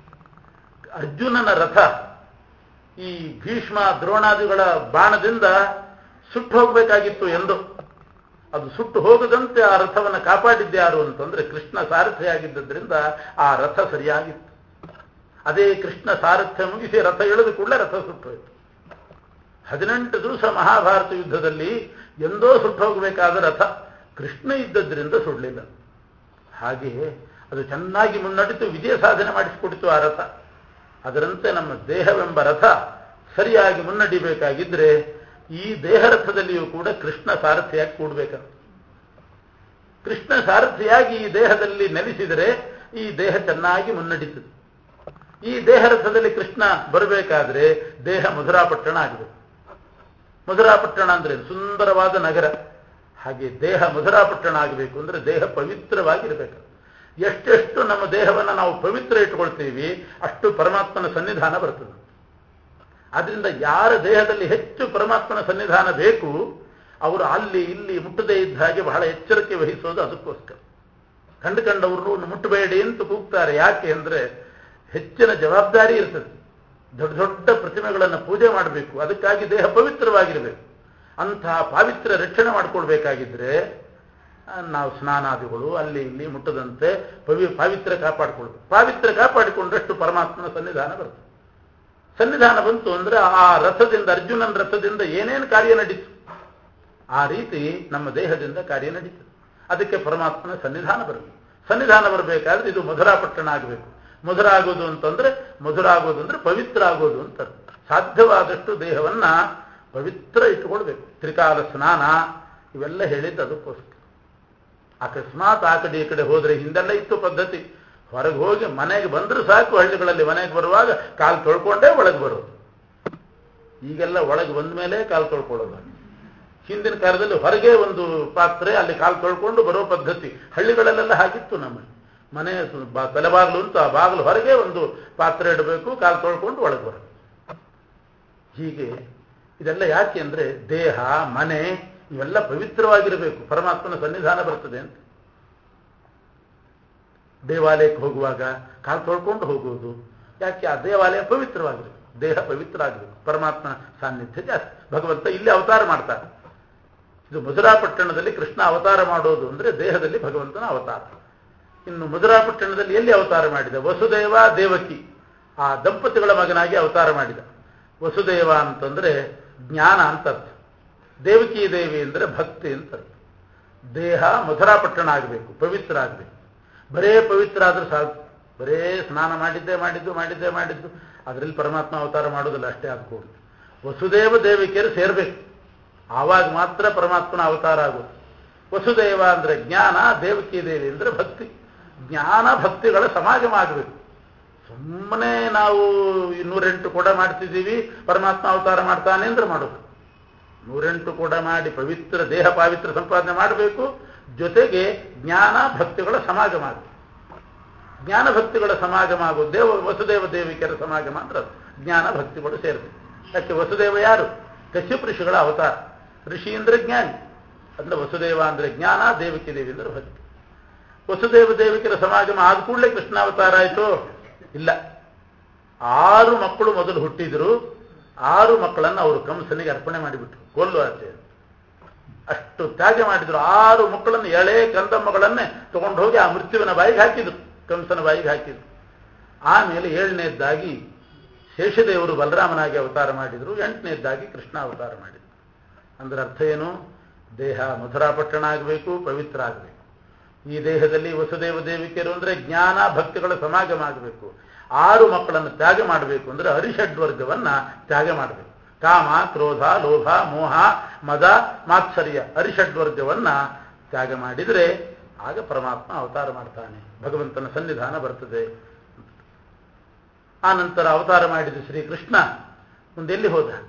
A: ಅರ್ಜುನನ ರಥ ಈ ಭೀಷ್ಮ ದ್ರೋಣಾದಿಗಳ ಬಾಣದಿಂದ ಸುಟ್ಟು ಹೋಗಬೇಕಾಗಿತ್ತು ಎಂದು ಅದು ಸುಟ್ಟು ಹೋಗದಂತೆ ಆ ರಥವನ್ನು ಕಾಪಾಡಿದ್ಯಾರು ಅಂತಂದ್ರೆ ಕೃಷ್ಣ ಸಾರಥಿಯಾಗಿದ್ದರಿಂದ ಆ ರಥ ಸರಿಯಾಗಿತ್ತು ಅದೇ ಕೃಷ್ಣ ಸಾರಥ್ಯ ಮುಗಿಸಿ ರಥ ಎಳೆದು ಕೂಡಲೇ ರಥ ಸುಟ್ಟು ಹೋಯಿತು ಹದಿನೆಂಟು ದಿವಸ ಮಹಾಭಾರತ ಯುದ್ಧದಲ್ಲಿ ಎಂದೋ ಸುಟ್ಟು ಹೋಗಬೇಕಾದ ರಥ ಕೃಷ್ಣ ಇದ್ದದ್ರಿಂದ ಸುಡಲಿಲ್ಲ ಹಾಗೆಯೇ ಅದು ಚೆನ್ನಾಗಿ ಮುನ್ನಡೆದು ವಿಜಯ ಸಾಧನೆ ಮಾಡಿಸಿಕೊಡಿತು ಆ ರಥ ಅದರಂತೆ ನಮ್ಮ ದೇಹವೆಂಬ ರಥ ಸರಿಯಾಗಿ ಮುನ್ನಡಿಬೇಕಾಗಿದ್ರೆ ಈ ದೇಹ ರಥದಲ್ಲಿಯೂ ಕೂಡ ಕೃಷ್ಣ ಸಾರಥಿಯಾಗಿ ಕೂಡಬೇಕಂತ ಕೃಷ್ಣ ಸಾರಥಿಯಾಗಿ ಈ ದೇಹದಲ್ಲಿ ನೆಲೆಸಿದರೆ ಈ ದೇಹ ಚೆನ್ನಾಗಿ ಮುನ್ನಡೀತದೆ ಈ ದೇಹ ರಥದಲ್ಲಿ ಕೃಷ್ಣ ಬರಬೇಕಾದ್ರೆ ದೇಹ ಮಧುರಾಪಟ್ಟಣ ಆಗಬೇಕು ಮಧುರಾಪಟ್ಟಣ ಅಂದ್ರೆ ಸುಂದರವಾದ ನಗರ ಹಾಗೆ ದೇಹ ಮಧುರಾಪಟ್ಟಣ ಆಗಬೇಕು ಅಂದ್ರೆ ದೇಹ ಪವಿತ್ರವಾಗಿರಬೇಕು ಎಷ್ಟೆಷ್ಟು ನಮ್ಮ ದೇಹವನ್ನು ನಾವು ಪವಿತ್ರ ಇಟ್ಕೊಳ್ತೀವಿ ಅಷ್ಟು ಪರಮಾತ್ಮನ ಸನ್ನಿಧಾನ ಬರ್ತದೆ ಆದ್ರಿಂದ ಯಾರ ದೇಹದಲ್ಲಿ ಹೆಚ್ಚು ಪರಮಾತ್ಮನ ಸನ್ನಿಧಾನ ಬೇಕು ಅವರು ಅಲ್ಲಿ ಇಲ್ಲಿ ಮುಟ್ಟದೇ ಇದ್ದ ಹಾಗೆ ಬಹಳ ಎಚ್ಚರಿಕೆ ವಹಿಸೋದು ಅದಕ್ಕೋಸ್ಕರ ಕಂಡು ಕಂಡವ್ರನ್ನು ಮುಟ್ಟಬೇಡಿ ಅಂತ ಕೂಗ್ತಾರೆ ಯಾಕೆ ಅಂದ್ರೆ ಹೆಚ್ಚಿನ ಜವಾಬ್ದಾರಿ ಇರ್ತದೆ ದೊಡ್ಡ ದೊಡ್ಡ ಪ್ರತಿಮೆಗಳನ್ನು ಪೂಜೆ ಮಾಡಬೇಕು ಅದಕ್ಕಾಗಿ ದೇಹ ಪವಿತ್ರವಾಗಿರಬೇಕು ಅಂತಹ ಪಾವಿತ್ರ ರಕ್ಷಣೆ ಮಾಡ್ಕೊಳ್ಬೇಕಾಗಿದ್ರೆ ನಾವು ಸ್ನಾನಾದಿಗಳು ಅಲ್ಲಿ ಇಲ್ಲಿ ಮುಟ್ಟದಂತೆ ಪವಿ ಪಾವಿತ್ರ ಕಾಪಾಡಿಕೊಳ್ಬೇಕು ಪಾವಿತ್ರ ಕಾಪಾಡಿಕೊಂಡಷ್ಟು ಪರಮಾತ್ಮನ ಸನ್ನಿಧಾನ ಬರ್ತದೆ ಸನ್ನಿಧಾನ ಬಂತು ಅಂದ್ರೆ ಆ ರಥದಿಂದ ಅರ್ಜುನನ ರಥದಿಂದ ಏನೇನು ಕಾರ್ಯ ನಡೀತು ಆ ರೀತಿ ನಮ್ಮ ದೇಹದಿಂದ ಕಾರ್ಯ ನಡೀತದೆ ಅದಕ್ಕೆ ಪರಮಾತ್ಮನ ಸನ್ನಿಧಾನ ಬರಬೇಕು ಸನ್ನಿಧಾನ ಬರಬೇಕಾದ್ರೆ ಇದು ಮಧುರಾಪಟ್ಟಣ ಆಗಬೇಕು ಮಧುರ ಆಗೋದು ಅಂತಂದ್ರೆ ಮಧುರ ಆಗೋದು ಅಂದ್ರೆ ಪವಿತ್ರ ಆಗೋದು ಅಂತ ಸಾಧ್ಯವಾದಷ್ಟು ದೇಹವನ್ನ ಪವಿತ್ರ ಇಟ್ಟುಕೊಳ್ಬೇಕು ತ್ರಿಕಾಲ ಸ್ನಾನ ಇವೆಲ್ಲ ಹೇಳಿದ್ದು ಅದಕ್ಕೋಸ್ಕರ ಅಕಸ್ಮಾತ್ ಆ ಕಡೆ ಈ ಕಡೆ ಹೋದ್ರೆ ಹಿಂದೆಲ್ಲ ಇತ್ತು ಪದ್ಧತಿ ಹೊರಗೆ ಹೋಗಿ ಮನೆಗೆ ಬಂದ್ರೆ ಸಾಕು ಹಳ್ಳಿಗಳಲ್ಲಿ ಮನೆಗೆ ಬರುವಾಗ ಕಾಲು ತೊಳ್ಕೊಂಡೇ ಒಳಗೆ ಬರೋದು ಈಗೆಲ್ಲ ಒಳಗೆ ಬಂದ ಮೇಲೆ ಕಾಲು ತೊಳ್ಕೊಳ್ಳೋದು ಹಿಂದಿನ ಕಾಲದಲ್ಲಿ ಹೊರಗೆ ಒಂದು ಪಾತ್ರೆ ಅಲ್ಲಿ ಕಾಲು ತೊಳ್ಕೊಂಡು ಬರೋ ಪದ್ಧತಿ ಹಳ್ಳಿಗಳಲ್ಲೆಲ್ಲ ಹಾಗಿತ್ತು ನಮ್ಮಲ್ಲಿ ಮನೆ ತಲೆಬಾಗ್ಲು ಅಂತ ಆ ಬಾಗಿಲು ಹೊರಗೆ ಒಂದು ಪಾತ್ರೆ ಇಡಬೇಕು ಕಾಲು ತೊಳ್ಕೊಂಡು ಒಳಗೆ ಬರೋದು ಹೀಗೆ ಇದೆಲ್ಲ ಯಾಕೆ ಅಂದ್ರೆ ದೇಹ ಮನೆ ಇವೆಲ್ಲ ಪವಿತ್ರವಾಗಿರಬೇಕು ಪರಮಾತ್ಮನ ಸನ್ನಿಧಾನ ಬರ್ತದೆ ಅಂತ ದೇವಾಲಯಕ್ಕೆ ಹೋಗುವಾಗ ಕಾಲು ತೊಳ್ಕೊಂಡು ಹೋಗುವುದು ಯಾಕೆ ಆ ದೇವಾಲಯ ಪವಿತ್ರವಾಗಿರಬೇಕು ದೇಹ ಪವಿತ್ರ ಆಗಬೇಕು ಪರಮಾತ್ಮನ ಸಾನ್ನಿಧ್ಯ ಜಾಸ್ತಿ ಭಗವಂತ ಇಲ್ಲಿ ಅವತಾರ ಮಾಡ್ತಾರೆ ಇದು ಮಧುರಾಪಟ್ಟಣದಲ್ಲಿ ಕೃಷ್ಣ ಅವತಾರ ಮಾಡೋದು ಅಂದ್ರೆ ದೇಹದಲ್ಲಿ ಭಗವಂತನ ಅವತಾರ ಇನ್ನು ಮಧುರಾಪಟ್ಟಣದಲ್ಲಿ ಎಲ್ಲಿ ಅವತಾರ ಮಾಡಿದ ವಸುದೇವ ದೇವಕಿ ಆ ದಂಪತಿಗಳ ಮಗನಾಗಿ ಅವತಾರ ಮಾಡಿದ ವಸುದೇವ ಅಂತಂದ್ರೆ ಜ್ಞಾನ ಅಂತ ಅರ್ಥ ದೇವಕಿ ದೇವಿ ಅಂದ್ರೆ ಭಕ್ತಿ ಅಂತ ಅರ್ಥ ದೇಹ ಮಧುರಾಪಟ್ಟಣ ಆಗಬೇಕು ಪವಿತ್ರ ಆಗಬೇಕು ಬರೇ ಪವಿತ್ರ ಆದ್ರೆ ಸಾಕು ಬರೇ ಸ್ನಾನ ಮಾಡಿದ್ದೆ ಮಾಡಿದ್ದು ಮಾಡಿದ್ದೆ ಮಾಡಿದ್ದು ಅದರಲ್ಲಿ ಪರಮಾತ್ಮ ಅವತಾರ ಮಾಡೋದಿಲ್ಲ ಅಷ್ಟೇ ಆದ್ಕೊಂಡು ವಸುದೇವ ದೇವಿಕೆಯರು ಸೇರ್ಬೇಕು ಆವಾಗ ಮಾತ್ರ ಪರಮಾತ್ಮನ ಅವತಾರ ಆಗೋದು ವಸುದೇವ ಅಂದ್ರೆ ಜ್ಞಾನ ದೇವಕಿ ದೇವಿ ಅಂದ್ರೆ ಭಕ್ತಿ ಜ್ಞಾನ ಭಕ್ತಿಗಳ ಸಮಾಗಮ ಆಗಬೇಕು ಸುಮ್ಮನೆ ನಾವು ಈ ನೂರೆಂಟು ಕೂಡ ಮಾಡ್ತಿದ್ದೀವಿ ಪರಮಾತ್ಮ ಅವತಾರ ಮಾಡ್ತಾನೆ ಅಂದ್ರೆ ಮಾಡೋದು ನೂರೆಂಟು ಕೂಡ ಮಾಡಿ ಪವಿತ್ರ ದೇಹ ಪಾವಿತ್ರ ಸಂಪಾದನೆ ಮಾಡಬೇಕು ಜೊತೆಗೆ ಜ್ಞಾನ ಭಕ್ತಿಗಳ ಸಮಾಗಮ ಆಗಬೇಕು ಜ್ಞಾನ ಭಕ್ತಿಗಳ ಸಮಾಗಮ ಆಗೋದು ದೇವ ವಸುದೇವ ದೇವಿಕರ ಸಮಾಗಮ ಅಂದ್ರೆ ಜ್ಞಾನ ಭಕ್ತಿಗಳು ಸೇರಬೇಕು ಯಾಕೆ ವಸುದೇವ ಯಾರು ಕಶ್ಯಪ ಋಷಿಗಳ ಅವತಾರ ಋಷಿ ಅಂದ್ರೆ ಜ್ಞಾನಿ ಅಂದ್ರೆ ವಸುದೇವ ಅಂದ್ರೆ ಜ್ಞಾನ ದೇವಕಿ ದೇವಿ ಅಂದ್ರೆ ಭಕ್ತಿ ವಸುದೇವ ದೇವಿಕರ ಸಮಾಗಮ ಆದ ಕೂಡಲೇ ಕೃಷ್ಣಾವತಾರ ಆಯಿತು ಇಲ್ಲ ಆರು ಮಕ್ಕಳು ಮೊದಲು ಹುಟ್ಟಿದ್ರು ಆರು ಮಕ್ಕಳನ್ನು ಅವರು ಕಂಸನಿಗೆ ಅರ್ಪಣೆ ಮಾಡಿಬಿಟ್ರು ಕೊಲ್ಲು ಆಚೆ ಅಷ್ಟು ತ್ಯಾಗ ಮಾಡಿದ್ರು ಆರು ಮಕ್ಕಳನ್ನು ಎಳೆ ಕಂದಮ್ಮಗಳನ್ನೇ ತಗೊಂಡು ಹೋಗಿ ಆ ಮೃತ್ಯುವಿನ ಬಾಯಿಗೆ ಹಾಕಿದ್ರು ಕಂಸನ ಬಾಯಿಗೆ ಹಾಕಿದ್ರು ಆಮೇಲೆ ಏಳನೇದ್ದಾಗಿ ಶೇಷದೇವರು ಬಲರಾಮನಾಗಿ ಅವತಾರ ಮಾಡಿದ್ರು ಎಂಟನೇದ್ದಾಗಿ ಕೃಷ್ಣ ಅವತಾರ ಮಾಡಿದ್ರು ಅಂದ್ರೆ ಅರ್ಥ ಏನು ದೇಹ ಮಧುರಾಪಟ್ಟಣ ಆಗಬೇಕು ಪವಿತ್ರ ಆಗಬೇಕು ಈ ದೇಹದಲ್ಲಿ ವಸುದೇವ ದೇವಿಕೆರು ಅಂದ್ರೆ ಜ್ಞಾನ ಭಕ್ತಿಗಳ ಸಮಾಗಮ ಆಗಬೇಕು ಆರು ಮಕ್ಕಳನ್ನು ತ್ಯಾಗ ಮಾಡಬೇಕು ಅಂದ್ರೆ ಹರಿಷಡ್ವರ್ಗವನ್ನ ತ್ಯಾಗ ಮಾಡಬೇಕು ಕಾಮ ಕ್ರೋಧ ಲೋಭ ಮೋಹ ಮದ ಮಾತ್ಸರ್ಯ ಹರಿಷಡ್ವರ್ಗವನ್ನ ತ್ಯಾಗ ಮಾಡಿದರೆ ಆಗ ಪರಮಾತ್ಮ ಅವತಾರ ಮಾಡ್ತಾನೆ ಭಗವಂತನ ಸನ್ನಿಧಾನ ಬರ್ತದೆ ಆ ನಂತರ ಅವತಾರ ಮಾಡಿದ ಶ್ರೀಕೃಷ್ಣ ಮುಂದೆಲ್ಲಿ ಹೋದ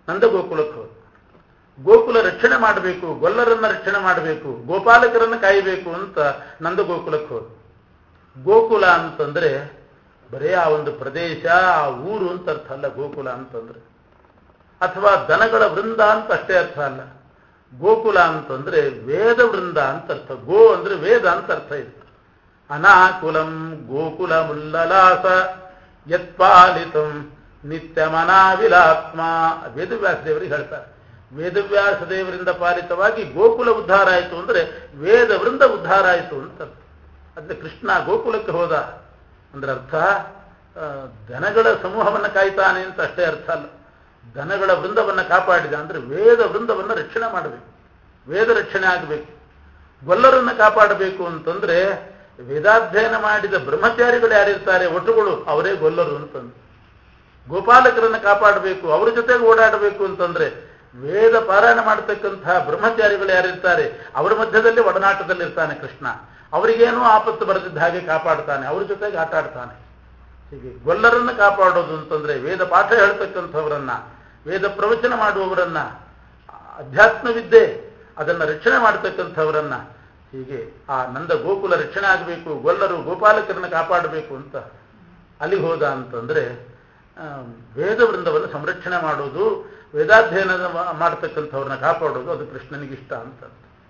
A: ನಂದ ಗೋಕುಲಕ್ಕೆ ಹೋದ ಗೋಕುಲ ರಕ್ಷಣೆ ಮಾಡಬೇಕು ಗೊಲ್ಲರನ್ನ ರಕ್ಷಣೆ ಮಾಡಬೇಕು ಗೋಪಾಲಕರನ್ನ ಕಾಯಬೇಕು ಅಂತ ನಂದ ಗೋಕುಲಕ್ಕೆ ಹೋದ ಗೋಕುಲ ಅಂತಂದ್ರೆ ಬರೇ ಆ ಒಂದು ಪ್ರದೇಶ ಆ ಊರು ಅಂತ ಅರ್ಥ ಅಲ್ಲ ಗೋಕುಲ ಅಂತಂದ್ರೆ ಅಥವಾ ದನಗಳ ವೃಂದ ಅಂತ ಅಷ್ಟೇ ಅರ್ಥ ಅಲ್ಲ ಗೋಕುಲ ಅಂತಂದ್ರೆ ವೇದ ವೃಂದ ಅಂತ ಅರ್ಥ ಗೋ ಅಂದ್ರೆ ವೇದ ಅಂತ ಅರ್ಥ ಇದೆ ಅನಾಕುಲಂ ಗೋಕುಲ ಮುಲ್ಲಲಾಸ ಯತ್ಪಾಲಿತಂ ನಿತ್ಯಮನಾವಿಲಾತ್ಮ ವೇದವ್ಯಾಸ ದೇವರಿಗೆ ಹೇಳ್ತಾರೆ ವೇದವ್ಯಾಸ ದೇವರಿಂದ ಪಾಲಿತವಾಗಿ ಗೋಕುಲ ಉದ್ಧಾರ ಆಯಿತು ಅಂದ್ರೆ ವೇದ ವೃಂದ ಉದ್ಧಾರ ಆಯಿತು ಅಂತ ಅರ್ಥ ಅಂದ್ರೆ ಕೃಷ್ಣ ಗೋಕುಲಕ್ಕೆ ಹೋದ ಅಂದ್ರೆ ಅರ್ಥ ಆ, ದನಗಳ ಸಮೂಹವನ್ನು ಕಾಯ್ತಾನೆ ಅಂತ ಅಷ್ಟೇ ಅರ್ಥ ಅಲ್ಲ ದನಗಳ ವೃಂದವನ್ನು ಕಾಪಾಡಿದ ಅಂದ್ರೆ ವೇದ ವೃಂದವನ್ನು ರಕ್ಷಣೆ ಮಾಡಬೇಕು ವೇದ ರಕ್ಷಣೆ ಆಗಬೇಕು ಗೊಲ್ಲರನ್ನು ಕಾಪಾಡಬೇಕು ಅಂತಂದ್ರೆ ವೇದಾಧ್ಯಯನ ಮಾಡಿದ ಬ್ರಹ್ಮಚಾರಿಗಳು ಯಾರಿರ್ತಾರೆ ಒಟ್ಟುಗಳು ಅವರೇ ಗೊಲ್ಲರು ಅಂತಂದು ಗೋಪಾಲಕರನ್ನು ಕಾಪಾಡಬೇಕು ಅವರ ಜೊತೆಗೆ ಓಡಾಡಬೇಕು ಅಂತಂದ್ರೆ ವೇದ ಪಾರಾಯಣ ಮಾಡತಕ್ಕಂತಹ ಬ್ರಹ್ಮಚಾರಿಗಳು ಯಾರಿರ್ತಾರೆ ಅವರ ಮಧ್ಯದಲ್ಲಿ ಒಡನಾಟದಲ್ಲಿರ್ತಾನೆ ಕೃಷ್ಣ ಅವರಿಗೇನೂ ಆಪತ್ತು ಬರದಿದ್ದ ಹಾಗೆ ಕಾಪಾಡ್ತಾನೆ ಅವ್ರ ಜೊತೆಗೆ ಆಟ ಆಡ್ತಾನೆ ಹೀಗೆ ಗೊಲ್ಲರನ್ನು ಕಾಪಾಡೋದು ಅಂತಂದ್ರೆ ವೇದ ಪಾಠ ಹೇಳ್ತಕ್ಕಂಥವರನ್ನ ವೇದ ಪ್ರವಚನ ಮಾಡುವವರನ್ನ ಅಧ್ಯಾತ್ಮ ವಿದ್ಯೆ ಅದನ್ನು ರಕ್ಷಣೆ ಮಾಡತಕ್ಕಂಥವರನ್ನ ಹೀಗೆ ಆ ನಂದ ಗೋಕುಲ ರಕ್ಷಣೆ ಆಗಬೇಕು ಗೊಲ್ಲರು ಗೋಪಾಲಕರನ್ನ ಕಾಪಾಡಬೇಕು ಅಂತ ಅಲ್ಲಿಗೆ ಹೋದ ಅಂತಂದ್ರೆ ಆ, ವೇದ ವೃಂದವನ್ನು ಸಂರಕ್ಷಣೆ ಮಾಡೋದು ವೇದಾಧ್ಯಯನ ಮಾಡತಕ್ಕಂಥವ್ರನ್ನ ಕಾಪಾಡೋದು ಅದು ಕೃಷ್ಣನಿಗೆ ಇಷ್ಟ ಅಂತ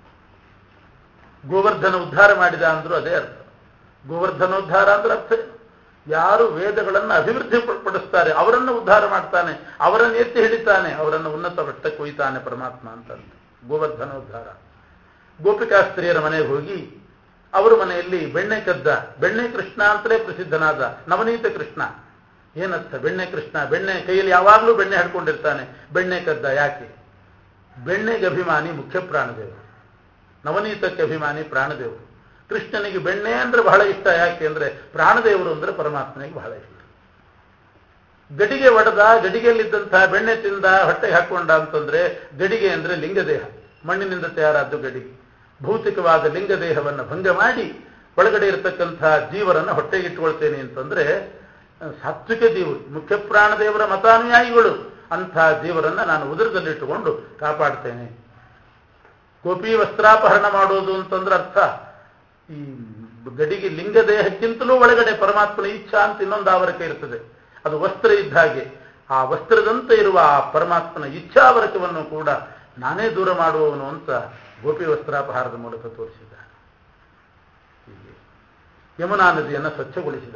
A: ಗೋವರ್ಧನ ಉದ್ಧಾರ ಮಾಡಿದ ಅಂದ್ರೂ ಅದೇ ಅರ್ಥ ಗೋವರ್ಧನೋದ್ಧಾರ ಅಂದ್ರೆ ಅರ್ಥ ಏನು? ಯಾರು ವೇದಗಳನ್ನು ಅಭಿವೃದ್ಧಿ ಪ- ಪಡಿಸ್ತಾರೆ ಅವರನ್ನು ಉದ್ಧಾರ ಮಾಡ್ತಾನೆ ಅವರನ್ನು ಎತ್ತಿ ಹಿಡಿತಾನೆ ಅವರನ್ನು ಉನ್ನತ ಮಟ್ಟಕ್ಕೆ ಒಯ್ತಾನೆ ಪರಮಾತ್ಮ ಅಂತ ಅರ್ಥ. ಗೋವರ್ಧನೋದ್ಧಾರ ಗೋಪಿಕಾಸ್ತ್ರೀಯರ ಮನೆಗೆ ಹೋಗಿ ಅವರ ಮನೆಯಲ್ಲಿ ಬೆಣ್ಣೆ ಕದ್ದ ಬೆಣ್ಣೆ ಕೃಷ್ಣ ಅಂತಲೇ ಪ್ರಸಿದ್ಧನಾದ ನವನೀತ ಕೃಷ್ಣ ಏನರ್ಥ ಬೆಣ್ಣೆ ಕೃಷ್ಣ ಬೆಣ್ಣೆ ಕೈಯಲ್ಲಿ ಯಾವಾಗಲೂ ಬೆಣ್ಣೆ ಹಿಡ್ಕೊಂಡಿರ್ತಾನೆ ಬೆಣ್ಣೆ ಕದ್ದ ಯಾಕೆ ಬೆಣ್ಣೆಗೆ ಅಭಿಮಾನಿ ಮುಖ್ಯ ಪ್ರಾಣದೇವರು ನವನೀತಕ್ಕೆ ಅಭಿಮಾನಿ ಪ್ರಾಣದೇವರು ಕೃಷ್ಣನಿಗೆ ಬೆಣ್ಣೆ ಅಂದ್ರೆ ಬಹಳ ಇಷ್ಟ ಯಾಕೆ ಅಂದ್ರೆ ಪ್ರಾಣದೇವರು ಅಂದ್ರೆ ಪರಮಾತ್ಮನಿಗೆ ಬಹಳ ಇಷ್ಟ ಗಡಿಗೆ ಒಡೆದ ಗಡಿಗೆಯಲ್ಲಿದ್ದಂತಹ ಬೆಣ್ಣೆ ತಿಂದ ಹೊಟ್ಟೆಗೆ ಹಾಕೊಂಡ ಅಂತಂದ್ರೆ ಗಡಿಗೆ ಅಂದ್ರೆ ಲಿಂಗದೇಹ ಮಣ್ಣಿನಿಂದ ತಯಾರಾದ್ದು ಗಡಿಗೆ ಭೌತಿಕವಾದ ಲಿಂಗದೇಹವನ್ನು ಭಂಗ ಮಾಡಿ ಒಳಗಡೆ ಇರತಕ್ಕಂತಹ ಜೀವರನ್ನು ಹೊಟ್ಟೆಗೆ ಇಟ್ಕೊಳ್ತೇನೆ ಅಂತಂದ್ರೆ ಆ, ಸಾತ್ವಿಕ ಜೀವರು ಮುಖ್ಯ ಪ್ರಾಣದೇವರ ಮತಾನುಯಾಯಿಗಳು ಅಂಥ ಜೀವರನ್ನ ನಾನು ಉದರದಲ್ಲಿಟ್ಟುಕೊಂಡು ಕಾಪಾಡ್ತೇನೆ ಗೋಪಿ ವಸ್ತ್ರಾಪಹರಣ ಮಾಡೋದು ಅಂತಂದ್ರೆ ಅರ್ಥ ಈ ಗಡಿಗೆ ಲಿಂಗ ದೇಹಕ್ಕಿಂತಲೂ ಒಳಗಡೆ ಪರಮಾತ್ಮನ ಇಚ್ಛಾ ಅಂತ ಇನ್ನೊಂದು ಆವರಕ ಇರ್ತದೆ ಅದು ವಸ್ತ್ರ ಇದ್ದ ಹಾಗೆ ಆ ವಸ್ತ್ರದಂತೆ ಇರುವ ಆ ಪರಮಾತ್ಮನ ಇಚ್ಛಾವರಕವನ್ನು ಕೂಡ ನಾನೇ ದೂರ ಮಾಡುವವನು ಅಂತ ಗೋಪಿ ವಸ್ತ್ರಾಪಹಾರದ ಮೂಲಕ ತೋರಿಸಿದ ಹೀಗೆ ಯಮುನಾ ನದಿಯನ್ನು ಸ್ವಚ್ಛಗೊಳಿಸಿದ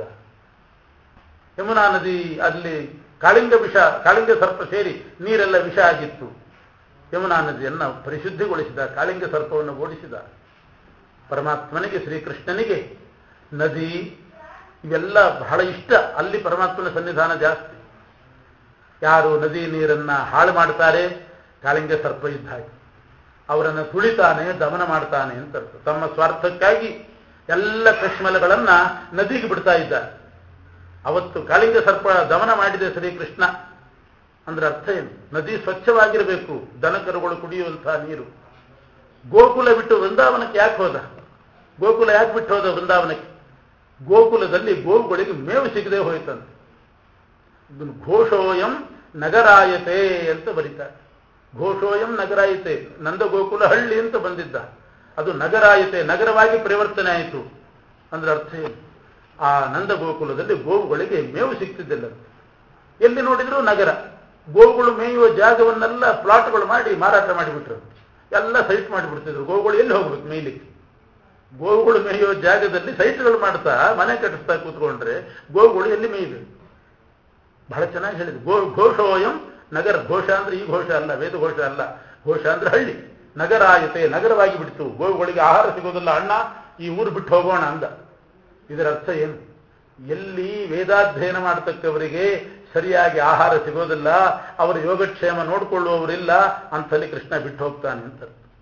A: ಯಮುನಾ ನದಿ ಅಲ್ಲಿ ಕಾಳಿಂಗ ವಿಷ ಕಾಳಿಂಗ ಸರ್ಪ ಸೇರಿ ನೀರೆಲ್ಲ ವಿಷ ಆಗಿತ್ತು ಯಮುನಾ ನದಿಯನ್ನು ಪರಿಶುದ್ಧಿಗೊಳಿಸಿದ ಕಾಳಿಂಗ ಸರ್ಪವನ್ನು ಓಡಿಸಿದ ಪರಮಾತ್ಮನಿಗೆ ಶ್ರೀಕೃಷ್ಣನಿಗೆ ನದಿ ಇವೆಲ್ಲ ಬಹಳ ಇಷ್ಟ ಅಲ್ಲಿ ಪರಮಾತ್ಮನ ಸನ್ನಿಧಾನ ಜಾಸ್ತಿ ಯಾರು ನದಿ ನೀರನ್ನ ಹಾಳು ಮಾಡ್ತಾರೆ ಕಾಳಿಂಗ ಸರ್ಪ ಇದ್ದ ಹಾಗೆ ಅವರನ್ನು ತುಳಿತಾನೆ ದಮನ ಮಾಡ್ತಾನೆ ಅಂತ ಅರ್ಥ. ತಮ್ಮ ಸ್ವಾರ್ಥಕ್ಕಾಗಿ ಎಲ್ಲ ಕಶ್ಮಲಗಳನ್ನ ನದಿಗೆ ಬಿಡ್ತಾ ಇದ್ದಾರೆ ಅವತ್ತು ಕಾಳಿಂಗ ಸರ್ಪ ದಮನ ಮಾಡಿದೆ ಶ್ರೀಕೃಷ್ಣ ಅಂದ್ರೆ ಅರ್ಥ ಏನು ನದಿ ಸ್ವಚ್ಛವಾಗಿರಬೇಕು ದನಕರುಗಳು ಕುಡಿಯುವಂತಹ ನೀರು ಗೋಕುಲ ಬಿಟ್ಟು ವೃಂದಾವನಕ್ಕೆ ಯಾಕೆ ಹೋದ ಗೋಕುಲ ಯಾಕೆ ಬಿಟ್ಟು ಹೋದ ವೃಂದಾವನಕ್ಕೆ ಗೋಕುಲದಲ್ಲಿ ಗೋವುಗಳಿಗೆ ಮೇವು ಸಿಗದೆ ಹೋಯ್ತಂತೆ ಇದನ್ನು ಘೋಷೋಯಂ ನಗರಾಯತೆ ಅಂತ ಬರೀತಾರೆ ಘೋಷೋಯಂ ನಗರಾಯತೆ ನಂದ ಗೋಕುಲ ಹಳ್ಳಿ ಅಂತ ಬಂದಿದ್ದ ಅದು ನಗರಾಯತೆ ನಗರವಾಗಿ ಪರಿವರ್ತನೆ ಆಯಿತು ಅಂದ್ರೆ ಅರ್ಥ ಏನು ಆ ನಂದ ಗೋಕುಲದಲ್ಲಿ ಗೋವುಗಳಿಗೆ ಮೇವು ಸಿಗ್ತಿದ್ದಿಲ್ಲ ಎಲ್ಲಿ ನೋಡಿದ್ರು ನಗರ ಗೋವುಗಳು ಮೇಯುವ ಜಾಗವನ್ನೆಲ್ಲ ಪ್ಲಾಟ್ಗಳು ಮಾಡಿ ಮಾರಾಟ ಮಾಡಿಬಿಟ್ರು ಎಲ್ಲ ಸೈಟ್ ಮಾಡಿಬಿಡ್ತಿದ್ರು ಗೋವುಗಳು ಎಲ್ಲಿ ಹೋಗ್ಬೇಕು ಮೇಯ್ಲಿಕ್ಕೆ ಗೋವುಗಳು ಮೇಯುವ ಜಾಗದಲ್ಲಿ ಸೈಟ್ಗಳು ಮಾಡ್ತಾ ಮನೆ ಕಟ್ಟಿಸ್ತಾ ಕೂತ್ಕೊಂಡ್ರೆ ಗೋವುಗಳು ಎಲ್ಲಿ ಮೇಯ್ಬೇಕು ಬಹಳ ಚೆನ್ನಾಗಿ ಹೇಳಿದ್ರು ಗೋ ಘೋಷೋಯಂ ನಗರ ಘೋಷ ಅಂದ್ರೆ ಈ ಘೋಷ ಅಲ್ಲ ವೇದ ಘೋಷ ಅಲ್ಲ ಘೋಷ ಅಂದ್ರೆ ಹಳ್ಳಿ ನಗರಾಯತೆ ನಗರವಾಗಿ ಬಿಡ್ತು ಗೋವುಗಳಿಗೆ ಆಹಾರ ಸಿಗೋದಿಲ್ಲ ಅಣ್ಣ ಈ ಊರು ಬಿಟ್ಟು ಹೋಗೋಣ ಅಂದ ಇದರ ಅರ್ಥ ಏನು ಎಲ್ಲಿ ವೇದಾಧ್ಯಯನ ಮಾಡತಕ್ಕವರಿಗೆ ಸರಿಯಾಗಿ ಆಹಾರ ಸಿಗೋದಿಲ್ಲ ಅವರ ಯೋಗಕ್ಷೇಮ ನೋಡಿಕೊಳ್ಳುವವರಿಲ್ಲ ಅಂತಲ್ಲಿ ಕೃಷ್ಣ ಬಿಟ್ಟು ಹೋಗ್ತಾನೆ ಅಂತ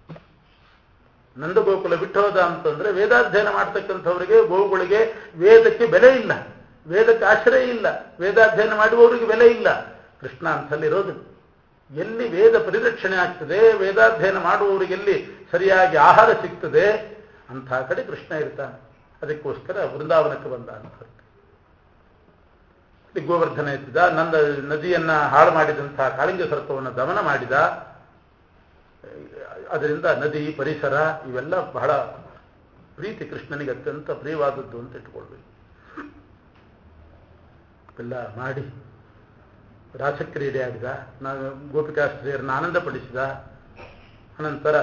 A: ನಂದಗೋಕುಲ ಬಿಟ್ಟು ಹೋದ ಅಂತಂದ್ರೆ ವೇದಾಧ್ಯಯನ ಮಾಡ್ತಕ್ಕಂಥವರಿಗೆ ಗೋವುಗಳಿಗೆ ವೇದಕ್ಕೆ ಬೆಲೆ ಇಲ್ಲ ವೇದಕ್ಕೆ ಆಶ್ರಯ ಇಲ್ಲ ವೇದಾಧ್ಯಯನ ಮಾಡುವವರಿಗೆ ಬೆಲೆ ಇಲ್ಲ ಕೃಷ್ಣ ಅಂತಲ್ಲಿರೋದು ಎಲ್ಲಿ ವೇದ ಪರಿರಕ್ಷಣೆ ಆಗ್ತದೆ ವೇದಾಧ್ಯಯನ ಮಾಡುವವರಿಗೆ ಎಲ್ಲಿ ಸರಿಯಾಗಿ ಆಹಾರ ಸಿಗ್ತದೆ ಅಂಥ ಕಡೆ ಕೃಷ್ಣ ಇರ್ತಾನೆ ಅದಕ್ಕೋಸ್ಕರ ವೃಂದಾವನಕ್ಕೆ ಬಂದ ಅಂತ ಗೋವರ್ಧನ ಎತ್ತಿದ ನಂದ ನದಿಯನ್ನ ಹಾಳು ಮಾಡಿದಂತಹ ಕಾಳಿಂಗ ಸರ್ಪವನ್ನು ದಮನ ಮಾಡಿದ ಅದರಿಂದ ನದಿ ಪರಿಸರ ಇವೆಲ್ಲ ಬಹಳ ಪ್ರೀತಿ ಕೃಷ್ಣನಿಗೆ ಅತ್ಯಂತ ಪ್ರಿಯವಾದದ್ದು ಅಂತ ಇಟ್ಕೊಳ್ಬೇಕು ಎಲ್ಲ ಮಾಡಿ ರಾಸಕ್ರೀಡೆ ಆಡಿದ ನಾವು ಗೋಪಿಕಾಸ್ತ್ರೀಯರನ್ನ ಆನಂದಪಡಿಸಿದ ಅನಂತರ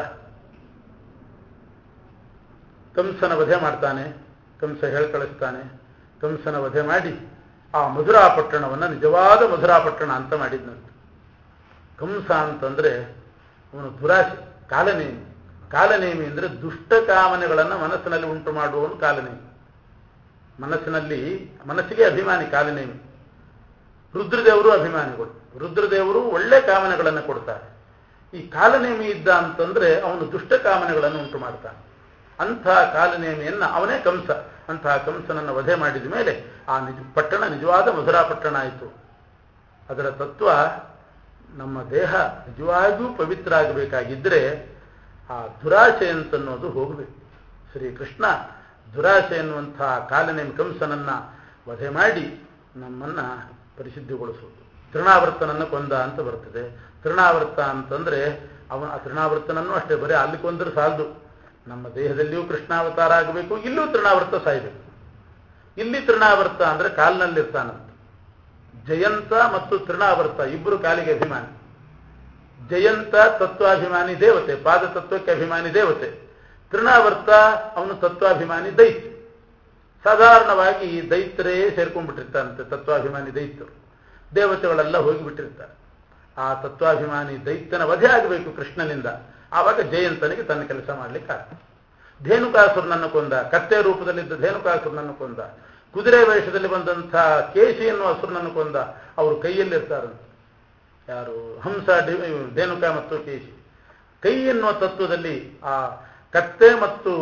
A: ಕಂಸನ ವಧೆ ಮಾಡ್ತಾನೆ ಕಂಸ ಹೇಳ್ಕಳಿಸ್ತಾನೆ ಕಂಸನ ವಧೆ ಮಾಡಿ ಆ ಮಧುರಾ ಪಟ್ಟಣವನ್ನು ನಿಜವಾದ ಮಧುರಾ ಪಟ್ಟಣ ಅಂತ ಮಾಡಿದ್ನಂತೆ ಕಂಸ ಅಂತಂದ್ರೆ ಅವನು ದುರಾಶೆ ಕಾಲನೇಮಿ ಕಾಲನೇಮಿ ಅಂದ್ರೆ ದುಷ್ಟ ಕಾಮನೆಗಳನ್ನು ಮನಸ್ಸಿನಲ್ಲಿ ಉಂಟು ಮಾಡುವವನು ಕಾಲನೇಮಿ ಮನಸ್ಸಿನಲ್ಲಿ ಮನಸ್ಸಿಗೆ ಅಭಿಮಾನಿ ಕಾಲನೇಮಿ ರುದ್ರದೇವರು ಅಭಿಮಾನಿಗಳು ರುದ್ರದೇವರು ಒಳ್ಳೆ ಕಾಮನೆಗಳನ್ನು ಕೊಡ್ತಾರೆ ಈ ಕಾಲನೇಮಿ ಇದ್ದ ಅಂತಂದ್ರೆ ಅವನು ದುಷ್ಟ ಕಾಮನೆಗಳನ್ನು ಉಂಟು ಮಾಡ್ತಾನೆ ಅಂಥ ಕಾಲನೇಮಿಯನ್ನ ಅವನೇ ಕಂಸ ಅಂತಹ ಕಂಸನನ್ನು ವಧೆ ಮಾಡಿದ ಮೇಲೆ ಆ ನಿಜ ಪಟ್ಟಣ ನಿಜವಾದ ಮಧುರಾ ಪಟ್ಟಣ ಆಯಿತು ಅದರ ತತ್ವ ನಮ್ಮ ದೇಹ ನಿಜವಾಗಿಯೂ ಪವಿತ್ರ ಆಗಬೇಕಾಗಿದ್ದರೆ ಆ ದುರಾಶೆ ಅಂತನ್ನೋದು ಹೋಗಬೇಕು ಶ್ರೀಕೃಷ್ಣ ದುರಾಶೆ ಎನ್ನುವಂತಹ ಕಾಲನೇಮಿ ಕಂಸನನ್ನ ವಧೆ ಮಾಡಿ ನಮ್ಮನ್ನ ಪರಿಶುದ್ಧಿಗೊಳಿಸುವುದು ತೃಣಾವರ್ತನನ್ನು ಕೊಂದ ಅಂತ ಬರ್ತದೆ ತೃಣಾವರ್ತ ಅಂತಂದ್ರೆ ಅವನ ಆ ತೃಣಾವರ್ತನನ್ನು ಅಷ್ಟೇ ಬರೀ ಅಲ್ಲಿ ಕೊಂದ್ರೆ ಸಾಲದು ನಮ್ಮ ದೇಹದಲ್ಲಿಯೂ ಕೃಷ್ಣಾವತಾರ ಆಗಬೇಕು ಇಲ್ಲೂ ತೃಣಾವರ್ತ ಸಾಯಬೇಕು ಇಲ್ಲಿ ತೃಣಾವರ್ತ ಅಂದ್ರೆ ಕಾಲಿನಲ್ಲಿರ್ತಾನಂತ ಜಯಂತ ಮತ್ತು ತೃಣಾವರ್ತ ಇಬ್ಬರು ಕಾಲಿಗೆ ಅಭಿಮಾನಿ ಜಯಂತ ತತ್ವಾಭಿಮಾನಿ ದೇವತೆ ಪಾದ ತತ್ವಕ್ಕೆ ಅಭಿಮಾನಿ ದೇವತೆ ತೃಣಾವರ್ತ ಅವನು ತತ್ವಾಭಿಮಾನಿ ದೈತ್ಯ ಸಾಧಾರಣವಾಗಿ ದೈತ್ಯರೇ ಸೇರ್ಕೊಂಡ್ಬಿಟ್ಟಿರ್ತಾರಂತೆ ತತ್ವಾಭಿಮಾನಿ ದೈತ್ಯರು ದೇವತೆಗಳೆಲ್ಲ ಹೋಗಿಬಿಟ್ಟಿರ್ತಾರೆ ಆ ತತ್ವಾಭಿಮಾನಿ ದೈತ್ಯನ ವಧೆ ಆಗಬೇಕು ಕೃಷ್ಣನಿಂದ ಆವಾಗ ಜಯಂತನಿಗೆ ತನ್ನ ಕೆಲಸ ಮಾಡ್ಲಿಕ್ಕೆ ಆಗ್ತದೆ ಧೇನುಕಾಸುರನನ್ನು ಕೊಂದ ಕತ್ತೆ ರೂಪದಲ್ಲಿದ್ದ ಧೇನುಕಾಸುರನನ್ನು ಕೊಂದ ಕುದುರೆ ವೇಷದಲ್ಲಿ ಬಂದಂಥ ಕೇಶಿ ಎನ್ನುವ ಹಸುರನನ್ನು ಕೊಂದ ಅವರು ಕೈಯಲ್ಲಿರ್ತಾರಂತೆ ಯಾರು ಹಂಸ ಧೇನುಕ ಮತ್ತು ಕೇಶಿ ಕೈ ಎನ್ನುವ ತತ್ವದಲ್ಲಿ ಆ ಕತ್ತೆ ಮತ್ತು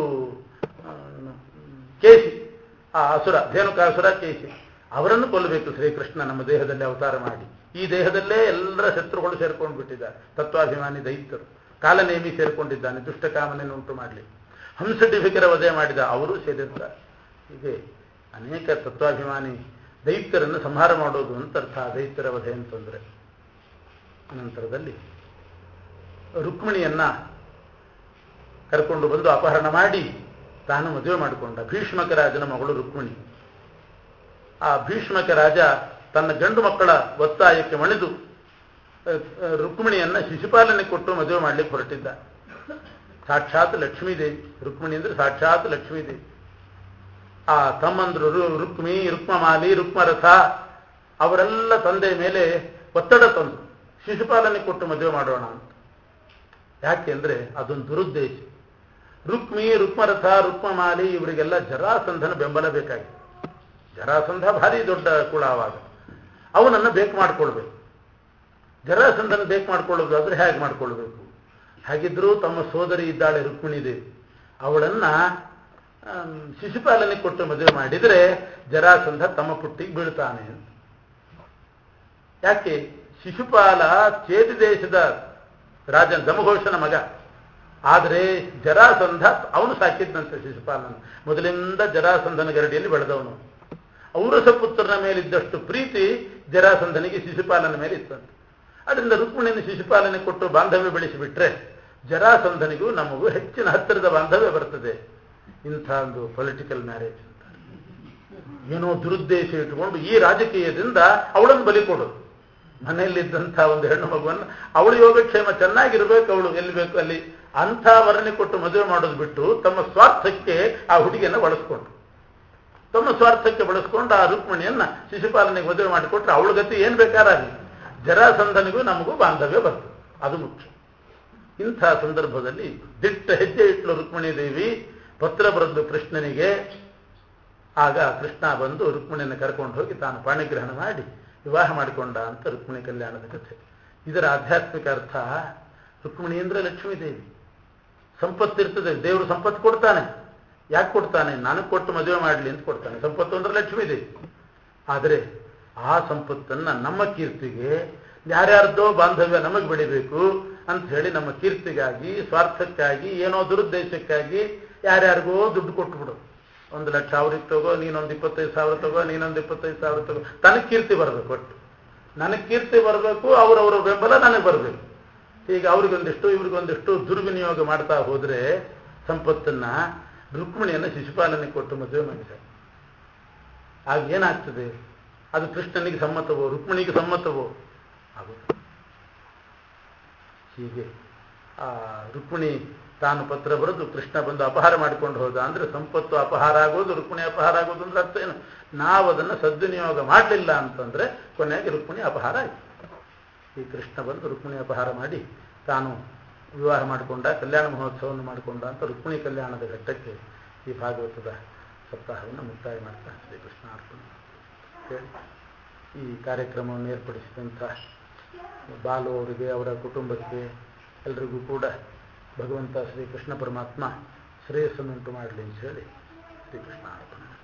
A: ಕೇಶಿ ಆ ಅಸುರ ಧೇನುಕಾಸುರ ಕೇಶಿ ಅವರನ್ನು ಕೊಲ್ಲಬೇಕು ಶ್ರೀಕೃಷ್ಣ ನಮ್ಮ ದೇಹದಲ್ಲಿ ಅವತಾರ ಮಾಡಿ ಈ ದೇಹದಲ್ಲೇ ಎಲ್ಲರ ಶತ್ರುಗಳು ಸೇರ್ಕೊಂಡು ಬಿಟ್ಟಿದ್ದಾರೆ ತತ್ವಾಭಿಮಾನಿ ದೈತ್ಯರು ಕಾಲನೇಮಿ ಸೇರ್ಕೊಂಡಿದ್ದಾನೆ ದುಷ್ಟ ಕಾಮನೆಯನ್ನು ಉಂಟು ಮಾಡಲಿ ಹಂಸಡಿಭಿಕರ ವಧೆ ಮಾಡಿದ ಅವರು ಸೇರಿರ್ತಾರೆ ಹೀಗೆ ಅನೇಕ ತತ್ವಾಭಿಮಾನಿ ದೈತ್ಯರನ್ನು ಸಂಹಾರ ಮಾಡೋದು ಅಂತ ಅರ್ಥ ದೈತ್ಯರ ವಧೆ ಅಂತಂದ್ರೆ ಅನಂತರದಲ್ಲಿ ರುಕ್ಮಿಣಿಯನ್ನ ಕರ್ಕೊಂಡು ಬಂದು ಅಪಹರಣ ಮಾಡಿ ತಾನು ಮದುವೆ ಮಾಡಿಕೊಂಡ ಭೀಷ್ಮಕ ರಾಜನ ಮಗಳು ರುಕ್ಮಿಣಿ ಆ ಭೀಷ್ಮಕ ರಾಜ ತನ್ನ ಗಂಡು ಮಕ್ಕಳ ಒತ್ತಾಯಕ್ಕೆ ಮಣಿದು ರುಕ್ಮಿಣಿಯನ್ನ ಶಿಶುಪಾಲನೆ ಕೊಟ್ಟು ಮದುವೆ ಮಾಡ್ಲಿಕ್ಕೆ ಹೊರಟಿದ್ದ ಸಾಕ್ಷಾತ್ ಲಕ್ಷ್ಮೀದೇವಿ ರುಕ್ಮಿಣಿ ಅಂದ್ರೆ ಸಾಕ್ಷಾತ್ ಲಕ್ಷ್ಮೀದೇವಿ ಆ ತಮ್ಮಂದ್ರು ರುಕ್ಮಿ ರುಕ್ಮಮಾಲಿ ರುಕ್ಮರಥ ಅವರೆಲ್ಲ ತಂದೆ ಮೇಲೆ ಒತ್ತಡ ತಂದು ಶಿಶುಪಾಲನೆ ಕೊಟ್ಟು ಮದುವೆ ಮಾಡೋಣ ಅಂತ ಯಾಕೆಂದ್ರೆ ಅದೊಂದು ದುರುದ್ದೇಶ ರುಕ್ಮಿ ರುಕ್ಮರಥ ರುಕ್ಮಮಾಲಿ ಇವರಿಗೆಲ್ಲ ಜರಾಸಂಧನ ಬೆಂಬಲ ಬೇಕಾಗಿತ್ತು ಜರಾಸಂಧ ಭಾರಿ ದೊಡ್ಡ ಕುಳ ಆವಾಗ ಅವನನ್ನು ಬೇಕು ಮಾಡ್ಕೊಳ್ಬೇಕು ಜರಾಸಂಧನ ಬೇಕು ಮಾಡ್ಕೊಳ್ಳೋದಾದ್ರೆ ಹೇಗೆ ಮಾಡ್ಕೊಳ್ಬೇಕು ಹಾಗಿದ್ರೂ ತಮ್ಮ ಸೋದರಿ ಇದ್ದಾಳೆ ರುಕ್ಮಿಣಿ ದೇವಿ ಅವಳನ್ನ ಶಿಶುಪಾಲನೆ ಕೊಟ್ಟು ಮದುವೆ ಮಾಡಿದರೆ ಜರಾಸಂಧ ತಮ್ಮ ಪುಟ್ಟಿಗೆ ಬೀಳ್ತಾನೆ ಅಂತ ಯಾಕೆ ಶಿಶುಪಾಲ ಚೇತಿ ದೇಶದ ರಾಜ ದಮಘೋಷನ ಮಗ ಆದರೆ ಜರಾಸಂಧ ಅವನು ಸಾಕಿದ್ದಂತೆ ಶಿಶುಪಾಲನ ಮೊದಲಿಂದ ಜರಾಸಂಧನ ಗರಡಿಯಲ್ಲಿ ಬೆಳೆದವನು ಔರಸ ಪುತ್ರನ ಮೇಲಿದ್ದಷ್ಟು ಪ್ರೀತಿ ಜರಾಸಂಧನಿಗೆ ಶಿಶುಪಾಲನ ಮೇಲೆ ಇತ್ತಂತೆ ಅದರಿಂದ ರುಕ್ಮಿಣಿಯನ್ನು ಶಿಶುಪಾಲನೆ ಕೊಟ್ಟು ಬಾಂಧವ್ಯ ಬೆಳೆಸಿಬಿಟ್ರೆ ಜರಾಸಂಧನಿಗೂ ನಮಗೂ ಹೆಚ್ಚಿನ ಹತ್ತಿರದ ಬಾಂಧವ್ಯ ಬರ್ತದೆ ಇಂಥ ಒಂದು ಪೊಲಿಟಿಕಲ್ ಮ್ಯಾರೇಜ್ ಅಂತ ಏನೋ ದುರುದ್ದೇಶ ಇಟ್ಟುಕೊಂಡು ಈ ರಾಜಕೀಯದಿಂದ ಅವಳನ್ನು ಬಲಿ ಕೊಡೋದು ಮನೆಯಲ್ಲಿದ್ದಂಥ ಒಂದು ಹೆಣ್ಣು ಮಗುವನ್ನು ಅವಳು ಯೋಗಕ್ಷೇಮ ಚೆನ್ನಾಗಿರ್ಬೇಕು ಅವಳು ಎಲ್ಲಿ ಬೇಕು ಅಲ್ಲಿ ಅಂಥ ವರನೆ ಕೊಟ್ಟು ಮದುವೆ ಮಾಡೋದು ಬಿಟ್ಟು ತಮ್ಮ ಸ್ವಾರ್ಥಕ್ಕೆ ಆ ಹುಡುಗಿಯನ್ನು ಬಳಸ್ಕೊಂಡು ತಮ್ಮ ಸ್ವಾರ್ಥಕ್ಕೆ ಬಳಸ್ಕೊಂಡು ಆ ರುಕ್ಮಿಣಿಯನ್ನ ಶಿಶುಪಾಲನೆಗೆ ಮದುವೆ ಮಾಡಿಕೊಟ್ರೆ ಅವಳ ಗತಿ ಏನ್ ಬೇಕಾರಾಗಲಿ ಜರಾಸಂಧನಿಗೂ ನಮಗೂ ಬಾಂಧವ್ಯ ಬರ್ತದೆ ಅದು ಮುಖ್ಯ ಇಂಥ ಸಂದರ್ಭದಲ್ಲಿ ದಿಟ್ಟ ಹೆಜ್ಜೆ ಇಟ್ಲು ರುಕ್ಮಿಣಿ ದೇವಿ ಪತ್ರ ಬರೆದು ಕೃಷ್ಣನಿಗೆ ಆಗ ಕೃಷ್ಣ ಬಂದು ರುಕ್ಮಿಣಿಯನ್ನು ಕರ್ಕೊಂಡು ಹೋಗಿ ತಾನು ಪಾಣಿಗ್ರಹಣ ಮಾಡಿ ವಿವಾಹ ಮಾಡಿಕೊಂಡ ಅಂತ ರುಕ್ಮಿಣಿ ಕಲ್ಯಾಣದ ಕಥೆ ಇದರ ಆಧ್ಯಾತ್ಮಿಕ ಅರ್ಥ ರುಕ್ಮಿಣಿ ಅಂದ್ರೆ ಲಕ್ಷ್ಮೀ ದೇವಿ ಸಂಪತ್ತಿರ್ತದೆ ದೇವರು ಸಂಪತ್ತು ಕೊಡ್ತಾನೆ ಯಾಕೆ ಕೊಡ್ತಾನೆ ನನಗೆ ಕೊಟ್ಟು ಮದುವೆ ಮಾಡಲಿ ಅಂತ ಕೊಡ್ತಾನೆ ಸಂಪತ್ತು ಅಂದ್ರೆ ಲಕ್ಷ್ಮೀ ದೇವಿ ಆದರೆ ಆ ಸಂಪತ್ತನ್ನ ನಮ್ಮ ಕೀರ್ತಿಗೆ ಯಾರ್ಯಾರ್ದೋ ಬಾಂಧವ್ಯ ನಮಗೆ ಬೆಳಿಬೇಕು ಅಂತ ಹೇಳಿ ನಮ್ಮ ಕೀರ್ತಿಗಾಗಿ ಸ್ವಾರ್ಥಕ್ಕಾಗಿ ಏನೋ ದುರುದ್ದೇಶಕ್ಕಾಗಿ ಯಾರ್ಯಾರಿಗೋ ದುಡ್ಡು ಕೊಟ್ಬಿಡೋದು ಒಂದು ಲಕ್ಷ ಅವ್ರಿಗೆ ತಗೋ ನೀನೊಂದು ಇಪ್ಪತ್ತೈದು ಸಾವಿರ ತಗೋ ನೀನೊಂದು ಇಪ್ಪತ್ತೈದು ಸಾವಿರ ತಗೋ ತನಗೆ ಕೀರ್ತಿ ಬರಬೇಕು ಒಟ್ಟು ನನಗೆ ಕೀರ್ತಿ ಬರಬೇಕು ಅವರವರ ಬೆಂಬಲ ನನಗೆ ಬರಬೇಕು ಈಗ ಅವ್ರಿಗೊಂದಿಷ್ಟು ಇವ್ರಿಗೊಂದಿಷ್ಟು ದುರ್ವಿನಿಯೋಗ ಮಾಡ್ತಾ ಹೋದ್ರೆ ಸಂಪತ್ತನ್ನ ರುಕ್ಮಿಣಿಯನ್ನು ಶಿಶುಪಾಲನೆ ಕೊಟ್ಟು ಮದುವೆ ಮಾಡಿದ್ದಾರೆ ಆಗ ಏನಾಗ್ತದೆ ಅದು ಕೃಷ್ಣನಿಗೆ ಸಮ್ಮತವೋ ರುಕ್ಮಿಣಿಗೆ ಸಮ್ಮತವೋ ಆಗುತ್ತೆ ಹೀಗೆ ಆ ರುಕ್ಮಿಣಿ ತಾನು ಪತ್ರ ಬರೆದು ಕೃಷ್ಣ ಬಂದು ಅಪಹಾರ ಮಾಡಿಕೊಂಡು ಹೋದ ಅಂದ್ರೆ ಸಂಪತ್ತು ಅಪಹಾರ ಆಗೋದು ರುಕ್ಮಿಣಿ ಅಪಹಾರ ಆಗೋದು ಅಂದ್ರೆ ಅರ್ಥ ಏನು ನಾವು ಅದನ್ನು ಸದ್ವಿನಿಯೋಗ ಮಾಡಲಿಲ್ಲ ಅಂತಂದ್ರೆ ಕೊನೆಗೆ ರುಕ್ಮಿಣಿ ಅಪಹಾರ ಆಯಿತು ಈ ಕೃಷ್ಣ ಬಂದು ರುಕ್ಮಿಣಿ ಅಪಹಾರ ಮಾಡಿ ತಾನು ವಿವಾಹ ಮಾಡಿಕೊಂಡ ಕಲ್ಯಾಣ ಮಹೋತ್ಸವವನ್ನು ಮಾಡಿಕೊಂಡ ಅಂತ ರುಕ್ಮಿಣಿ ಕಲ್ಯಾಣದ ಘಟ್ಟಕ್ಕೆ ಈ ಭಾಗವತದ ಸಪ್ತಾಹವನ್ನು ಮುಕ್ತಾಯ ಮಾಡ್ತಾ ಶ್ರೀಕೃಷ್ಣ ಅರ್ಪಣೆ ಹೇಳಿ ಈ ಕಾರ್ಯಕ್ರಮವನ್ನು ಏರ್ಪಡಿಸಿದಂಥ ಬಾಲು ಅವರಿಗೆ ಅವರ ಕುಟುಂಬಕ್ಕೆ ಎಲ್ರಿಗೂ ಕೂಡ ಭಗವಂತ ಶ್ರೀಕೃಷ್ಣ ಪರಮಾತ್ಮ ಶ್ರೇಯಸ್ಸನ್ನುಂಟು ಮಾಡಲಿ ಅಂತ ಹೇಳಿ ಶ್ರೀಕೃಷ್ಣ ಅರ್ಪಣೆ